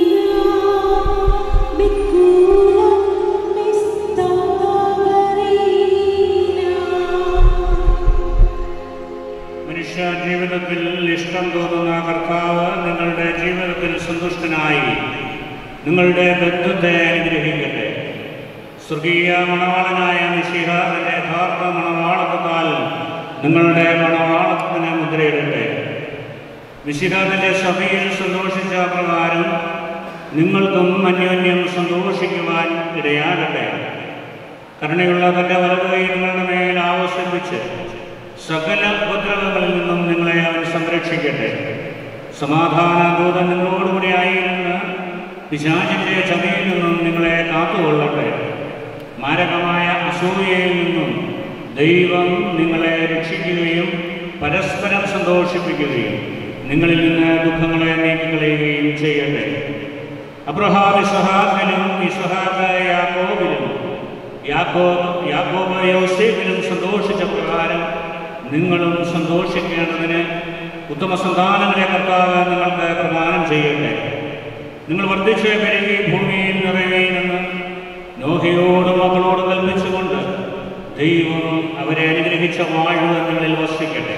പുരുഷനായി നിങ്ങളുടെ ബന്ധത്തെ അനുഗ്രഹിക്കട്ടെ സ്വർഗീയ മണവാളനായ മിശിഹ തന്റെ യഥാർത്ഥ മണവാളത്താൽ നിങ്ങളുടെ മണവാളത്തിന് മുദ്രയിടട്ടെ മിശിഹ തന്റെ സഭയിൽ സന്തോഷിച്ച പ്രകാരം നിങ്ങൾക്കും അന്യോന്യം സന്തോഷിക്കുവാൻ ഇടയാകട്ടെ കരുണയുള്ള തന്റെ വലതുകൈ നിങ്ങളുടെ മേൽ ആവസിപ്പിച്ച് സകല ഉപദ്രവങ്ങളിൽ നിന്നും നിങ്ങളെ അവൻ സംരക്ഷിക്കട്ടെ സമാധാന ദൂതൻ നിങ്ങളോടുകൂടി ആയിരുന്ന് പിശാചിന്റെ ചതിയിൽ നിന്നും നിങ്ങളെ കാത്തുകൊള്ളട്ടെ മാരകമായ അസൂയയിൽ നിന്നും ദൈവം നിങ്ങളെ രക്ഷിക്കുകയും പരസ്പരം സന്തോഷിപ്പിക്കുകയും നിങ്ങളിൽ നിന്ന് ദുഃഖങ്ങളെ നീക്കിക്കളയുകയും ചെയ്യട്ടെ അബ്രഹാം ഇസഹാക്കിനും ഇസഹാക്ക് യാക്കോബിലും യാക്കോബ് യാക്കോബ് യോസേഫിലും സന്തോഷിച്ച പ്രകാരം നിങ്ങളും സന്തോഷിക്കേണ്ടതിന് ഉത്തമ സന്താനങ്ങളെ കർത്താവ് നിങ്ങൾക്ക് പ്രദാനം ചെയ്യട്ടെ നിങ്ങൾ വർദ്ധിച്ച് പെരുകി ഭൂമിയിൽ നിറയുകയെന്ന് നോഹയോടും മക്കളോടും കൽപ്പിച്ചുകൊണ്ട് ദൈവം അവരെ അനുഗ്രഹിച്ച വാഴ്വ് നിങ്ങളിൽ വസിക്കട്ടെ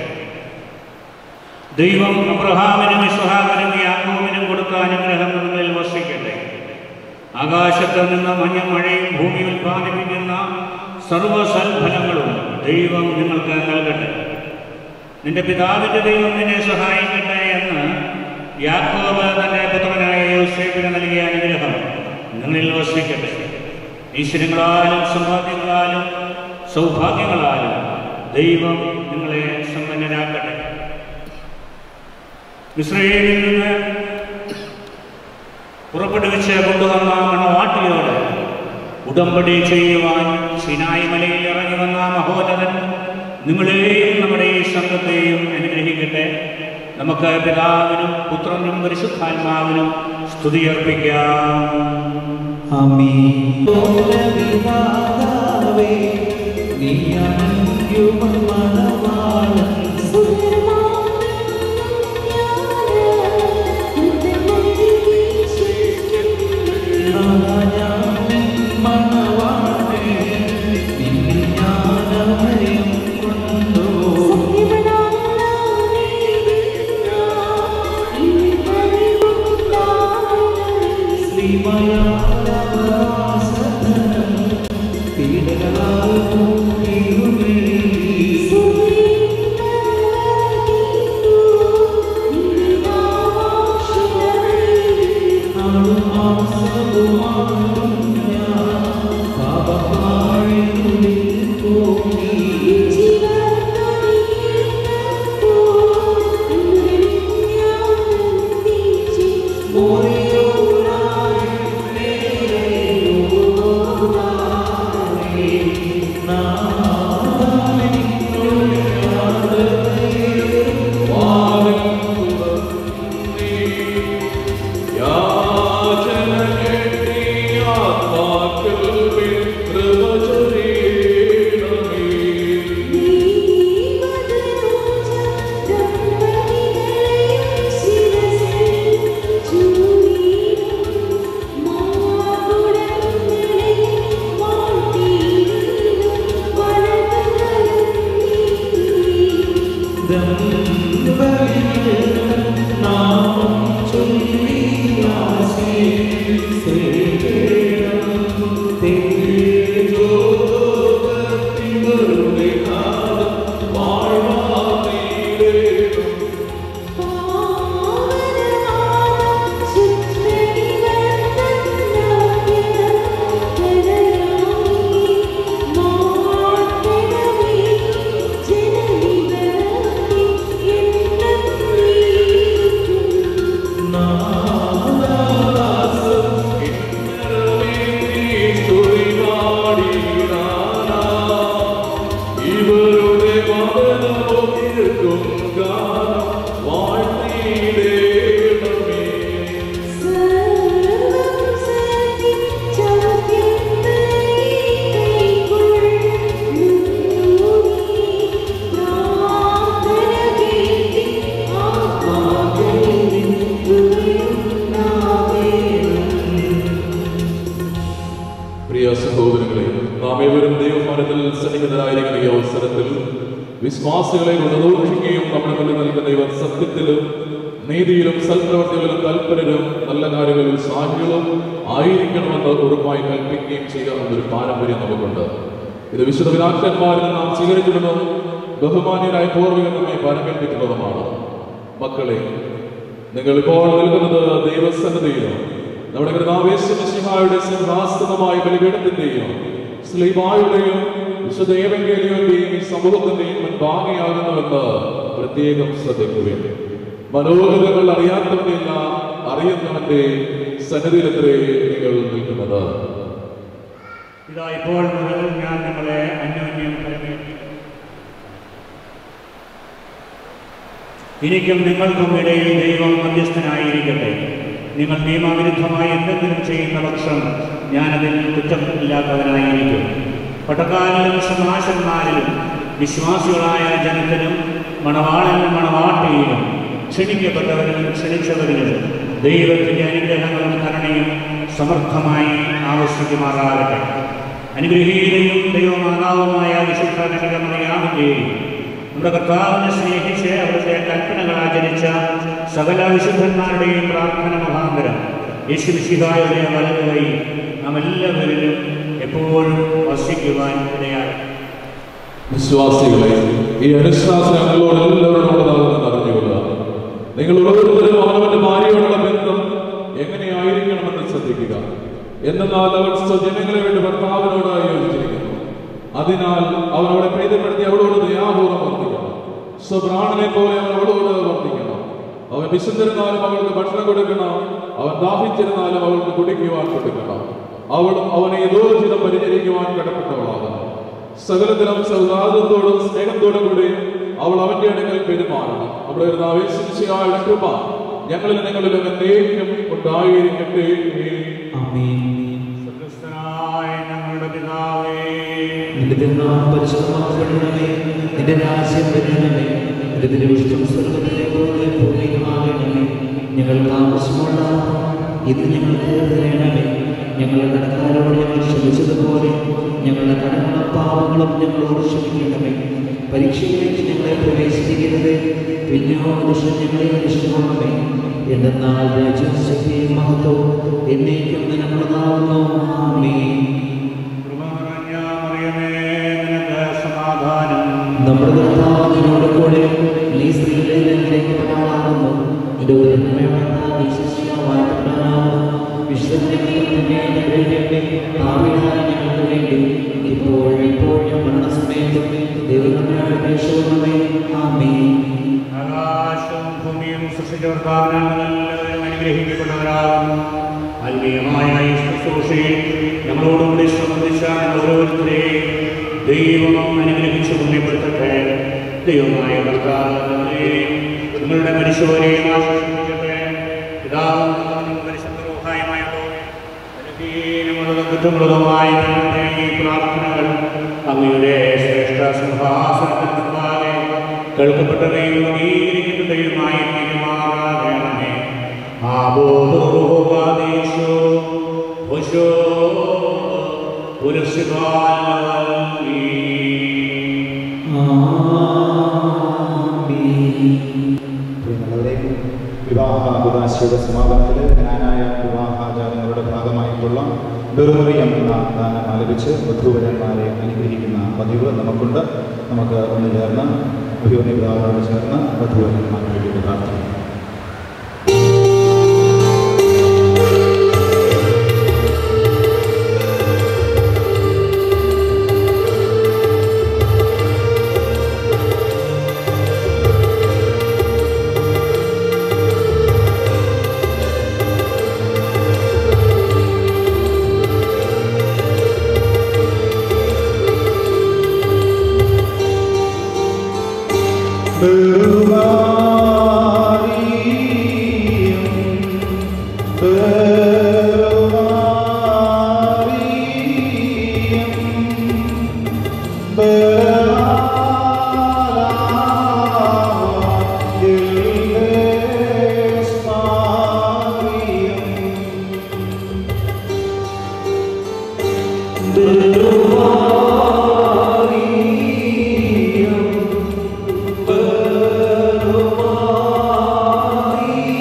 ദൈവം അബ്രഹാമിനും ഇസ്ഹാമിനും യാക്കോബിനും കൊടുത്ത അനുഗ്രഹം നിങ്ങളിൽ വസിക്കട്ടെ ആകാശത്ത് നിന്ന് മഞ്ഞും മഴയും ഭൂമി ഉൽപ്പാദിപ്പിക്കുന്ന സർവസൽഫലങ്ങളും ദൈവം നിങ്ങൾക്ക് നൽകട്ടെ നിന്റെ പിതാവിൻ്റെ ദൈവം നിന്നെ സഹായിക്കട്ടെ എന്ന് യാക്കോബ് തന്റെ പുത്രനായ യോസേഫിന് നൽകിയ അനുഗ്രഹം നിങ്ങളിൽ വസിക്കട്ടെ ഈശ്വരങ്ങളാലും സമ്പാദ്യങ്ങളാലും സൗഭാഗ്യങ്ങളാലും ദൈവം നിങ്ങളെ സമ്പന്നരാക്കട്ടെ ഇസ്രയേലിൽ നിന്ന് പുറപ്പെടുവിച്ച് കൊണ്ടുവന്ന മണവാട്ടിയോട് ഉടമ്പടി ചെയ്യുവാൻ സിനായി മലയിൽ ഇറങ്ങി വന്ന മഹോദരൻ നിങ്ങളെയും നമ്മുടെ ഈ സംഘത്തെയും അനുഗ്രഹിക്കട്ടെ നമുക്ക് പിതാവിനും പുത്രനും പരിശുദ്ധാത്മാവിനും സ്തുതിയർപ്പിക്കാം പ്രിയ സഹോദരങ്ങളെ നാം ഏവരും ദൈവഭവനത്തിൽ സന്നിഹിതരായിരിക്കുന്ന ഈ അവസരത്തിൽ വിശ്വാസികളെ കൊണ്ട് ദൂഷിക്കുകയും നമ്മുടെ മുന്നിൽ നൽകുന്ന ഇവർ സത്യത്തിലും നീതിയിലും സൽപ്രവർത്തികളിലും തൽപരരും നല്ല കാര്യങ്ങളിൽ സാഹികളും ആയിരിക്കണമെന്ന് ഉറപ്പായി കൽപ്പിക്കുകയും ചെയ്യുക എന്നൊരു പാരമ്പര്യം നമുക്കുണ്ട് ഇത് വിശുദ്ധ പിതാക്കന്മാരിൽ നാം സ്വീകരിച്ചിരുന്നു ബഹുമാന്യരായ പൂർവികർ നമ്മെ പരമേൽപ്പിക്കുന്നതുമാണ് മക്കളെ നിങ്ങൾ ഇപ്പോൾ നിൽക്കുന്നത് ദൈവസന്നതയിലും നമ്മുടെ കൃതാവേശമിശിഹായുടെ സിംഹാസനമായ ബലിപീഠത്തിന്റെയും സ്ലീബായുടെയും വിശുദ്ധ ഏവങ്കേലിയുടെയും ഈ സമൂഹത്തിന്റെയും മുൻപാകെയാകുന്നുവെന്ന് പ്രത്യേകം ശ്രദ്ധിക്കുകയും മനോഹരങ്ങൾ അറിയാത്തവനെയല്ല അറിയുന്നവന്റെ സന്നിധിയിലെത്രേ നിങ്ങൾ നിൽക്കുന്നത് ഇതാ ഇപ്പോൾ മുതൽ ഞാൻ നിങ്ങളെ അന്യോന്യം ഫലമേൽപ്പിക്കും എനിക്കും നിങ്ങൾക്കും ഇടയിൽ ദൈവം മധ്യസ്ഥനായിരിക്കട്ടെ നിങ്ങൾ നിയമവിരുദ്ധമായി എന്തെങ്കിലും ചെയ്യുന്ന പക്ഷം ഞാനതിൽ കുറ്റമില്ലാത്തവനായിരിക്കും പട്ടക്കാരിലും സമാശന്മാരിലും വിശ്വാസികളായ ജനത്തിനും മണവാളനും മണവാട്ടിയിലും ക്ഷണിക്കപ്പെട്ടവരിലും ക്ഷണിച്ചവരിലും ദൈവത്തിൻ്റെ അനുഗ്രഹങ്ങളും കരുണയും സമർത്ഥമായി ആവശ്യിക്കുമാറാകട്ടെ അനുഗ്രഹീതയും ദൈവമാതാവുമായ വിശുദ്ധ കനകമറിയാമിൻ്റെയും നമ്മുടെ കർത്താവിനെ സ്നേഹിച്ച് അവിടുത്തെ കൽപ്പനകൾ ആചരിച്ച സകല വിശുദ്ധന്മാരുടെയും പ്രാർത്ഥന മുഖാന്തരം യേശുവിശിഹായുടെ വലതുകൈ നാം എല്ലാവരിലും എപ്പോഴും വസിക്കുവാൻ ഇടയായി വിശ്വാസികളെ ഈ അനുശാസനം നിങ്ങളോട് എല്ലാവരോടുള്ളതാകുമെന്ന് അറിഞ്ഞുകൊള്ളുക നിങ്ങൾ ഓരോരുത്തരും അവനവന്റെ ഭാര്യയോടുള്ള ബന്ധം എങ്ങനെയായിരിക്കണമെന്ന് ശ്രദ്ധിക്കുക എന്നാൽ അവൻ സ്വജനങ്ങളെ വേണ്ടി ഭർത്താവിനോടായി യോജിച്ചിരിക്കുന്നു അതിനാൽ അവൻ അവളെ പ്രീതിപ്പെടുത്തി അവളോട് ദയാപൂർവ്വം വർദ്ധിക്കണം സ്വപ്രാണനെ പോലെ അവൻ അവളോട് വർദ്ധിക്കണം അവൻ വിശന്നിരുന്നാലും അവൾക്ക് ഭക്ഷണം കൊടുക്കണം അവൻ ദാഹിച്ചിരുന്നാലും അവൾക്ക് കുടിക്കുവാൻ കൊടുക്കണം അവളും അവനെ യഥോചിതം പരിചരിക്കുവാൻ കടപ്പെട്ടവളാകുന്നു സകലതരം സൗഹാർദ്ദത്തോടും സ്നേഹത്തോടും കൂടി അവൾ അവന്റെ അടുക്കൽ പെരുമാറണം അവിടെ ഒരു ആവേശിച്ചയാളുടെ കൃപ ഞങ്ങളിൽ നിങ്ങളിലും എന്നേക്കും ഉണ്ടായിരിക്കട്ടെ സ്വർഗസ്ഥനായ ഞങ്ങളുടെ പിതാവേ നിന്റെ തിരുനാം പരിശുദ്ധമാക്കപ്പെടണമേ നിന്റെ രാജ്യം വരണമേ നിന്റെ തിരുവിഷ്ടം സ്വർഗത്തിലെ പോലെ ഭൂമിയിലുമാകണമേ ഞങ്ങൾക്ക് ആവശ്യമുള്ള ഇന്ന് ഞങ്ങൾക്ക് തരണമേ ഞങ്ങളുടെ കടക്കാരോട് ഞങ്ങൾ ക്ഷമിച്ചതുപോലെ ഞങ്ങളുടെ കടങ്ങളും പാവങ്ങളും ഞങ്ങളോട് ക്ഷമിക്കണമേ പരീക്ഷയിലേക്ക് ഞങ്ങളെ പ്രവേശിപ്പിക്കരുത് പിന്നെയോ ദുഷ്ടം ഞങ്ങളെ രക്ഷിക്കണമേ എന്തെന്നാൽ രാജ്യം ശക്തിയും മഹത്വവും എന്നേക്കും നിനക്കുള്ളതാകുന്നു ആമേൻ സമാധാനം നമ്മുടെ കർത്താവിനോട് കൂടെ നീ സ്ത്രീകളിൽ അനുഗ്രഹിക്കപ്പെട്ടവളാകുന്നു നിന്റെ ഉദരമേണ വിശ്വസിക്കാവാനാകുന്നു വിശുദ്ധന്റെ ഞങ്ങൾക്ക് വേണ്ടി ഇപ്പോഴും ഇപ്പോഴും മരണസമയത്തും ദൈവങ്ങളുടെ അപേക്ഷകളുമേ ആമേ ആകാശവും ഭൂമിയും സൃഷ്ടിച്ചവർക്കാവിനാൽ എല്ലാവരും അനുഗ്രഹിക്കപ്പെട്ടവരാകുന്നു ആത്മീയമായ ഈ ശുശ്രൂഷയിൽ ഞങ്ങളോടുകൂടി സംബന്ധിച്ച ഓരോരുത്തരെയും ദൈവം അനുഗ്രഹിച്ചു പുണ്യപ്പെടുത്തട്ടെ ദൈവമായ കർത്താവേ നിങ്ങളുടെ മനുഷ്യരെയും ആശ്വസിപ്പിക്കട്ടെ പിതാവും പരിശുദ്ധമായ കുറ്റമുള്ളതുമായ ഞങ്ങളുടെ ഈ പ്രാർത്ഥനകൾ അങ്ങയുടെ ശ്രേഷ്ഠ സിംഹാസനത്തിൽ മുമ്പാകെ കേൾക്കപ്പെട്ടവയും അംഗീകരിക്കപ്പെട്ടവയുമായി തീരുമാറാകണമേ ആബോധോപാദേശോ പുശോ പ്രിയമുള്ളവരെ വിവാഹ കുദാശയുടെ സമാപനത്തിൽ ജ്ഞാനായ വിവാഹാചാരങ്ങളുടെ ഭാഗമായിട്ടുള്ള ബെറുമറിയം എന്ന ഗാനം ആലപിച്ച് വധൂവരന്മാരെ അനുഗ്രഹിക്കുന്ന പതിവ് നമുക്കുണ്ട് നമുക്ക് ഒന്ന് ചേർന്ന് അഭിമന്യ പിതാവിനോട് ചേർന്ന് വധൂവരന്മാർക്ക് വേണ്ടി പ്രാർത്ഥിക്കാം Maria,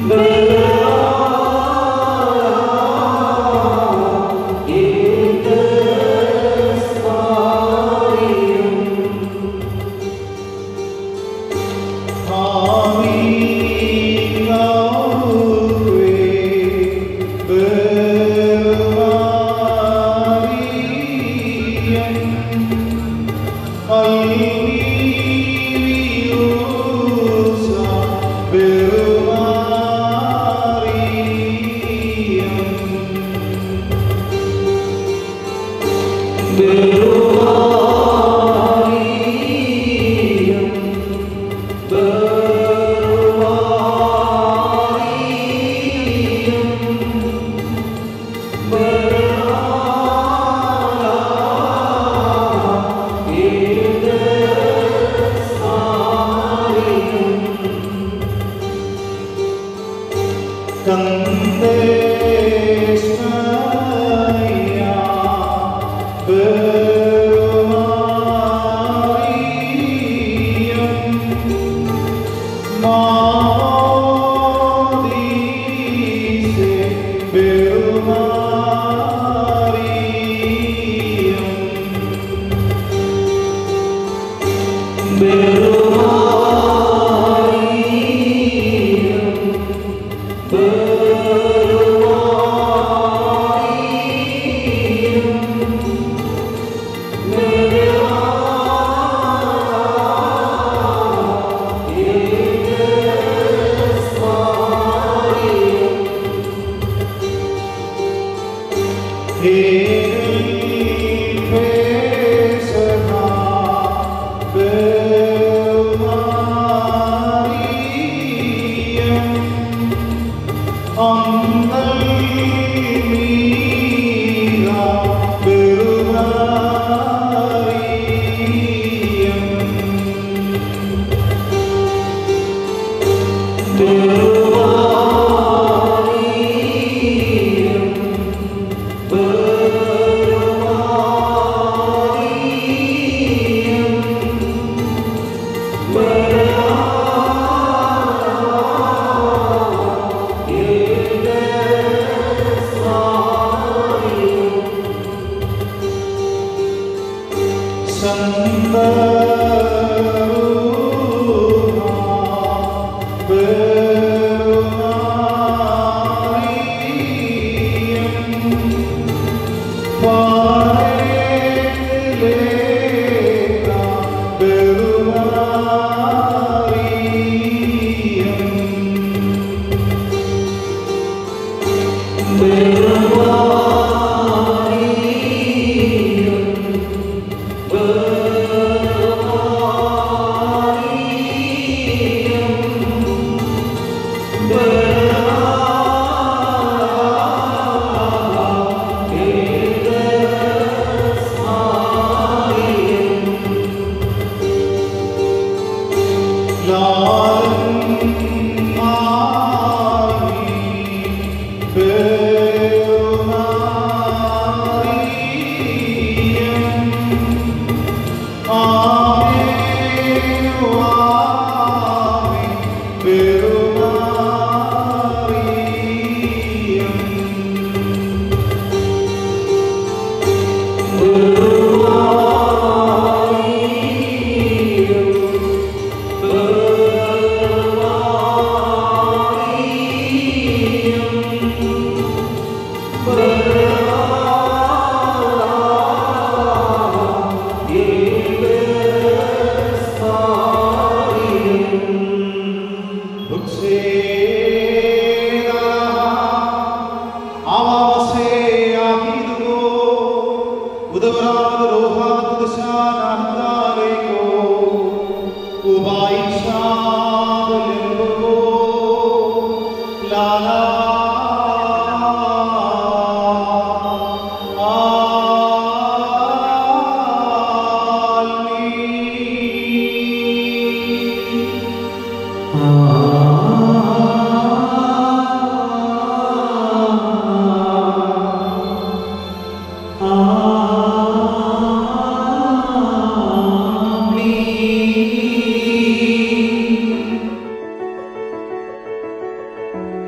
ആ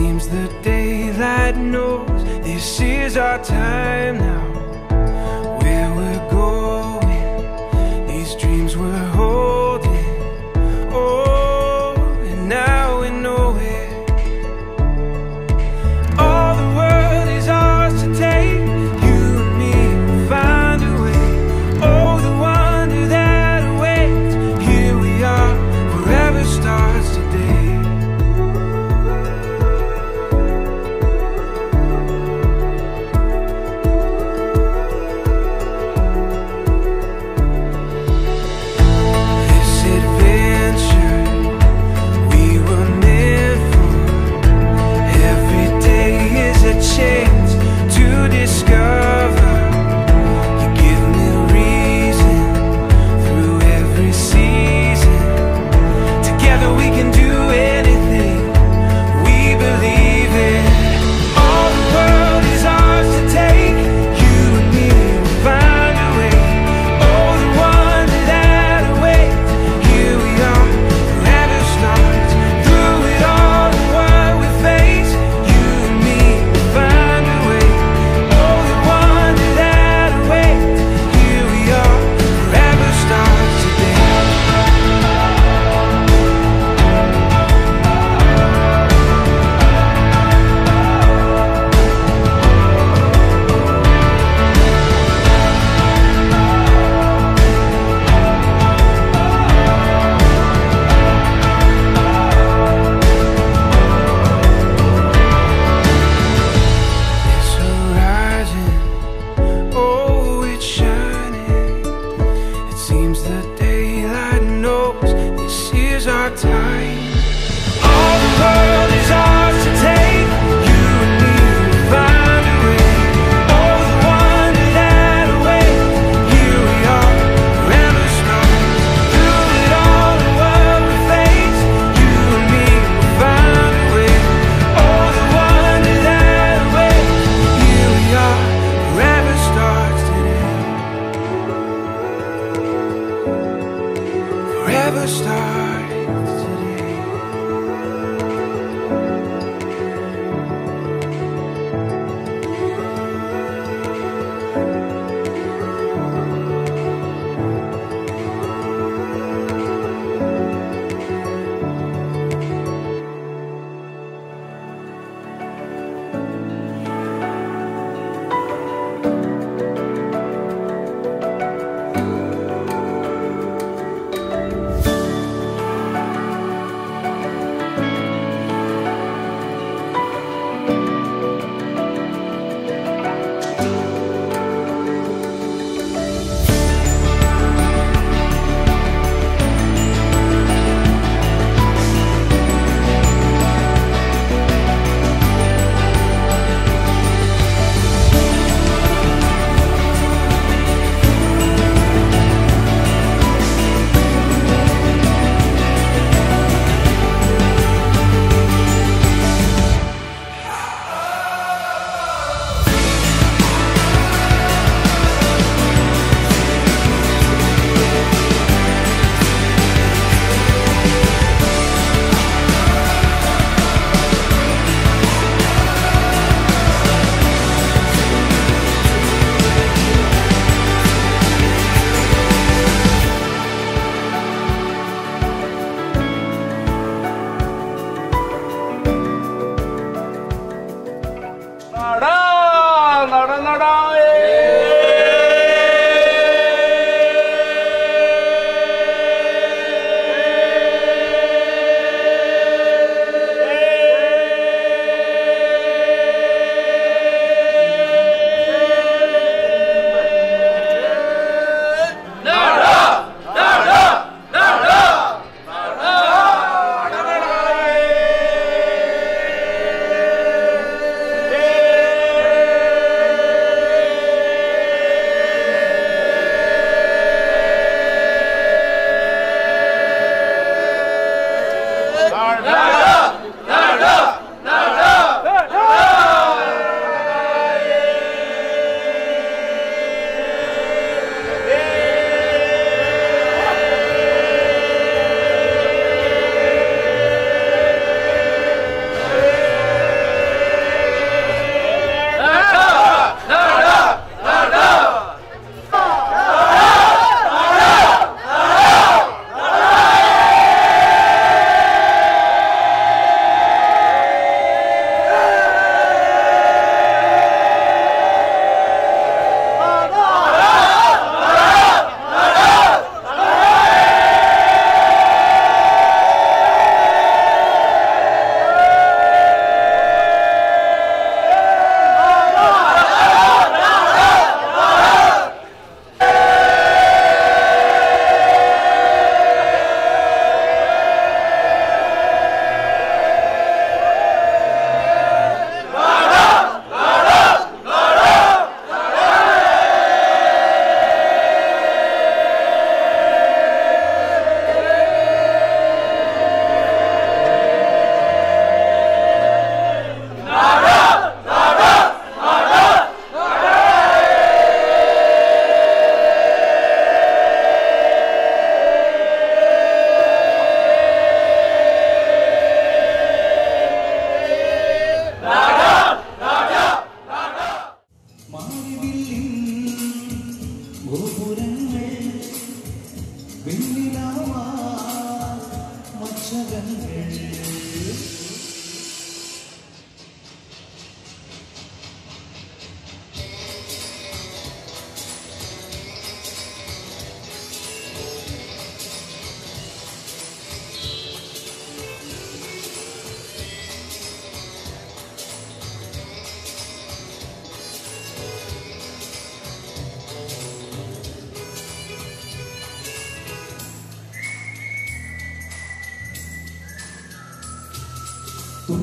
seems the daylight knows this is our time now. Where we're going, these dreams we're holding. Oh, and now we know it. All the world is ours to take. You and me will find a way. Oh, the wonder that awaits. Here we are, forever starts today.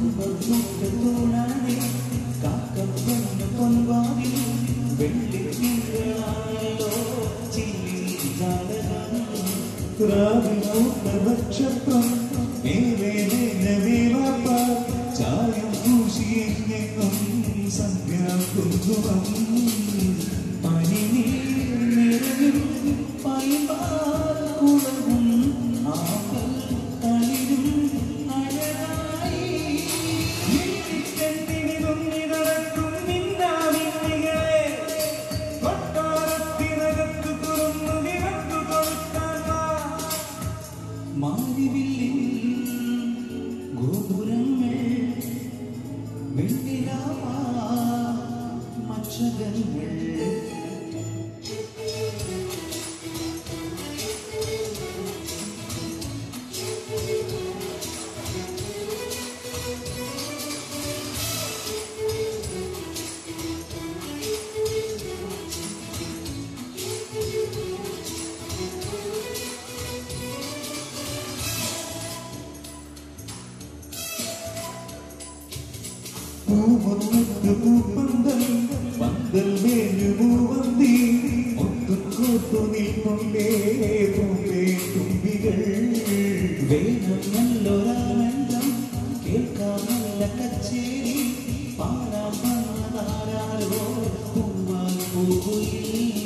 തുമ്പത്തുക്കത്തോളാണേ കാക്കം പൊന്ന പൊൻവാതിൽ വെള്ളിത്തിങ്കളായല്ലോ ചില്ലി ജാലകം നക്ഷത്രം മേലെ വേലവേലാപ്പ ചായം പൂശിയെങ്ങും സന്ധ്യാകുങ്കുമം പനിനീർ നിറയും പൈമ്പാൽക്കുളവും ആമ്പൽ തളിരും അഴകായി കണ്ടിനി നടക്കും നിന്നാവിന്നികളെ കൊട്ടാരത്തിനകത്തു തുറന്നു വിറക്കു കൊടുക്കാൻ വാ മാരിവില്ലിൻ ഗോപുരങ്ങൾ വെണ്ണിലാവാ മച്ചകങ്ങൾ പൂവൊന്നിട്ട് പൂപ്പന്തൽ പന്തൽ മേഞ്ഞു പൂവന്തി ഒത്തുക്കോത്തു നിൽക്കൊണ്ടേ പൂവേ തുമ്പികൾ വേണം നല്ലൊരാനന്ദം കേൾക്കാം നല്ല കച്ചേരി പാടാം പാടാരോ പൂവാൻ പൂകുയിൽ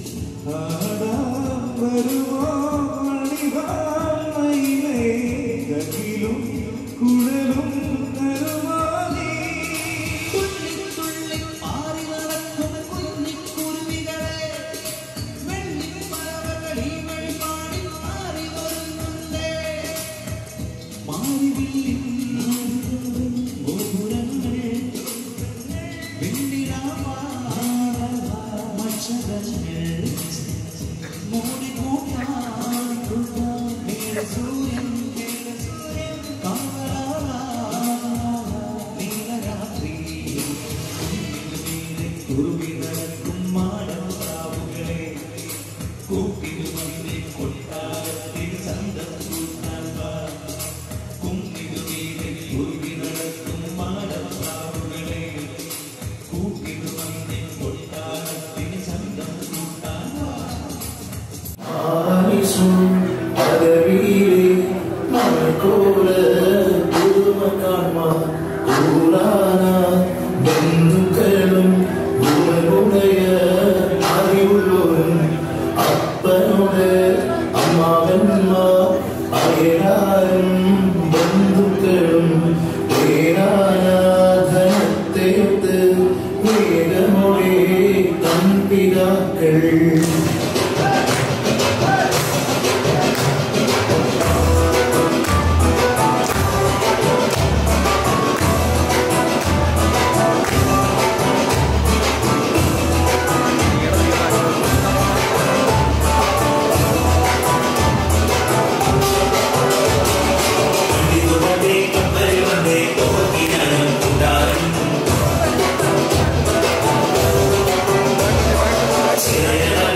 ആടാം വരുമോ മണിവാളയിലേ കകിലും കുഴലും കരുമാനേ തുള്ളി പാറി നടക്കും കുഞ്ഞിക്കുരുവികളെ വെള്ളിപ്പറവകൾ ഈ വഴി പാടി മാറി വരുന്നുണ്ടേ മാറിവില്ലിൻ ഗോപുരങ്ങൾ വെണ്ണിലാവാ മച്ചകങ്ങൾ മൂടിക്കൂട്ടാൻ നീലസൂര്യൻ കാവലാ നീലരാത്രി കുറുവി നടക്കും മാടപ്രാവുകളെ കൂട്ടിനു വന്നേ കൊട്ടാരത്തിൽ ചന്തം കൂട്ടാൻ വാ കുന്നിനു മീതെ കുറുവി നടക്കും മാടപ്രാവുകളെ കൂട്ടിനു വന്നേ കൊട്ടാരത്തിൽ ചന്തം കൂട്ടാൻ വാ ആനിസും പദവിയിലെ മഴക്കോല പുതുമ കാൺമാൻ കൂടാന ബന്ധുക്കളും ഗുണഗുണയ അറിവുള്ളവരും അപ്പനോട് അമ്മാവന്മാർ അയലാരും ബന്ധുക്കളും ധനത്തേത്ത് വേഗമൊഴി തൻപിതാക്കൾ ും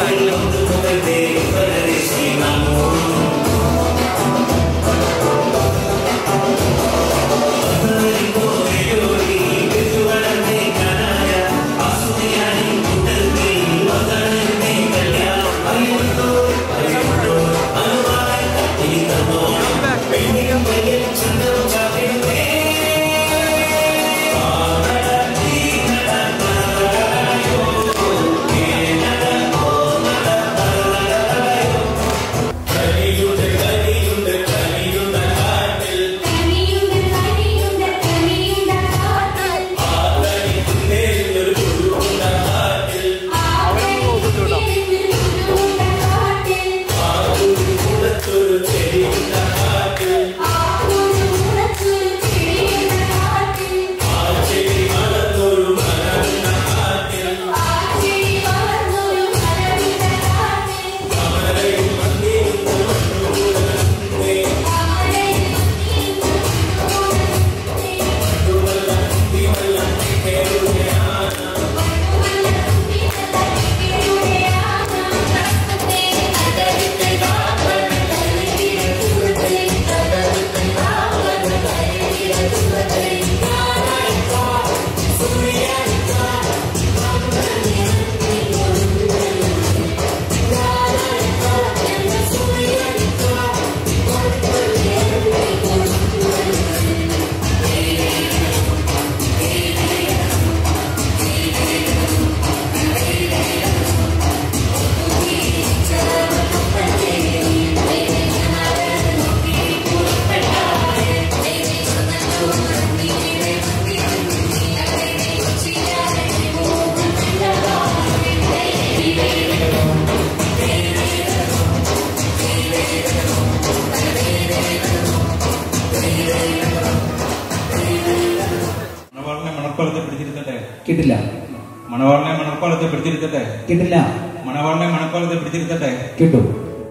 മണക്കോളത്തെ പിടിച്ചിരുത്തട്ടെ കേട്ടില്ല മണവാളിനെ മണക്കോളത്തെ പിടിച്ചിരുത്തട്ടെ കേട്ടില്ല മണവാളിനെ മണക്കോളത്തെ പിടിച്ചിരുത്തട്ടെ കേട്ടു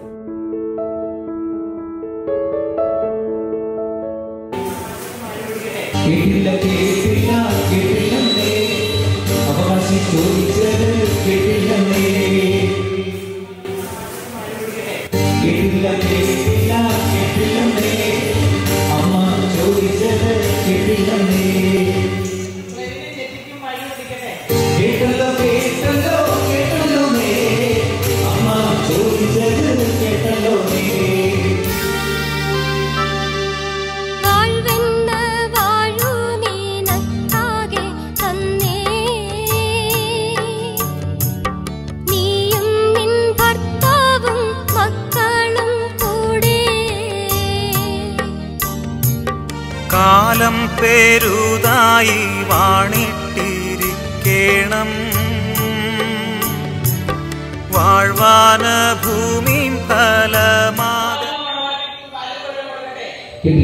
കേട്ടില്ല കേട്ടില്ല കേട്ടില്ലെന്നേ അവകാശി ചോദിച്ചത് കേട്ടില്ലെന്നേ കേട്ടില്ല കേട്ടില്ല കേട്ടില്ലെന്നേ അമ്മ ചോദിച്ചത് കേട്ടില്ലെന്നേ കേട്ടല്ലോ കേട്ടല്ലോ കേട്ടല്ലോ നേ അമ്മ ചോദിച്ചത് കേട്ടല്ലോ നേ വാഴ്വെന്ന വാഴു നീനക്കാകെ തന്നേ നീയും നിൻ ഭർത്താവും മക്കളും കൂടെ കാലം പേരുതായി വാണിട്ടിരിക്കേണം വാഴ്വാന ഭൂമി ഫലമാക കേട്ടില്ല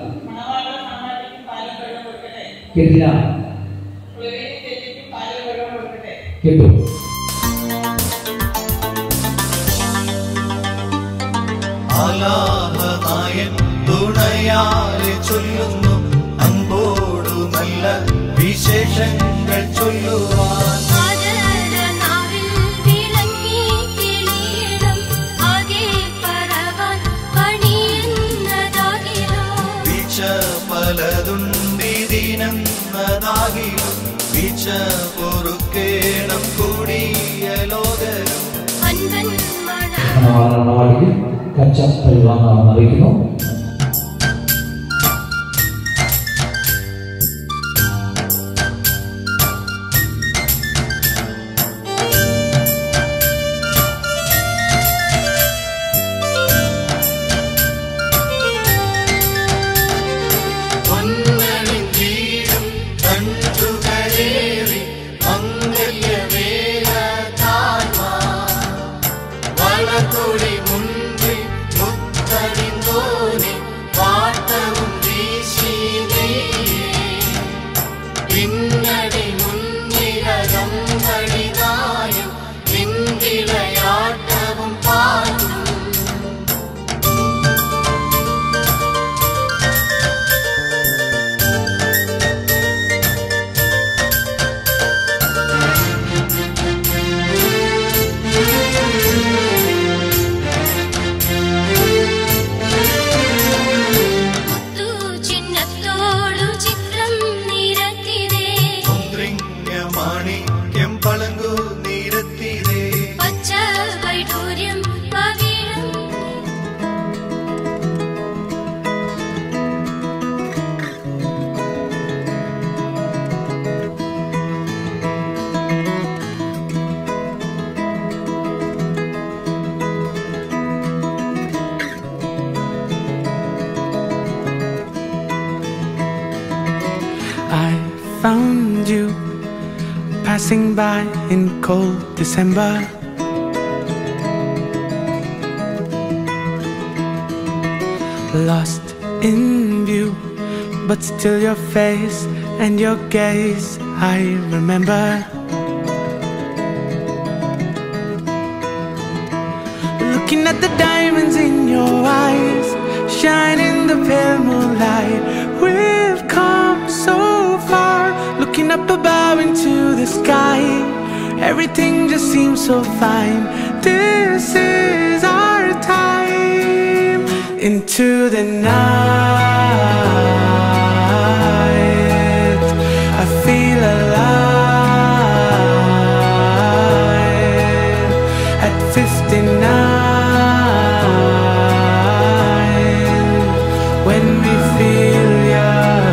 കേട്ടില്ല കേട്ടു ആലാപനായൻ തുണയാലെ ചൊല്ലുന്നു അൻപോടു നല്ല വിശേഷങ്ങൾ ചൊല്ലുവാൻ ആദരനാവിൽ വിളങ്ങി തെളിയണം ആകെ പറവാൻ പണിയുന്നതാകിലോ വീഴ്ച പലതുണ്ടിതിനെന്നതാകിലും വീഴ്ച പൊറുക്കേണം കൂടിയ ലോകരും അൻപൻ മണ മണവാളിക്ക് കച്ച പരിവാങ്ങാമെന്ന് അറിയിക്കുന്നു പൊന്നണിഞ്ഞീടും കണ്ടുകളേറി മംഗല്യവേല താഴ്വാ വളകൊടി മുൻപിൽ മുത്തണിന്തോനെ പാട്ടവും വീശി നീയേ പിന്നടി മുൻനിരകം കളിതായും പിന്തിളയാട്ടവും പാടും മുത്തു ചിഹ്നത്തോടു ചിത്രം നിരത്തിരേ മാണിക്യം പളങ്കു നിരത്തിരേ പച്ച വൈഡൂര്യം പവിഴം I found you passing by in cold December. Lost in view, but still your face and your gaze I remember. Looking at the diamonds in your eyes, shine in the pale moonlight. We've come so far, looking up above into the sky. Everything just seems so fine. This is our time into the night. I feel alive at 59 when we feel young.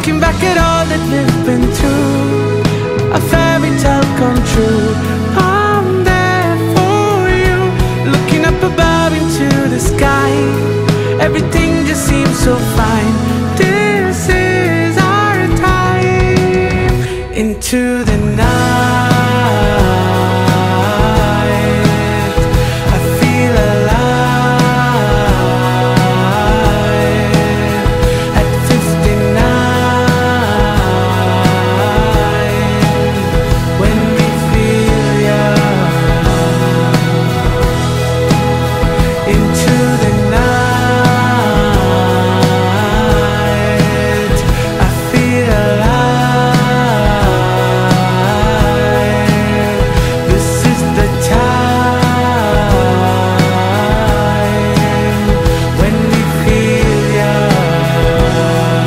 Looking back at all that we've been through, a fairy tale come true. I'm there for you. Looking up above into the sky, everything just seems so fine. This is our time into the night. I feel alive at 59 when we feel young into the night. I feel alive. This is the time when we feel young.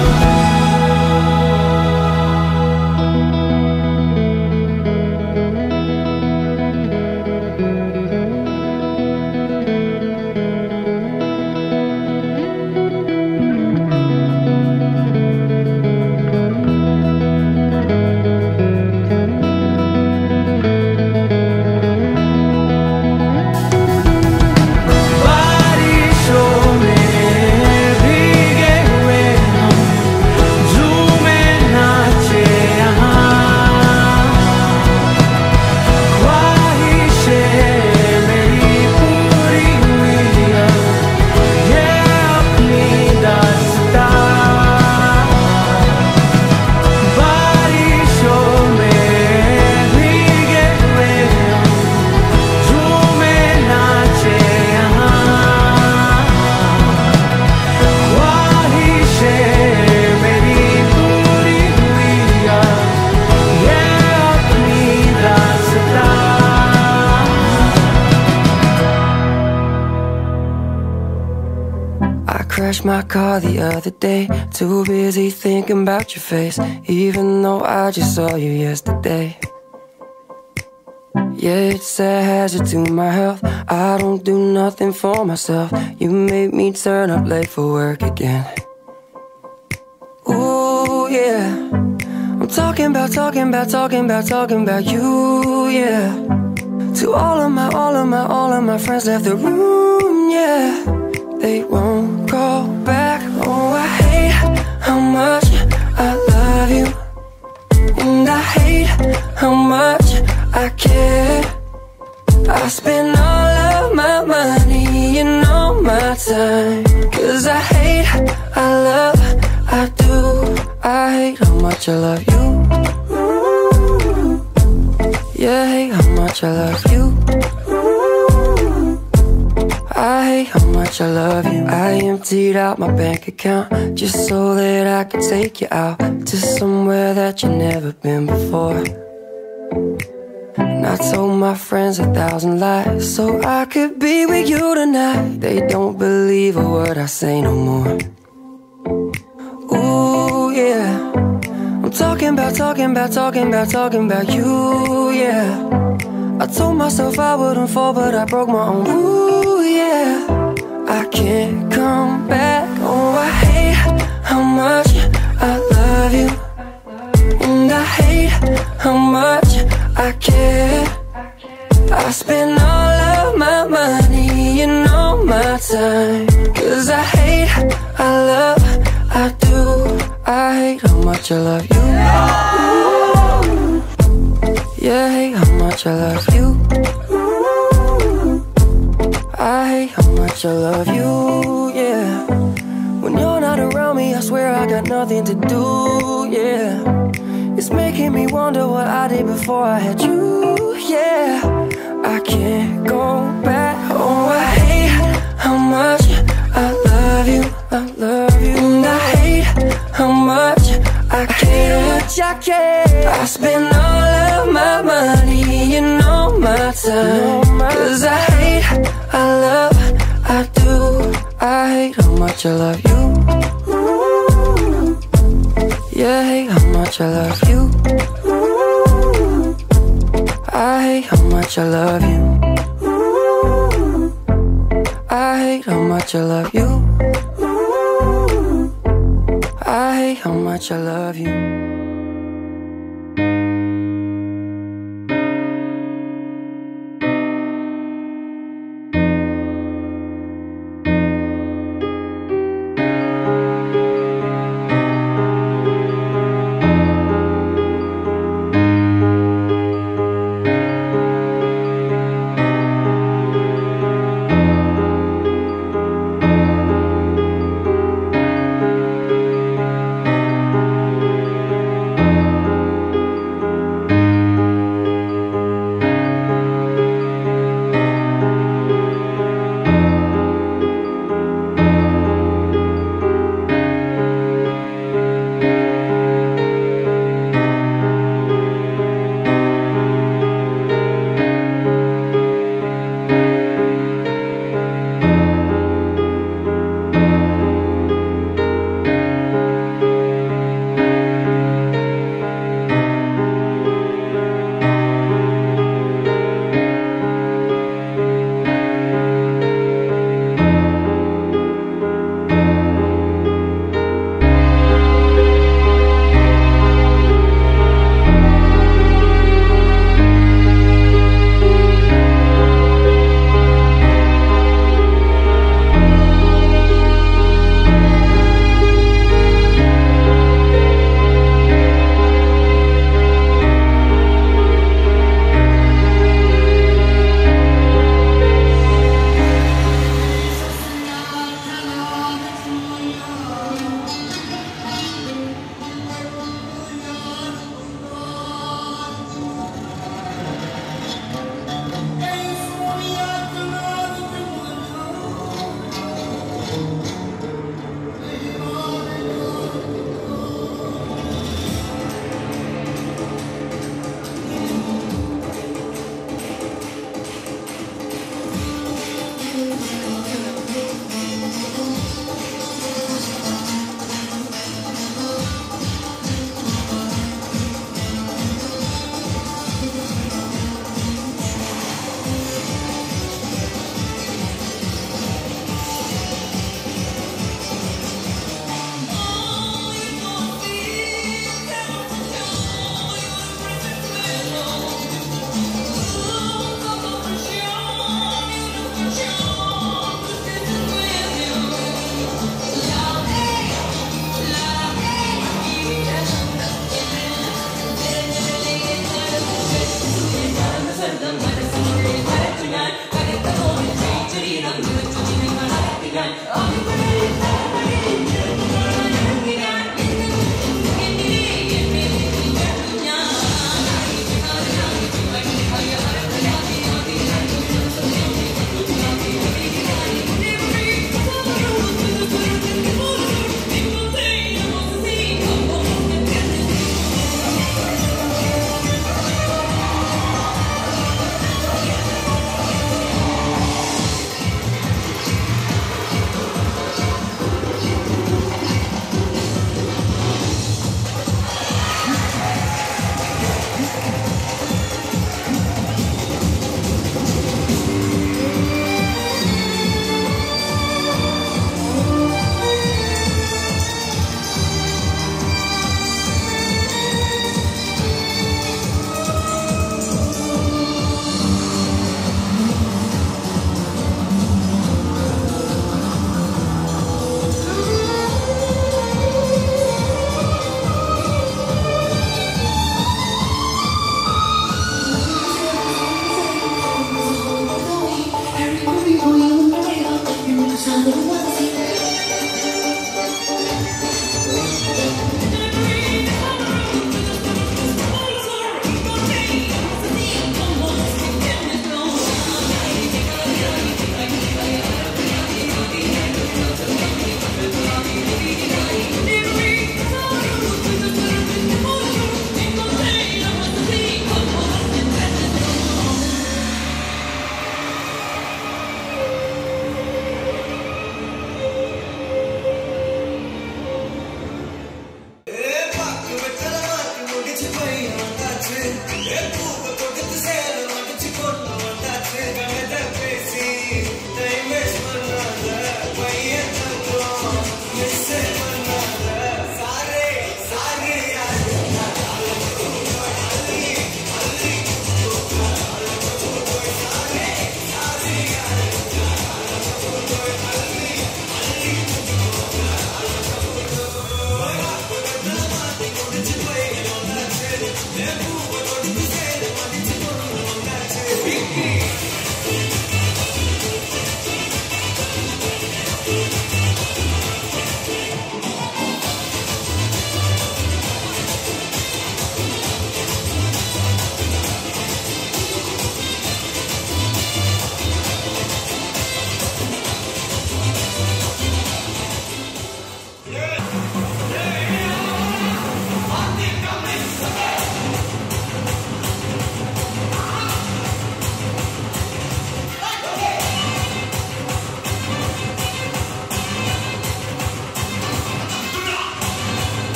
I crashed my car the other day. Too busy thinking about your face, even though I just saw you yesterday. Yeah, it's a hazard to my health. I don't do nothing for myself. You made me turn up late for work again. Ooh, yeah. I'm talking about, talking about, talking about, talking about you, yeah. To all of my, all of my, all of my friends left the room, yeah. They won't go back. Oh, I hate how much I love you. And I hate how much I care. I spend all of my money and all my time. Cause I hate, I love, I do. I hate how much I love you. Yeah, I hate how much I love you. I hate how much I love you. I emptied out my bank account just so that I could take you out to somewhere that you've never been before. And I told my friends a thousand lies so I could be with you tonight. They don't believe a word I say no more. Ooh, yeah. I'm talking about, talking about, talking about, talking about you, yeah. I told myself I wouldn't fall, but I broke my own rule, yeah. I can't come back. Oh, I hate how much I love you. And I hate how much I care. I spend all of my money and all my time. Cause I hate, I love, I do. I hate how much I love you. Yeah, I hate how much I love you. I hate how much I love you, yeah. When you're not around me, I swear I got nothing to do, yeah. It's making me wonder what I did before I had you, yeah. I can't go back. Oh, I hate how much I love you, I love you. And I hate how much I care, I care. I spend all of my money and all my time. Cause I hate, I love, I do. I hate how much I love you. Yeah, I hate how much I love you. I hate how much I love you. I hate how much I love you. I hate how much. much I love you.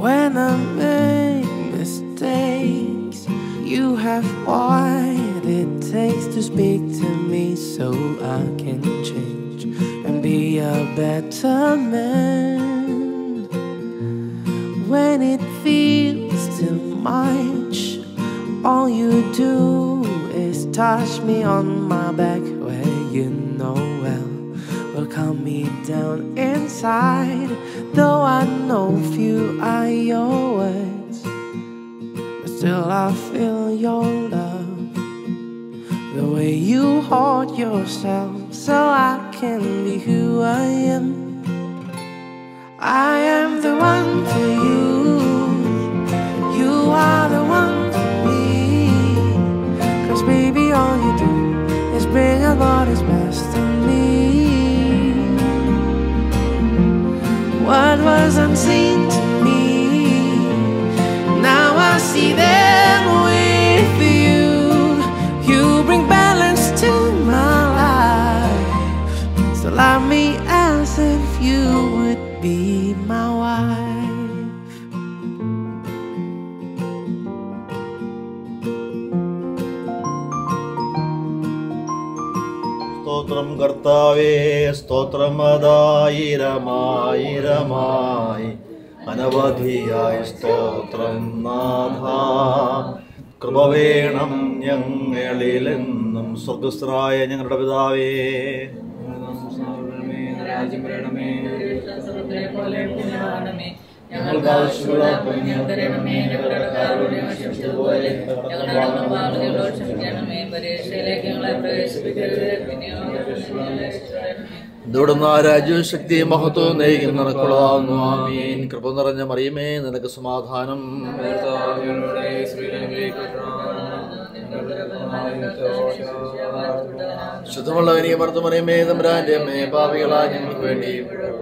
When I make mistakes, you have what it takes to speak to me so I can change and be a better man. When it feels too much, all you do is touch me on my back where you know well will calm me down inside. Though I know few are your words, but still I feel your love. The way you hold yourself, so I can be who I am. I am the one for you. You are the one for me. Cause baby, all you do is bring out what is best in me. What was unseen to me, now I see them with you. You bring balance to my life. So love me as if you would be my wife. സ്തോത്രം കർത്താവേ സ്തോത്രം അതായിരമായിരമായി അനവധിയായി സ്തോത്രം നാഥ കൃപ വേണം ഞങ്ങളിലെന്നും സ്വർഗസ്ഥനായ ഞങ്ങളുടെ പിതാവേ ഞങ്ങൾക്ക് ആവശ്യമുള്ള പുണ്യം തരണമേ ഞങ്ങളുടെ കടക്കാരോട് ക്ഷമിച്ചതുപോലെ ഞങ്ങളുടെ പാപങ്ങളോട് ക്ഷമിക്കണമേ പരീക്ഷയിലേക്ക് ഞങ്ങളെ പ്രവേശിപ്പിക്കരുത് പിന്നെയോ ഞങ്ങളെ രക്ഷിക്കണമേ. ഇവിടുന്ന് ആ രാജ്യവും ശക്തിയും മഹത്വവും നയിക്കുന്ന നിനക്കുള്ളതാകുന്നു ആമീൻ കൃപ നിറഞ്ഞ മറിയമേ നിനക്ക് സമാധാനം ശുദ്ധമുള്ള എനിക്ക് മറുത്തു മറിയമേ തമ്പുരാന്റെ അമ്മേ പാപികളാ ഞങ്ങൾക്ക് വേണ്ടി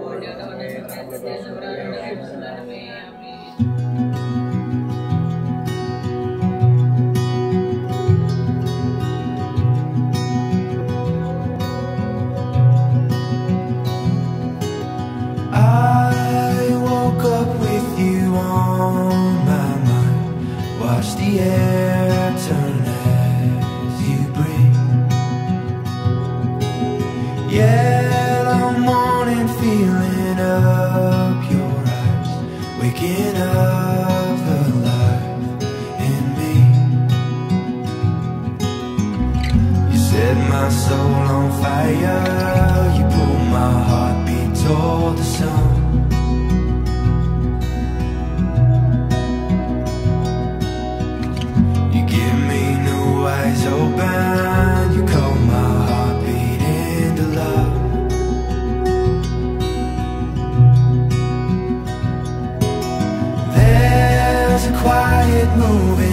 I woke up with you on my mind. Watch the air turn as you breathe. Yellow morning feeling up your eyes, waking up the life in me. You set my soul on fire. You pulled my heartbeat toward the sun. You give me new eyes open. You call my heartbeat into love. There's a quiet moving